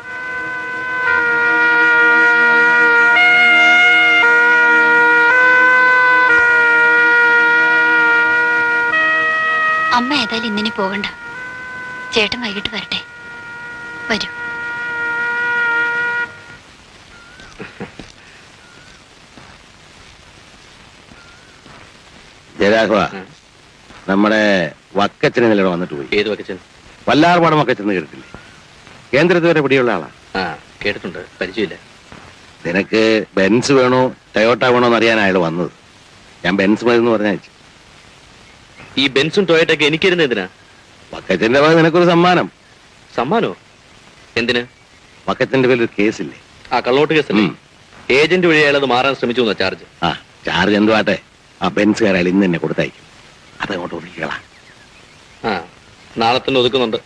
അമ്മ ഏതായാലും ഇന്നിനി പോകണ്ട ചേട്ടൻ വൈകിട്ട് വരട്ടെ വരൂ ജയരാഘവ നമ്മുടെ വക്കച്ചനെ നിലയുടെ വന്നിട്ട് പോയി ഏത് വക്കച്ചൻ വല്ലാർപാടം വക്കച്ചെന്ന് കേട്ടിട്ടില്ലേ കേന്ദ്രത്തിൽ വരെ പിടിയുള്ള ആളാ ആ കേട്ടിട്ടുണ്ട് പരിചയമില്ല നിനക്ക് ബെൻസ് വേണോ ടൊയോട്ട വേണോ എന്ന് അറിയാൻ അയാൾ വന്നത് ഞാൻ ബെൻസ് മതി എന്ന് പറഞ്ഞയച്ചു ഈ ബെൻസും ടൊയറ്റൊക്കെ എനിക്കിരുന്ന എന്തിനാ വക്കച്ചന്റെ ഭാഗം നിനക്കൊരു സമ്മാനം സമ്മാനോ എന്തിന് വക്കച്ചന്റെ പേരിൽ ഒരു കേസില്ലേ ആ കള്ളോട്ട് കേസല്ലേ ഏജന്റ് വഴി അയാൾ അത് മാറാൻ ശ്രമിച്ചു എന്നാ ചാർജ് ആ ചാർജ് എന്തുവാട്ടെ ആ ബെൻസ് അയാൾ ഇന്ന് തന്നെ കൊടുത്തയക്കും അതങ്ങോട്ട് ഒതുക്കിക്കളാ ആ നാളെ തന്നെ ഒതുക്കുന്നുണ്ട്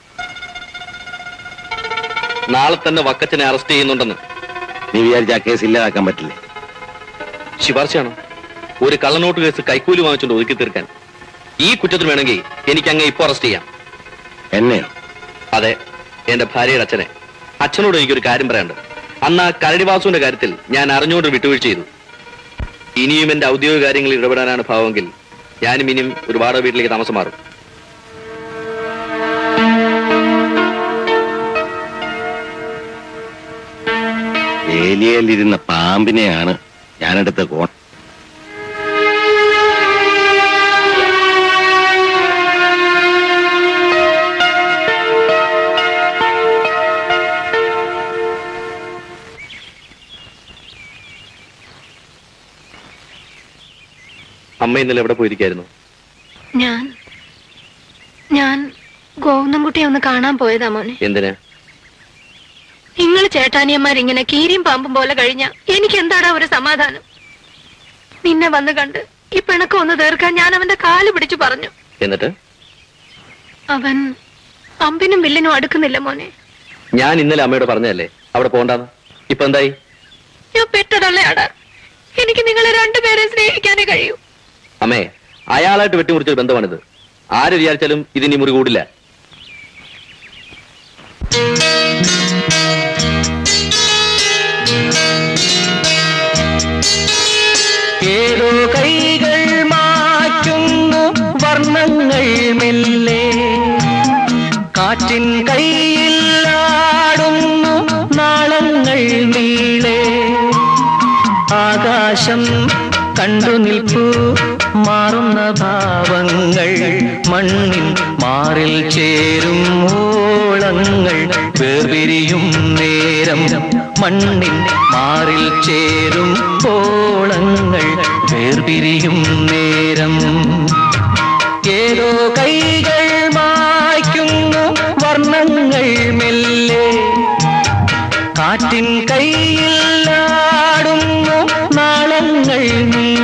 നാളെ തന്നെ വക്കച്ചനെ അറസ്റ്റ് ചെയ്യുന്നുണ്ടെന്ന് നീ വിചാരിച്ച ആ കേസ് ഇല്ലാതാക്കാൻ പറ്റില്ലേ ശുപാർശയാണോ ഒരു കള്ളനോട്ട് കേസ് കൈക്കൂലി വാങ്ങിച്ചുകൊണ്ട് ഒതുക്കി തീർക്കാൻ ഈ കുറ്റത്തിന് വേണമെങ്കിൽ എനിക്ക് അങ്ങ് ഇപ്പൊ അറസ്റ്റ് ചെയ്യാം എന്നെയോ അതെ എന്റെ ഭാര്യയുടെ അച്ഛനെ അച്ഛനോട് എനിക്കൊരു കാര്യം പറയാനുണ്ട് അന്ന് ആ കരടിവാസുവിന്റെ കാര്യത്തിൽ ഞാൻ അറിഞ്ഞുകൊണ്ട് വിട്ടുവീഴ്ച ചെയ്തു ഇനിയും എന്റെ ഔദ്യോഗിക കാര്യങ്ങളിൽ ഇടപെടാനാണ് ഭാവമെങ്കിൽ ഞാനും ഇനിയും ഒരു വാടക വീട്ടിലേക്ക് താമസം മാറും ഏലിയയിലിരുന്ന പാമ്പിനെയാണ് ഞാനെടുത്ത കോൺ അമ്മ ഇന്നലെ എവിടെ പോയിരിക്കായിരുന്നു ഞാൻ ഞാൻ ഗോവിന്ദൻകുട്ടിയെ ഒന്ന് കാണാൻ പോയതാ മോനെ എന്തിനാ നിങ്ങൾ ചേട്ടാനിയന്മാരിങ്ങനെ കീരിയും പാമ്പും പോലെ കഴിഞ്ഞ എനിക്ക് എന്താടാ ഒരു സമാധാനം നിന്നെ വന്ന് കണ്ട് ഈ പിണക്കം ഒന്ന് തീർക്കാൻ ഞാൻ അവന്റെ കാല് പിടിച്ചു പറഞ്ഞു എന്നിട്ട് അവൻ അമ്പിനും വില്ലിനും അടുക്കുന്നില്ല മോനെ ഞാൻ ഇന്നലെ അമ്മയോട് പറഞ്ഞതല്ലേ അവിടെ പോകണ്ടെന്ന് ഇപ്പൊ എന്തായി ഞാൻ പെട്ടതള്ളയാടാ എനിക്ക് നിങ്ങളെ രണ്ടുപേരെ സ്നേഹിക്കാനേ കഴിയൂ അമ്മേ അയാളായിട്ട് വെട്ടിമുറിച്ചൊരു ബന്ധമാണിത് ആര് വിചാരിച്ചാലും ഇതിനി മുറി കൂടില്ല ഏതോ കൈകൾ മാറ്റുന്നു വർണ്ണങ്ങൾ മെല്ലെ കാറ്റിൻ കൈയിൽ ആടുന്നു നാളങ്ങൾ നീളെ ആകാശം കണ്ടു നിൽപ്പു മാറുന്ന ഭാവങ്ങൾ മണ്ണിൻ മാറിൽ ചേരും ഓളങ്ങൾ വേർപിരിയും നേരം മണ്ണിൻ മാറിൽ ചേരും ഓളങ്ങൾ വേർപിരിയും നേരം ഏതോ കൈകൾ മായ്ക്കുന്നു വർണ്ണങ്ങൾ മെല്ലെ കാറ്റിൻ കയ്യിൽ ആടുന്നു നാളങ്ങൾ നീ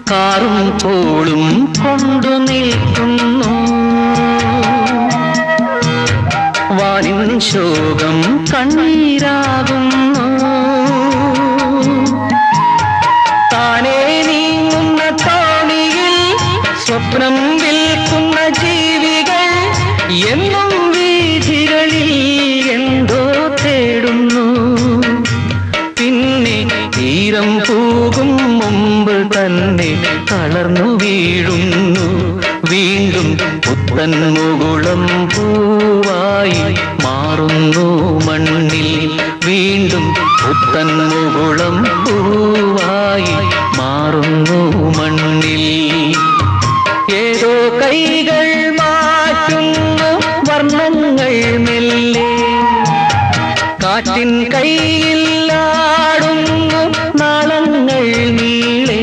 കാറും കോളും കൊണ്ടു നിൽക്കുന്നു വാനിൻ ശോകം കണ്ണീരാകുന്നു താനേ നീങ്ങുന്ന തോണിയിൽ സ്വപ്നം വിൽക്കുന്ന ജീവികൾ എന്നും വീഥികളിൽ എന്തോ തേടുന്നു പിന്നെ തീരം പോകും മുമ്പ് തന്നെ തളർന്നു വീഴുന്നു വീണ്ടും പുത്തൻ മുകുളം പൂവായി മാറുന്നു മണ്ണിൽ വീണ്ടും പുത്തൻ മുകുളം പൂവായി മാറുന്നു മണ്ണിൽ ഏതോ കൈകൾ മാറ്റുന്നു വർണ്ണങ്ങൾ മെല്ലെ കാറ്റിൻ കൈയിലാടുന്നു നാളങ്ങൾ നീളേ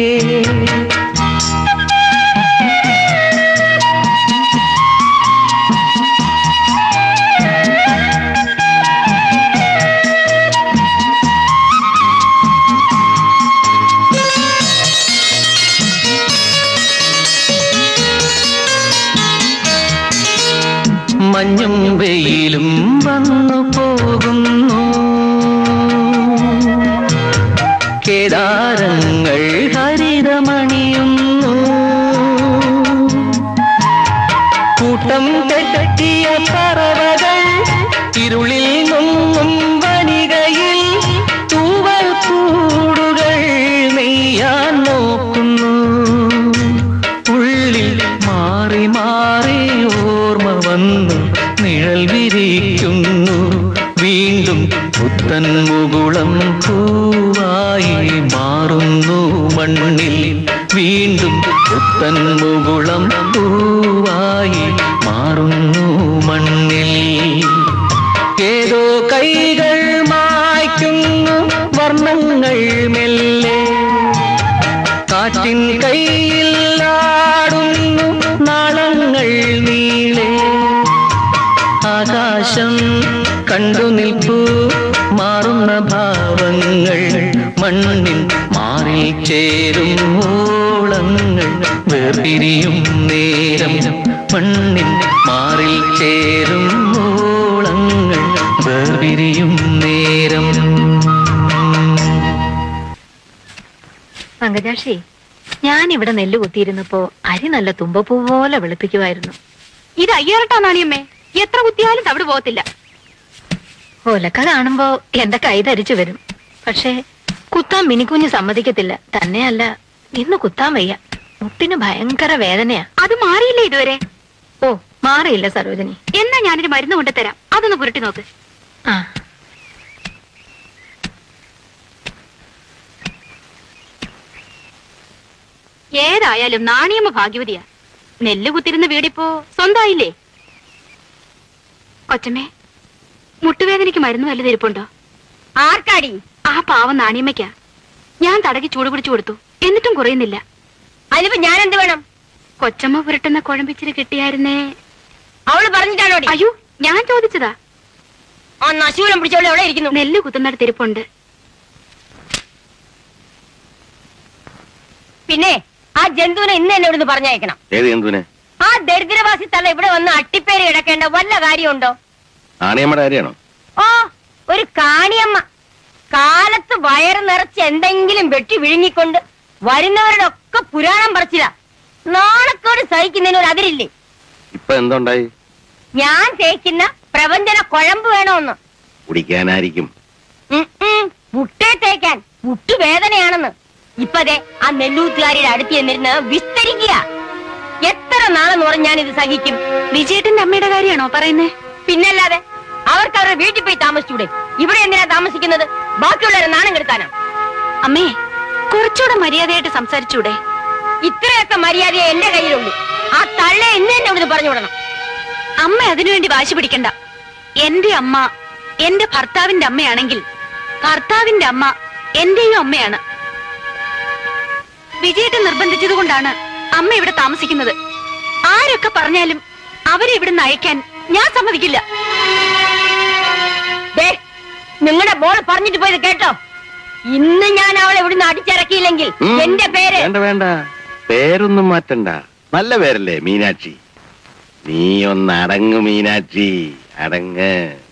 മഞ്ഞും വെയിലും വന്നു പോകുന്നു കേദാരങ്ങൾ ഹരിതമണിയുന്നു കൂട്ടം തെറ്റിയ പറവകൾ ഇരുളിൽ നിന്നും വനികയിൽ തൂവൽ കൂടുകൾ നെയ്യാൻ നോക്കുന്നു ഉള്ളിൽ മാറി മാറി ഓർമ്മ വന്നു നിഴൽ വിരിക്കുന്നു വീണ്ടും പുത്തൻ മുകുളം പൂവായി മാറുന്നു മണ്ണിൽ വീണ്ടും പുത്തൻ മുകുളം പൂവായി മാറുന്നു മണ്ണിൽ ഏതോ കൈകൾ മായ്ക്കുന്നു വർണ്ണങ്ങൾ മെല്ലെ കാറ്റിൻ കയ്യിൽ ആടുന്നു നാളങ്ങൾ നീളെ ആകാശം കണ്ടു നിൽപ്പൂ മാറുന്ന ഭാവങ്ങൾ മണ്ണിൻ മാറിൽ ചേരും ഓളങ്ങൾ വേർപിരിയും നേരം മണ്ണിൻ മാറിൽ ചേരും ഓളങ്ങൾ വേർപിരിയും നേരം പങ്കജാക്ഷി ഞാൻ ഇവിടെ നെല്ല് കുത്തിയിരുന്നപ്പോ അരി നല്ല തുമ്പപ്പൂ പോലെ വെളുപ്പിക്കുമായിരുന്നു ഇത് അയ്യാറട്ടാ നാണിയമ്മേ എത്ര കുത്തിയാലും തവിട് പോകത്തില്ല ഒലക്ക കാണുമ്പോ എന്റെ കൈ ധരിച്ചു വരും പക്ഷേ കുത്താൻ മിനിക്കുഞ്ഞ് സമ്മതിക്കത്തില്ല തന്നെയല്ല ഇന്ന് കുത്താൻ വയ്യ മുട്ടിന് ഭയങ്കര വേദനയാ അത് മാറിയില്ലേ ഇതുവരെ ഓ മാറിയില്ല സരോജിനി എന്നാ ഞാനൊരു മരുന്ന് കൊണ്ടുതരാം അതൊന്ന് പുരട്ടി നോക്ക് ആ ഏതായാലും നാണിയമ്മ ഭാഗ്യവതിയാ നെല്ല് കുത്തിരുന്ന വീടിപ്പോ സ്വന്തമായില്ലേ കൊച്ചമ്മേ മുട്ടുവേദനയ്ക്ക് മരുന്ന് വല്ലതും ഇരിപ്പുണ്ടോ ആർക്കാടി ആ പാവം നാണിയമ്മയ്ക്കാ ഞാൻ തടകി ചൂട് പിടിച്ചു കൊടുത്തു എന്നിട്ടും കുറയുന്നില്ല അതിനിപ്പോ ഞാൻ എന്ത് വേണം കൊച്ചമ്മ പുരട്ടുന്ന കുഴമ്പിച്ചിരി കിട്ടിയായിരുന്നേ അവള് പറഞ്ഞിട്ടാണോ അയ്യോ ഞാൻ ചോദിച്ചതാ ആ നശൂലം പിടിച്ചവളെ എവിടെ ഇരിക്കുന്നു നെല്ല് കുത്തുന്നിടത്ത് ഇരിപ്പുണ്ട് പിന്നെ ആ ജന്തുവിനെ ഇന്ന് എന്നെ ഇവിടുന്ന് പറഞ്ഞയക്കണം ഏത് എന്തുവിനെ ആ ദരിദ്രവാസി തള്ള ഇവിടെ വന്ന് അട്ടിപ്പേര് കിടക്കേണ്ട വല്ല കാര്യമുണ്ടോ ആണിയമ്മയുടെ കാര്യമാണോ ഓ ഒരു കാണിയമ്മ കാലത്ത് വയറ് നിറച്ച് എന്തെങ്കിലും വെട്ടി വിഴുങ്ങിക്കൊണ്ട് വരുന്നവരുടെ ഒക്കെ പുരാണം പറിച്ചില്ല നാണക്കേട് സഹിക്കുന്നതിന് ഒരു അതിരില്ലേ ഇപ്പൊ എന്തുണ്ടായി ഞാൻ തേക്കുന്ന പ്രപഞ്ചന കുഴമ്പ് വേണമെന്ന് കുടിക്കാനായിരിക്കും ഉം ഉം, മുട്ടേ തേക്കാൻ മുട്ടുവേദനയാണെന്ന് ഇപ്പതേ ആ നെല്ലൂത്തുകാരിയുടെ അടുത്ത് ചെന്നിരുന്ന് വിസ്തരിക്കുക എത്ര നാളെന്ന് പറഞ്ഞ് ഞാൻ ഇത് സഹിക്കും വിജയേട്ടന്റെ അമ്മയുടെ കാര്യമാണോ പറയുന്നേ പിന്നല്ലാതെ അവർക്ക് അവരുടെ വീട്ടിൽ പോയി താമസിച്ചൂടെ ഇവിടെ എന്തിനാ താമസിക്കുന്നത് ബാക്കിയുള്ളവരെ നാണം കെടുത്താനോ അമ്മേ കുറച്ചുകൂടെ മര്യാദയായിട്ട് സംസാരിച്ചൂടെ ഇത്രയൊക്കെ മര്യാദയെ എന്റെ കയ്യിലുള്ളൂ ആ തള്ളെ ഇന്ന് തന്നെ ഇവിടുന്ന് പറഞ്ഞു വിടണം അമ്മ അതിനുവേണ്ടി വാശി പിടിക്കണ്ട എന്റെ അമ്മ എന്റെ ഭർത്താവിന്റെ അമ്മയാണെങ്കിൽ ഭർത്താവിന്റെ അമ്മ എന്റെയും അമ്മയാണ് വിജയേട്ടൻ നിർബന്ധിച്ചത് കൊണ്ടാണ് അമ്മ ഇവിടെ താമസിക്കുന്നത് ആരൊക്കെ പറഞ്ഞാലും അവരെ ഇവിടുന്ന് അയക്കാൻ ഞാൻ സമ്മതിക്കില്ല നിങ്ങളുടെ ബോൾ പറഞ്ഞിട്ട് പോയത് കേട്ടോ ഇന്ന് ഞാൻ അവളെ ഇവിടുന്ന് അടിച്ചിറക്കിയില്ല മാറ്റിയില്ലെങ്കിൽ ഉം. എന്റെ പേര് വേണ്ട വേണ്ട പേരൊന്നും മാറ്റണ്ട നല്ല പേരല്ലേ മീനാക്ഷി നീ ഒന്ന് അടങ്ങ് മീനാക്ഷി അടങ്ങ്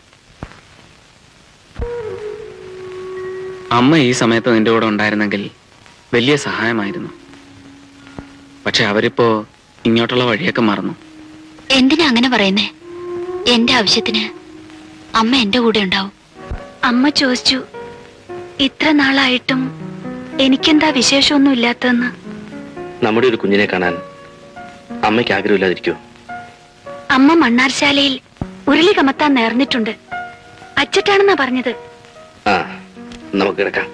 അമ്മ ഈ സമയത്ത് നിന്റെ കൂടെ ഉണ്ടായിരുന്നെങ്കിൽ വലിയ സഹായമായിരുന്നു പക്ഷെ അവരിപ്പോ ഇങ്ങോട്ടുള്ള വഴിയൊക്കെ മറന്നു എന്തിനാ അങ്ങനെ പറയുന്നേ എന്റെ ആവശ്യത്തിന് അമ്മ എന്റെ കൂടെ ഉണ്ടാവും അമ്മ ചോദിച്ചു ഇത്ര നാളായിട്ടും എനിക്കെന്താ വിശേഷമൊന്നും ഇല്ലാത്തതെന്ന് നമ്മുടെ ഒരു കുഞ്ഞിനെ കാണാൻ അമ്മയ്ക്ക് ആഗ്രഹമില്ലാതിരിക്കോ അമ്മ മണ്ണാർശാലയിൽ ഉരുളി കമത്താൻ നേർന്നിട്ടുണ്ട് അച്ചട്ടാണെന്നാ പറഞ്ഞത് ആ നമുക്ക് കിടക്കാം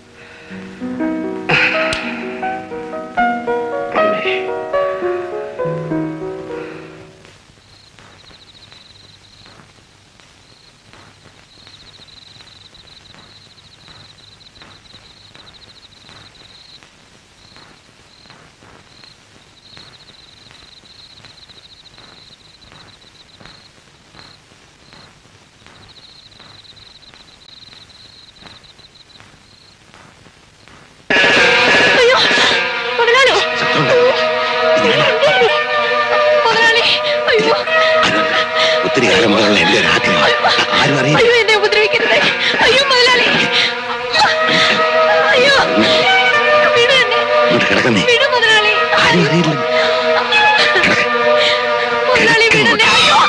അമ്മേ അയ്യോ മുതലാളി മുതലാളി അയ്യോ ഒത്തിരി കാലം മുതലുള്ള എന്റെ ഒരു ആഗ്രഹം ആരും അറിയില്ല അയ്യോ എന്നെ ഉപദ്രവിക്കരുത് അയ്യോ മുതലാളി അയ്യോ വിടു എന്നെ ഇങ്ങോട്ട് കിടക്കുന്നേ വിടു മുതലാളി ആരും അറിയില്ല മുതലാളി വിടു എന്നെ അയ്യോ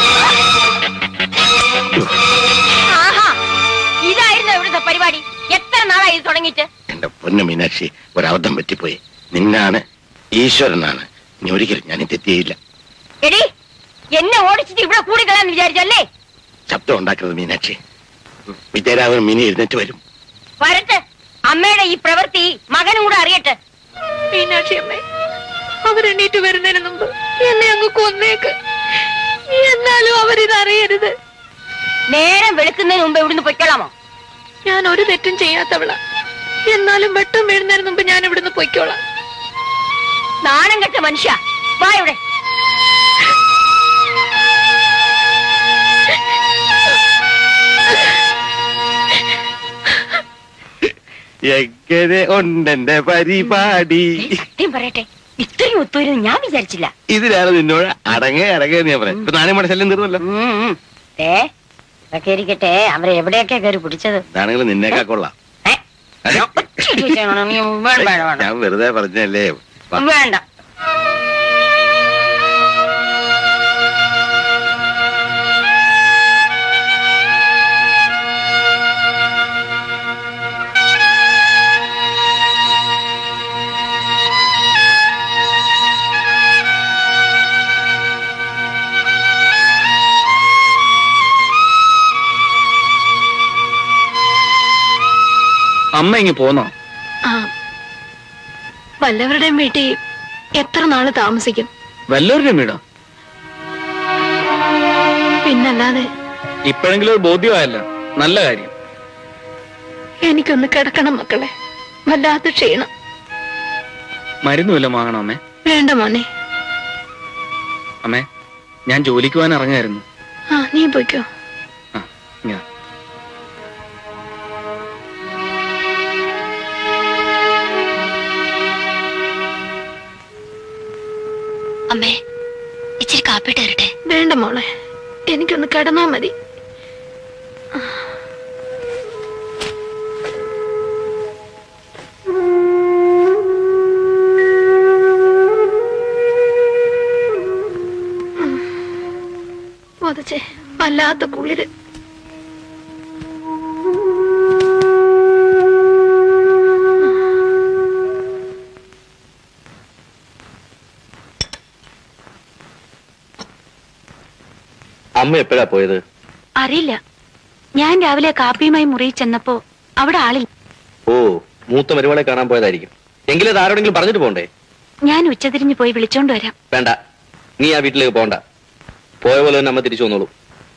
ആഹാ ഇതായിരുന്നു ഇവിടുത്തെ പരിപാടി എത്ര നാളായി ഇത് തുടങ്ങിയിട്ട് എന്റെ പൊന്നു മീനാക്ഷി ഒരബദ്ധം പറ്റിപ്പോയി നിന്നാണ് ഈശ്വരനാണ് ഇനി ഒരിക്കലും ഞാൻ തെറ്റിയില്ല എടി എന്നെ ഓടിച്ചിട്ട് ഇവിടെ കൂടി കളയാന്ന് വിചാരിച്ചല്ലേ ശബ്ദം ഉണ്ടാക്കരുത് മീനാക്ഷി വിജയരാഘവൻ മിനി എഴുന്നേറ്റ് വരും വരട്ടെ അമ്മയുടെ ഈ പ്രവൃത്തി മകനും കൂടെ അറിയട്ടെ മീനാക്ഷി അമ്മേ അവരെണ്ണീറ്റ് വരുന്നതിന് മുമ്പ് എന്നെ അങ്ങ് കൊന്നേക്ക് എന്നാലും അവരിതറിയരുത് നേരം വെളുക്കുന്നതിന് മുമ്പ് ഇവിടുന്ന് പൊയ്ക്കൊള്ളാമോ ഞാൻ ഒരു തെറ്റും ചെയ്യാത്തവളാ എന്നാലും വെട്ടം വീഴുന്നതിന് മുമ്പ് ഞാൻ ഇവിടുന്ന് പൊയ്ക്കോളാം നാണം കെട്ട മനുഷ്യ വാ ഇവിടെ എങ്ങനെ ഉണ്ടെന്റെ പരിപാടി സത്യം പറയട്ടെ ഇത്രയും ഒത്തുവരും ഞാൻ വിചാരിച്ചില്ല ഇതിലാണ് നിന്നോട് അടങ്ങേ അടങ്ങേ ഞാൻ പറയാം ഇപ്പൊ നാണയമ്മയുടെ ശല്യം തീർന്നല്ലോ ഏ ഇതൊക്കെ ഇരിക്കട്ടെ അവരെ എവിടെയൊക്കെ കയറി പിടിച്ചത് ഇതാണെങ്കിൽ നിന്നേക്കാ കൊള്ളാം വേണ്ട, വേണ്ട, വേണ്ട. ഞാൻ വെറുതെ പറഞ്ഞല്ലേ വാ. വേണ്ട അമ്മ ഇങ്ങ് പോന്നോ ആ വല്ലവരുടെയും വീട്ടിൽ എത്ര നാള് താമസിക്കും വല്ലവരുടെയും വീടോ പിന്നല്ലാതെ ഇപ്പോഴെങ്കിലും ഒരു ബോധ്യമായല്ലോ നല്ല കാര്യം എനിക്കൊന്ന് കിടക്കണം മക്കളെ വല്ലാത്ത ക്ഷീണം മരുന്ന് വല്ലതും വാങ്ങണോ അമ്മേ വേണ്ട മോനെ അമ്മേ ഞാൻ ജോലിക്ക് പോകാൻ ഇറങ്ങായിരുന്നു ആ നീ പോയിക്കോ ഇങ്ങനെ അമ്മേ ഇച്ചിരി കാപ്പിട്ട് തരട്ടെ വേണ്ട മോളെ എനിക്കൊന്ന് കിടന്നാ മതി വതച്ചേ വല്ലാത്ത കുളിര് അമ്മ എപ്പോഴാ പോയത് അറിയില്ല ഞാൻ രാവിലെ കാപ്പിയുമായി മുറിയിൽ ചെന്നപ്പോ അവിടെ ആളില്ല ഓ മൂത്ത മരുമകളെ കാണാൻ പോയതായിരിക്കും എങ്കിലും അത് ആരോടെങ്കിലും പറഞ്ഞിട്ട് പോണ്ടേ ഞാൻ ഉച്ചതിരിഞ്ഞ് പോയി വിളിച്ചോണ്ട് വരാം വേണ്ട നീ ആ വീട്ടിലേക്ക് പോണ്ട പോയ പോലെ തന്നെ അമ്മ തിരിച്ചു വന്നോളൂ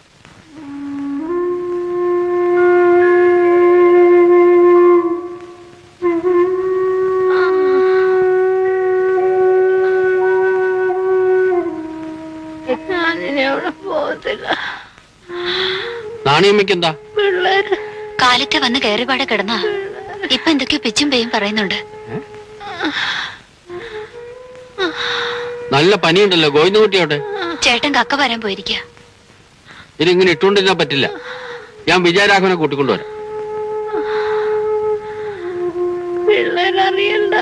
ഞാനിനി അവിടെ പോകത്തില്ല നാണിയമ്മയ്ക്ക് എന്താ പിള്ളേര് കാലത്തെ വന്ന് കയറിപാടെ കിടന്നാ ഇപ്പൊ എന്തൊക്കെയോ പിച്ചും പേയും പറയുന്നുണ്ട് നല്ല പനിയുണ്ടല്ലോ ഗോവിന്ദകുട്ടിയോട്ടെ ചേട്ടൻ കക്ക വരാൻ പോയിരിക്കുക ഇതിങ്ങനെ ഇട്ടുകൊണ്ടിരുന്നാ പറ്റില്ല ഞാൻ വിജയരാഘവനെ കൂട്ടിക്കൊണ്ടുവരാം പിള്ളേരറിയണ്ട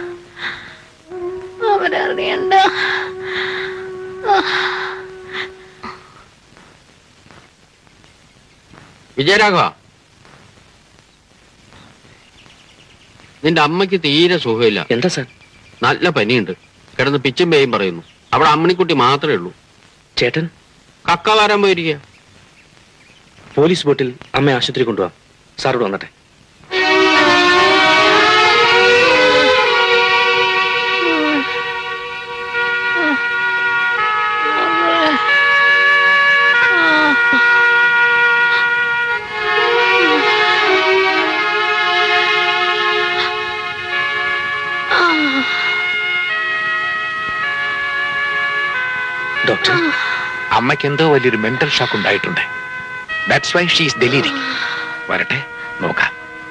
അവരറിയണ്ട വിജയരാഘവ നിന്റെ അമ്മയ്ക്ക് തീരെ സുഖമില്ല എന്താ സാർ നല്ല പനിയുണ്ട് കിടന്ന് പിച്ചും പേയും പറയുന്നു അവിടെ അമ്മണിക്കുട്ടി മാത്രമേ ഉള്ളൂ ചേട്ടൻ കക്ക വരാൻ പോയിരിക്കുക പോലീസ് ബോട്ടിൽ അമ്മയെ ആശുപത്രി കൊണ്ടുപോവാം സാറോട് വന്നട്ടെ ഡോക്ടർ അമ്മയ്ക്ക് എന്തോ വലിയൊരു മെന്റൽ ഷോക്ക് ഉണ്ടായിട്ടുണ്ട് ദാറ്റ്സ് വൈ ഷീസ് ഡെലീരിങ് വരട്ടെ നോക്കാം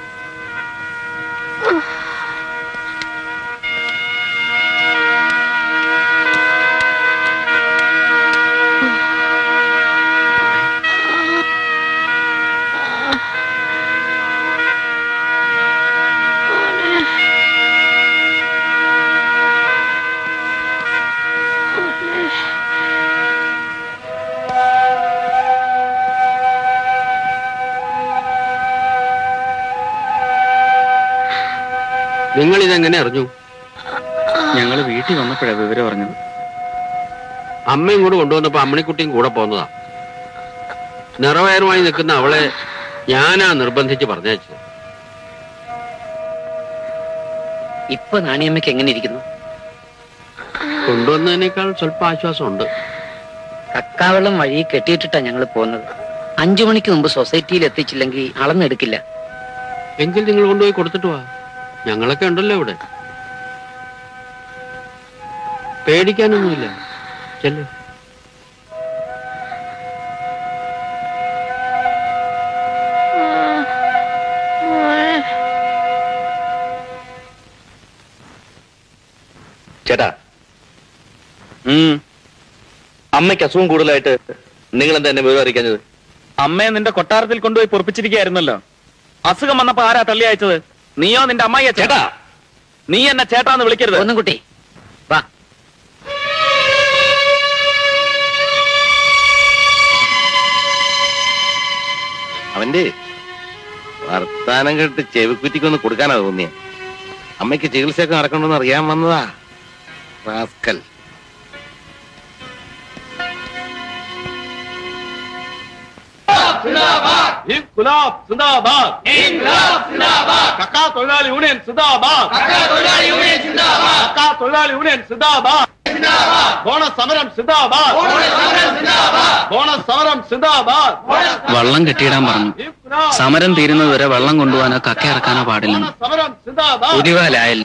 നിങ്ങൾ ഇതെങ്ങനെ അറിഞ്ഞു ഞങ്ങൾ വീട്ടിൽ വന്നപ്പോഴാണ് വിവരം അറിഞ്ഞത് അമ്മ ഇങ്ങോട്ട് കൊണ്ടുവന്നപ്പോ അമ്മണിക്കുട്ടിയും കൂടെ പോന്നതാ നിറവയറുമായി നിൽക്കുന്ന അവളെ ഞാനാ നിർബന്ധിച്ച് പറഞ്ഞയച്ചത് ഇപ്പൊ നാണിയമ്മയ്ക്ക് എങ്ങനെ ഇരിക്കുന്നു കൊണ്ടുവന്നതിനേക്കാൾ സ്വല്പം ആശ്വാസമുണ്ട് കക്കാവെള്ളം വഴി കെട്ടിയിട്ടിട്ടാ ഞങ്ങൾ പോകുന്നത് അഞ്ചു മണിക്ക് മുമ്പ് സൊസൈറ്റിയിൽ എത്തിച്ചില്ലെങ്കിൽ അളന്നെടുക്കില്ല എങ്കിൽ നിങ്ങൾ കൊണ്ടുപോയി കൊടുത്തിട്ട് വാ ഞങ്ങളൊക്കെ ഉണ്ടല്ലോ ഇവിടെ പേടിക്കാനൊന്നുമില്ല ചെല്ലേ ചേട്ടാ അമ്മയ്ക്ക് അസുഖം കൂടുതലായിട്ട് നിങ്ങൾ എന്താ എന്നെ വിവരം അറിയിക്കാഞ്ഞത് അമ്മയെ നിന്റെ കൊട്ടാരത്തിൽ കൊണ്ടുപോയി പൊറപ്പിച്ചിരിക്കുകയായിരുന്നല്ലോ അസുഖം വന്നപ്പോ ആരാ തള്ളി അയച്ചത് നീയോ നിന്റെ അമ്മായി ചേട്ടാ നീ എന്നെ ചേട്ടാന്ന് വിളിക്കരുത് ഒന്നും കുട്ടി വാ അവന്റെ വർത്താനം കേട്ട് ചെവിക്കുറ്റിക്കൊന്ന് കൊടുക്കാനാ തോന്നിയ അമ്മയ്ക്ക് ചികിത്സയൊക്കെ നടക്കണമെന്ന് അറിയാൻ വന്നതാ റാസ്കൽ ഇൻകുലാബ് സിന്ദാബാദ് ഇൻകുലാബ് സിന്ദാബാദ് കക്കാ തൊഴിലാളി യൂണിയൻ സിന്ദാബാദ് കക്കാ തൊഴിലാളി യൂണിയൻ സിന്ദാബാദ് കക്കാ തൊഴിലാളി യൂണിയൻ സിന്ദാബാദ് ബോണസ് സമരം സിന്ദാബാദ് ബോണസ് സമരം സിന്ദാബാദ് വള്ളം കെട്ടിയിടാൻ പറഞ്ഞു സമരം തീരുന്നത് വരെ വെള്ളം കൊണ്ടുപോകാനോ കക്ക ഇറക്കാനോ പാടില്ലെന്ന് സമരം സിന്ദാബാദ് ഉരുവാലായൽ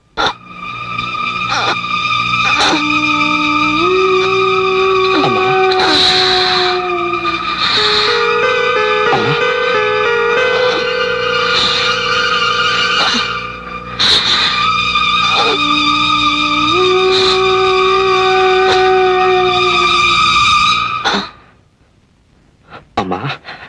അമ്മ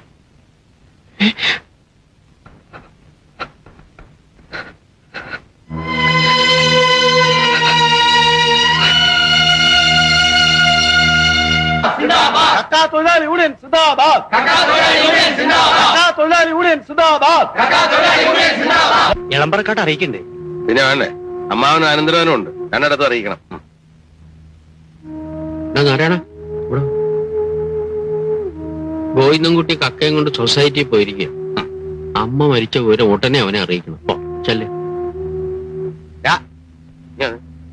കക്കാ തൊഴിലാളി യൂണിയൻ സിന്ദാബാദ് കക്കാ തൊഴിലാളി യൂണിയൻ സിന്ദാബാദ് കക്കാ തൊഴിലാളി യൂണിയൻ സിന്ദാബാദ് കക്കാ തൊഴിലാളി യൂണിയൻ സിന്ദാബാദ് ഇളമ്പറക്കാട്ട് അറിയിക്കണ്ടേ പിന്നെ വേണ്ടേ അമ്മാവനും അനന്തരവനും ഉണ്ട് രണ്ടിടത്തും അറിയിക്കണം ഉം. നാരായണ ഇവിടെ വാ. ഗോവിന്ദൻകുട്ടി കക്കയും കൊണ്ട് സൊസൈറ്റിയിൽ പോയിരിക്കുക അമ്മ മരിച്ച വിവരം ഉടനെ അവനെ അറിയിക്കണം പോ ചെല്ലേ ഞാൻ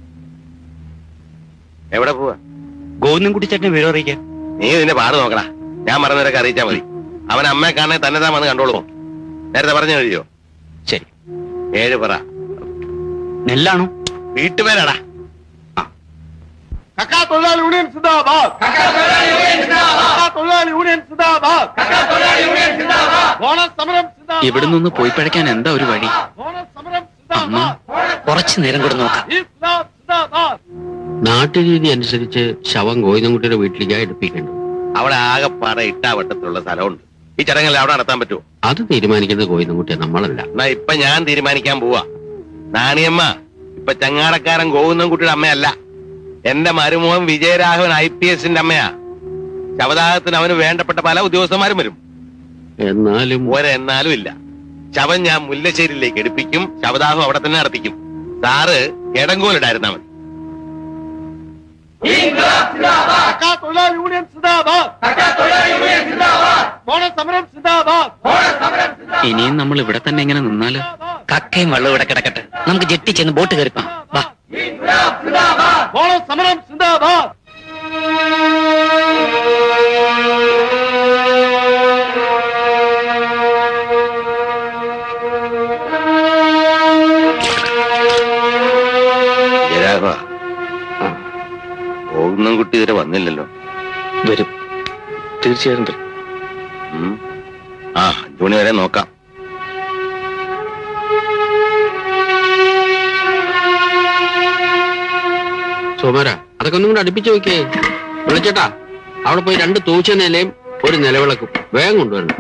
എവിടെ പോവാ ഗോവിന്ദൻകുട്ടി ചേട്ടനെ വിവരം അറിയിക്കാൻ നീ ഇതിന്റെ പാട് നോക്കടാ ഞാൻ പറഞ്ഞവരൊക്കെ അറിയിച്ചാ മതി അവൻ അമ്മയെ കാണാൻ തന്നെ താൻ വന്ന് കണ്ടോളൂ നേരത്തെ പറഞ്ഞു കഴിയോ ശരി ഏഴ് പറ നെല്ലാണോ വീട്ടുപേരാടാ കക്കാ തൊഴിലാളി യൂണിയൻ സിന്ദാബാദ് കക്കാ തൊഴിലാളി യൂണിയൻ സിന്ദാബാദ് ബോണസ് സമരം സിന്ദാബാദ് ഇവിടെ നിന്ന് പോയി പഴയ്ക്കാൻ എന്താ ഒരു വഴി അമ്മ കുറച്ചു നേരം കൂടെ നോക്കാം ഇസ്ലാം സിന്ദാബാദ് നാട്ടുരീതി അനുസരിച്ച് ശവം ഗോവിന്ദൻകുട്ടിയുടെ വീട്ടിലേക്കാണ് എടുപ്പിക്കേണ്ടത് അവിടെ ആകെപ്പാടെ ഇട്ടാവട്ടത്തിലുള്ള സ്ഥലമുണ്ട് ഈ ചടങ്ങെല്ലാം അവിടെ നടത്താൻ പറ്റുമോ അത് തീരുമാനിക്കുന്നത് ഗോവിന്ദൻകുട്ടിയെ നമ്മളല്ല എന്നാ ഇപ്പൊ ഞാൻ തീരുമാനിക്കാൻ പോവാ നാണിയമ്മ ഇപ്പൊ ചങ്ങാടക്കാരൻ ഗോവിന്ദൻകുട്ടിയുടെ അമ്മയല്ല എന്റെ മരുമോൻ വിജയരാഘവൻ ഐ പി എസിന്റെ അമ്മയാ ശവദാഹത്തിന് അവന് വേണ്ടപ്പെട്ട പല ഉദ്യോഗസ്ഥന്മാരും വരും എന്നാലും ഒരെന്നാലും ഇല്ല ശവം ഞാൻ മുല്ലശ്ശേരിയിലേക്ക് എടുപ്പിക്കും ശവദാഹം അവിടെ തന്നെ നടത്തിക്കും സാറ് എടങ്കോലിടായിരുന്നാ മതി കക്കാ തൊഴിലാളി യൂണിയൻ സിന്ദാബാദ് ബോണസ് സമരം സിന്ദാബാദ് ഇനിയും നമ്മൾ ഇവിടെ തന്നെ ഇങ്ങനെ നിന്നാല് കക്കയും വെള്ളം ഇവിടെ കിടക്കട്ടെ നമുക്ക് ജെട്ടി ചെന്ന് ബോട്ട് കയറിപ്പാം വാ ബോണസ് സമരം സിന്ദാബാദ് വിജയരാഘവ ഗോവിന്ദൻകുട്ടി ഇതുവരെ വന്നില്ലല്ലോ വരും തീർച്ചയായും വരും ഉം. ആ അഞ്ചു മണി വരെ നോക്കാം സോമര അതൊക്കെ ഒന്നും കൂടെ അടുപ്പിച്ച് നോക്കിയേ വിളിച്ചേട്ടാ അവിടെ പോയി രണ്ട് തൂച്ച നിലയും ഒരു നിലവിളക്കും വേഗം കൊണ്ടുവരണം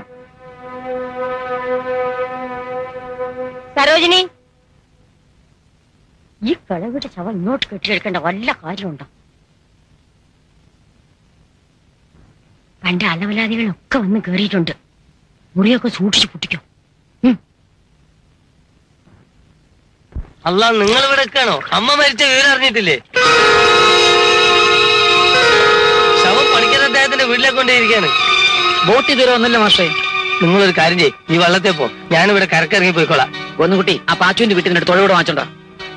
സരോജിനി ഈ കിളവിയുടെ ശവം ഇങ്ങോട്ട് കെട്ടിയെടുക്കേണ്ട വല്ല കാര്യമുണ്ടോ പണ്ട് അലവലാദികളൊക്കെ വന്ന് കേറിയിട്ടുണ്ട് മുറിയൊക്കെ സൂക്ഷിച്ചു പൊട്ടിക്കോ അല്ല നിങ്ങൾ ഇവിടെ നിൽക്കാണോ അമ്മ മരിച്ച വിവരം അറിഞ്ഞിട്ടില്ലേ ശവം പണിക്കർ അദ്ദേഹത്തിന്റെ വീട്ടിലേക്ക് കൊണ്ടേയിരിക്കാണ് ബോട്ട് ഇതുവരെ ഒന്നല്ല മാഷേ നിങ്ങളൊരു കാര്യം ചെയ്യ് ഈ വള്ളത്തെ പോ ഞാനിവിടെ കരക്കിറങ്ങി പോയിക്കോളാം ഒന്നുകുട്ടി ആ പാച്ചുവിന്റെ വീട്ടിൽ നിന്ന് തൊഴിലൂടെ വാങ്ങിച്ചോണ്ടാ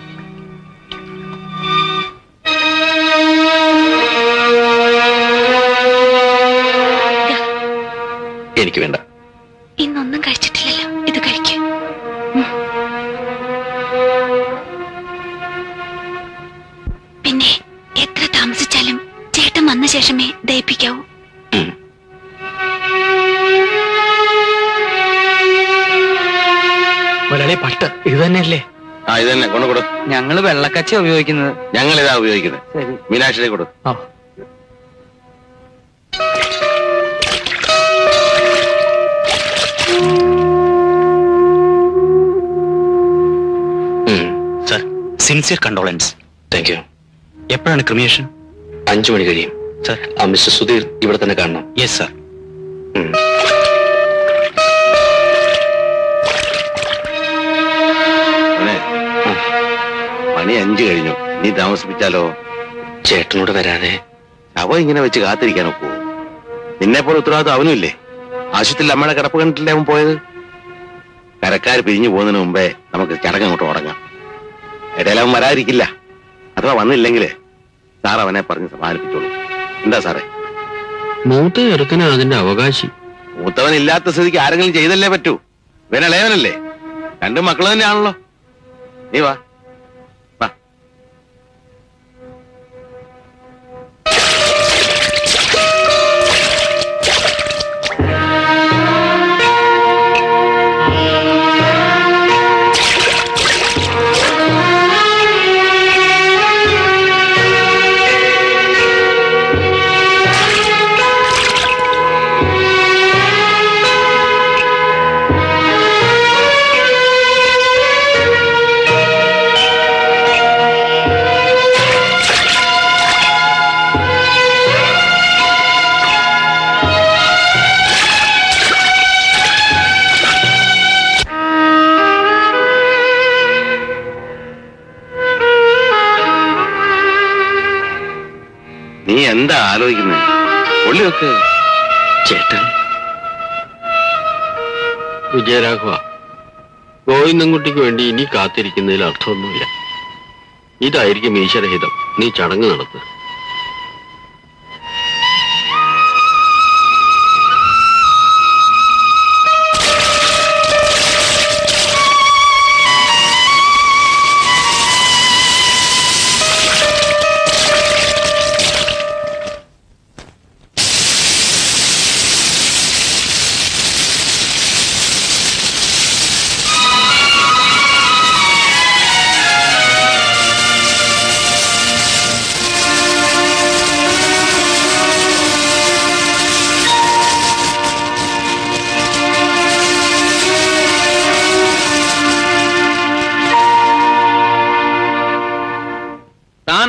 എനിക്ക് വേണ്ട ഇന്നൊന്നും കഴിച്ചിട്ടില്ലല്ലോ ഇത് കഴിക്കൂ പിന്നെ എത്ര താമസിച്ചാലും ചേട്ടൻ വന്ന ശേഷമേ ദയിപ്പിക്കാവൂ മുരളി പട്ട് ഇത് തന്നെയല്ലേ ആ ഇത് തന്നെ കൊണ്ടു കൊടു ഞങ്ങള് വെള്ളക്കച്ച ഉപയോഗിക്കുന്നത് ഞങ്ങൾ ഇതാ ഉപയോഗിക്കുന്നത് ശരി മീനാക്ഷിയെ കൊടു sir sincere condolence thank you എപ്പോഴാണ് ക്രിമിയേഷൻ അഞ്ചു മണി കഴിയും സർ ആ മിസ്റ്റർ സുധീർ ഇവിടെ തന്നെ കാണണം യെസ് സർ മോനെ, പണി അഞ്ചു കഴിഞ്ഞു നീ താമസിപ്പിച്ചാലോ ചേട്ടനോട് വരാതെ അവ ഇങ്ങനെ വെച്ച് കാത്തിരിക്കാൻ ഒക്കൂ നിന്നെ പോലെ ഉത്തരവാദിത്വം അവനുമില്ലേ ആശുപത്രിയിൽ അമ്മയുടെ കിടപ്പ് കണ്ടിട്ടില്ലേ അവൻ പോയത് കരക്കാർ പിരിഞ്ഞു പോകുന്നതിന് മുമ്പേ നമുക്ക് ചടങ്ങ് അങ്ങോട്ട് തുടങ്ങാം ഇടയിൽ അവൻ വരാതിരിക്കില്ല അഥവാ വന്നില്ലെങ്കിൽ സാർ അവനെ പറഞ്ഞ് സമാധാനിപ്പിച്ചോളൂ എന്താ സാറേ മൂത്ത ചെറുക്കന് അതിന്റെ അവകാശി മൂത്തവൻ ഇല്ലാത്ത സ്ഥിതിക്ക് ആരെങ്കിലും ചെയ്തല്ലേ പറ്റൂ ഇവൻ ഇളയവനല്ലേ രണ്ടു മക്കൾ തന്നെയാണല്ലോ നീ വാ വാ നീ എന്താ ആലോചിക്കുന്നത് ഉള്ളി വെക്ക് ചേട്ടൻ വിജയരാഘവ ഗോവിന്ദൻകുട്ടിക്ക് വേണ്ടി ഇനി കാത്തിരിക്കുന്നതിൽ അർത്ഥമൊന്നുമില്ല ഇതായിരിക്കും ഈശ്വരഹിതം നീ ചടങ്ങ് നടത്തുക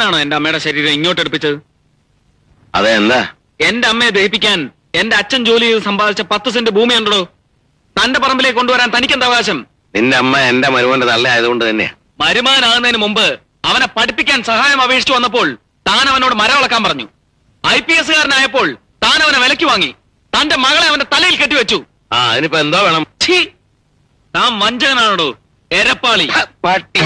താനാണോ എന്റെ അമ്മയുടെ ശരീരം ഇങ്ങോട്ട് എടുപ്പിച്ചത് അതെ എന്താ എന്റെ അമ്മയെ ദഹിപ്പിക്കാൻ എന്റെ അച്ഛൻ ജോലി ചെയ്ത് സമ്പാദിച്ച പത്ത് സെന്റ് ഭൂമി ഉണ്ടോ തന്റെ പറമ്പിലേക്ക് കൊണ്ടുവരാൻ തനിക്കെന്താ അവകാശം നിന്റെ അമ്മ എന്റെ മരുമോന്റെ തള്ള ആയതുകൊണ്ട് തന്നെയാ മരുമാനാകുന്നതിന് മുമ്പ് അവനെ പഠിപ്പിക്കാൻ സഹായം അപേക്ഷിച്ചു വന്നപ്പോൾ താൻ അവനോട് മരവളക്കാൻ പറഞ്ഞു ഐ പി എസ്കാരനായപ്പോൾ താൻ അവനെ വിലക്ക് വാങ്ങി തന്റെ മകളെ അവന്റെ തലയിൽ കെട്ടിവെച്ചു ആ അതിനിപ്പോ എന്തോ വേണം ഛീ! താൻ വഞ്ചകനാണോടോ എരപ്പാളി പട്ടി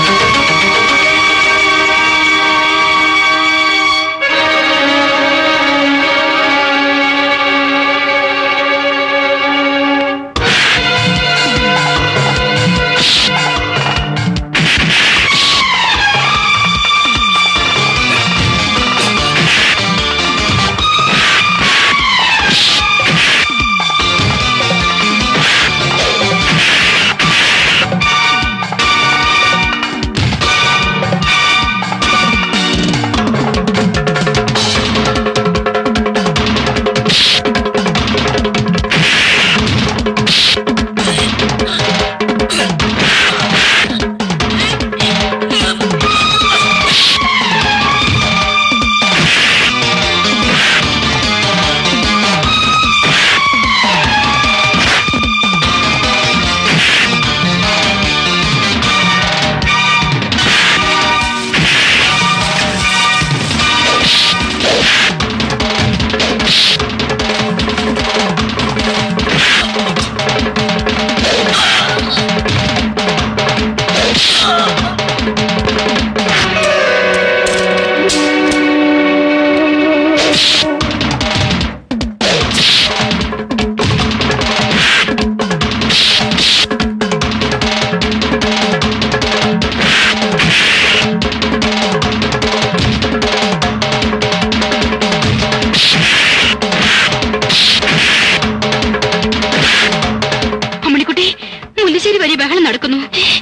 അമ്മണിക്കുട്ടി മുല്ലശ്ശേരി വഴി ബഹളം നടക്കുന്നു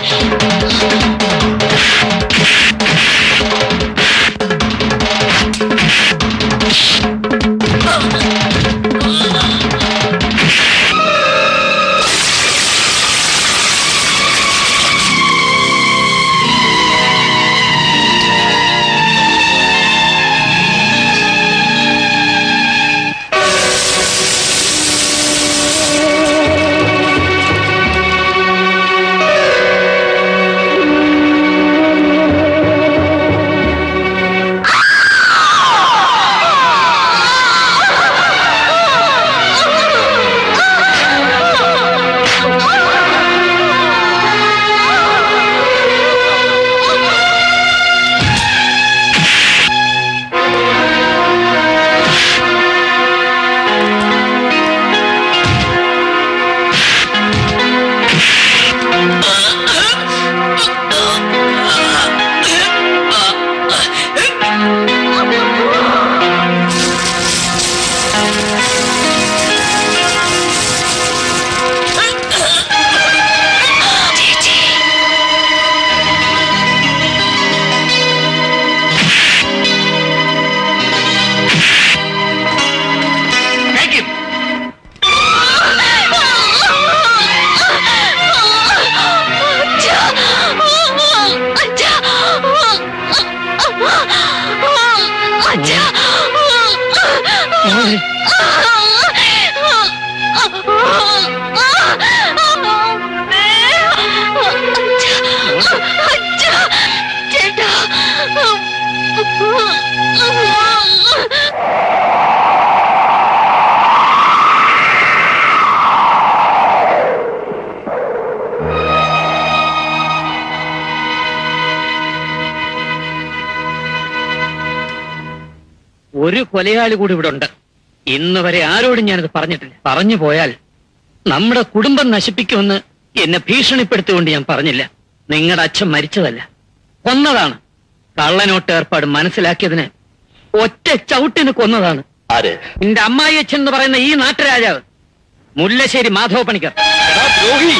ഒരു കൊലയാളി കൂടി ഇവിടെ ഉണ്ട് ഇന്ന് വരെ ആരോടും ഞാനത് പറഞ്ഞിട്ടില്ല പറഞ്ഞു പോയാൽ നമ്മുടെ കുടുംബം നശിപ്പിക്കുമെന്ന് എന്നെ ഭീഷണിപ്പെടുത്തിക്കൊണ്ട് ഞാൻ പറഞ്ഞില്ല നിങ്ങളുടെ അച്ഛൻ മരിച്ചതല്ല കൊന്നതാണ് കള്ളനോട്ട് ഏർപ്പാട് മനസ്സിലാക്കിയതിന് ഒറ്റ ചവിട്ടിന് കൊന്നതാണ് ആര് നിന്റെ അമ്മായി അച്ഛൻ എന്ന് പറയുന്ന ഈ നാട്ടുരാജാവ് മുല്ലശ്ശേരി മാധവ പണിക്കർ ദ്രോഹി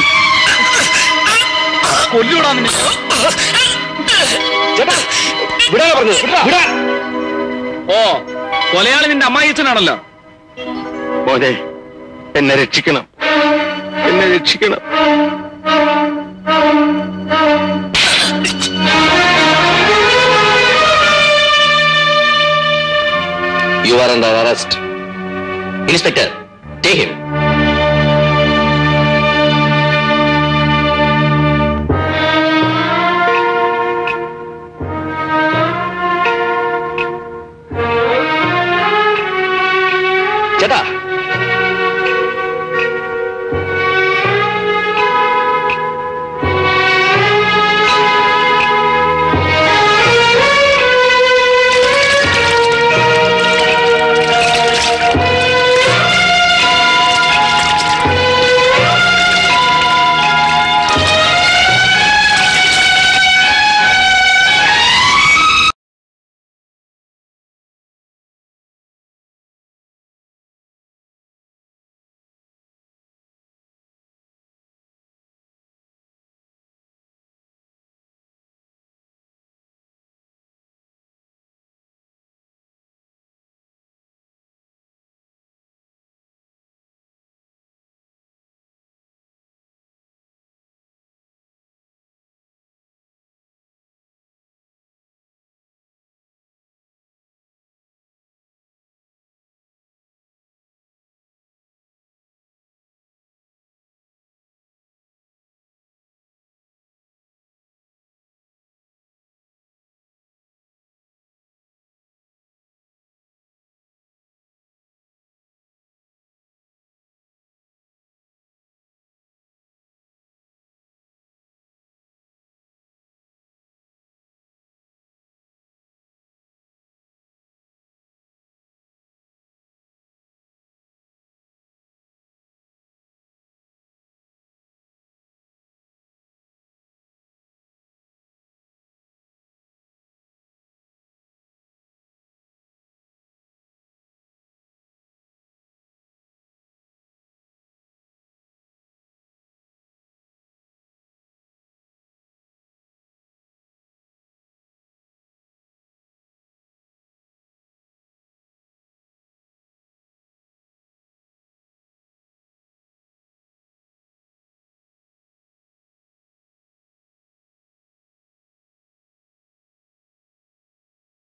കൊല്ലൂടാ നിന്നെ ചേട്ടാ വിടാ പറഞ്ഞത് വിടാ ഓ കൊലയാളി നിന്റെ അമ്മായിച്ചനാണല്ലോ മോനെ എന്നെ രക്ഷിക്കണം എന്നെ രക്ഷിക്കണം were under arrest. Inspector, take him.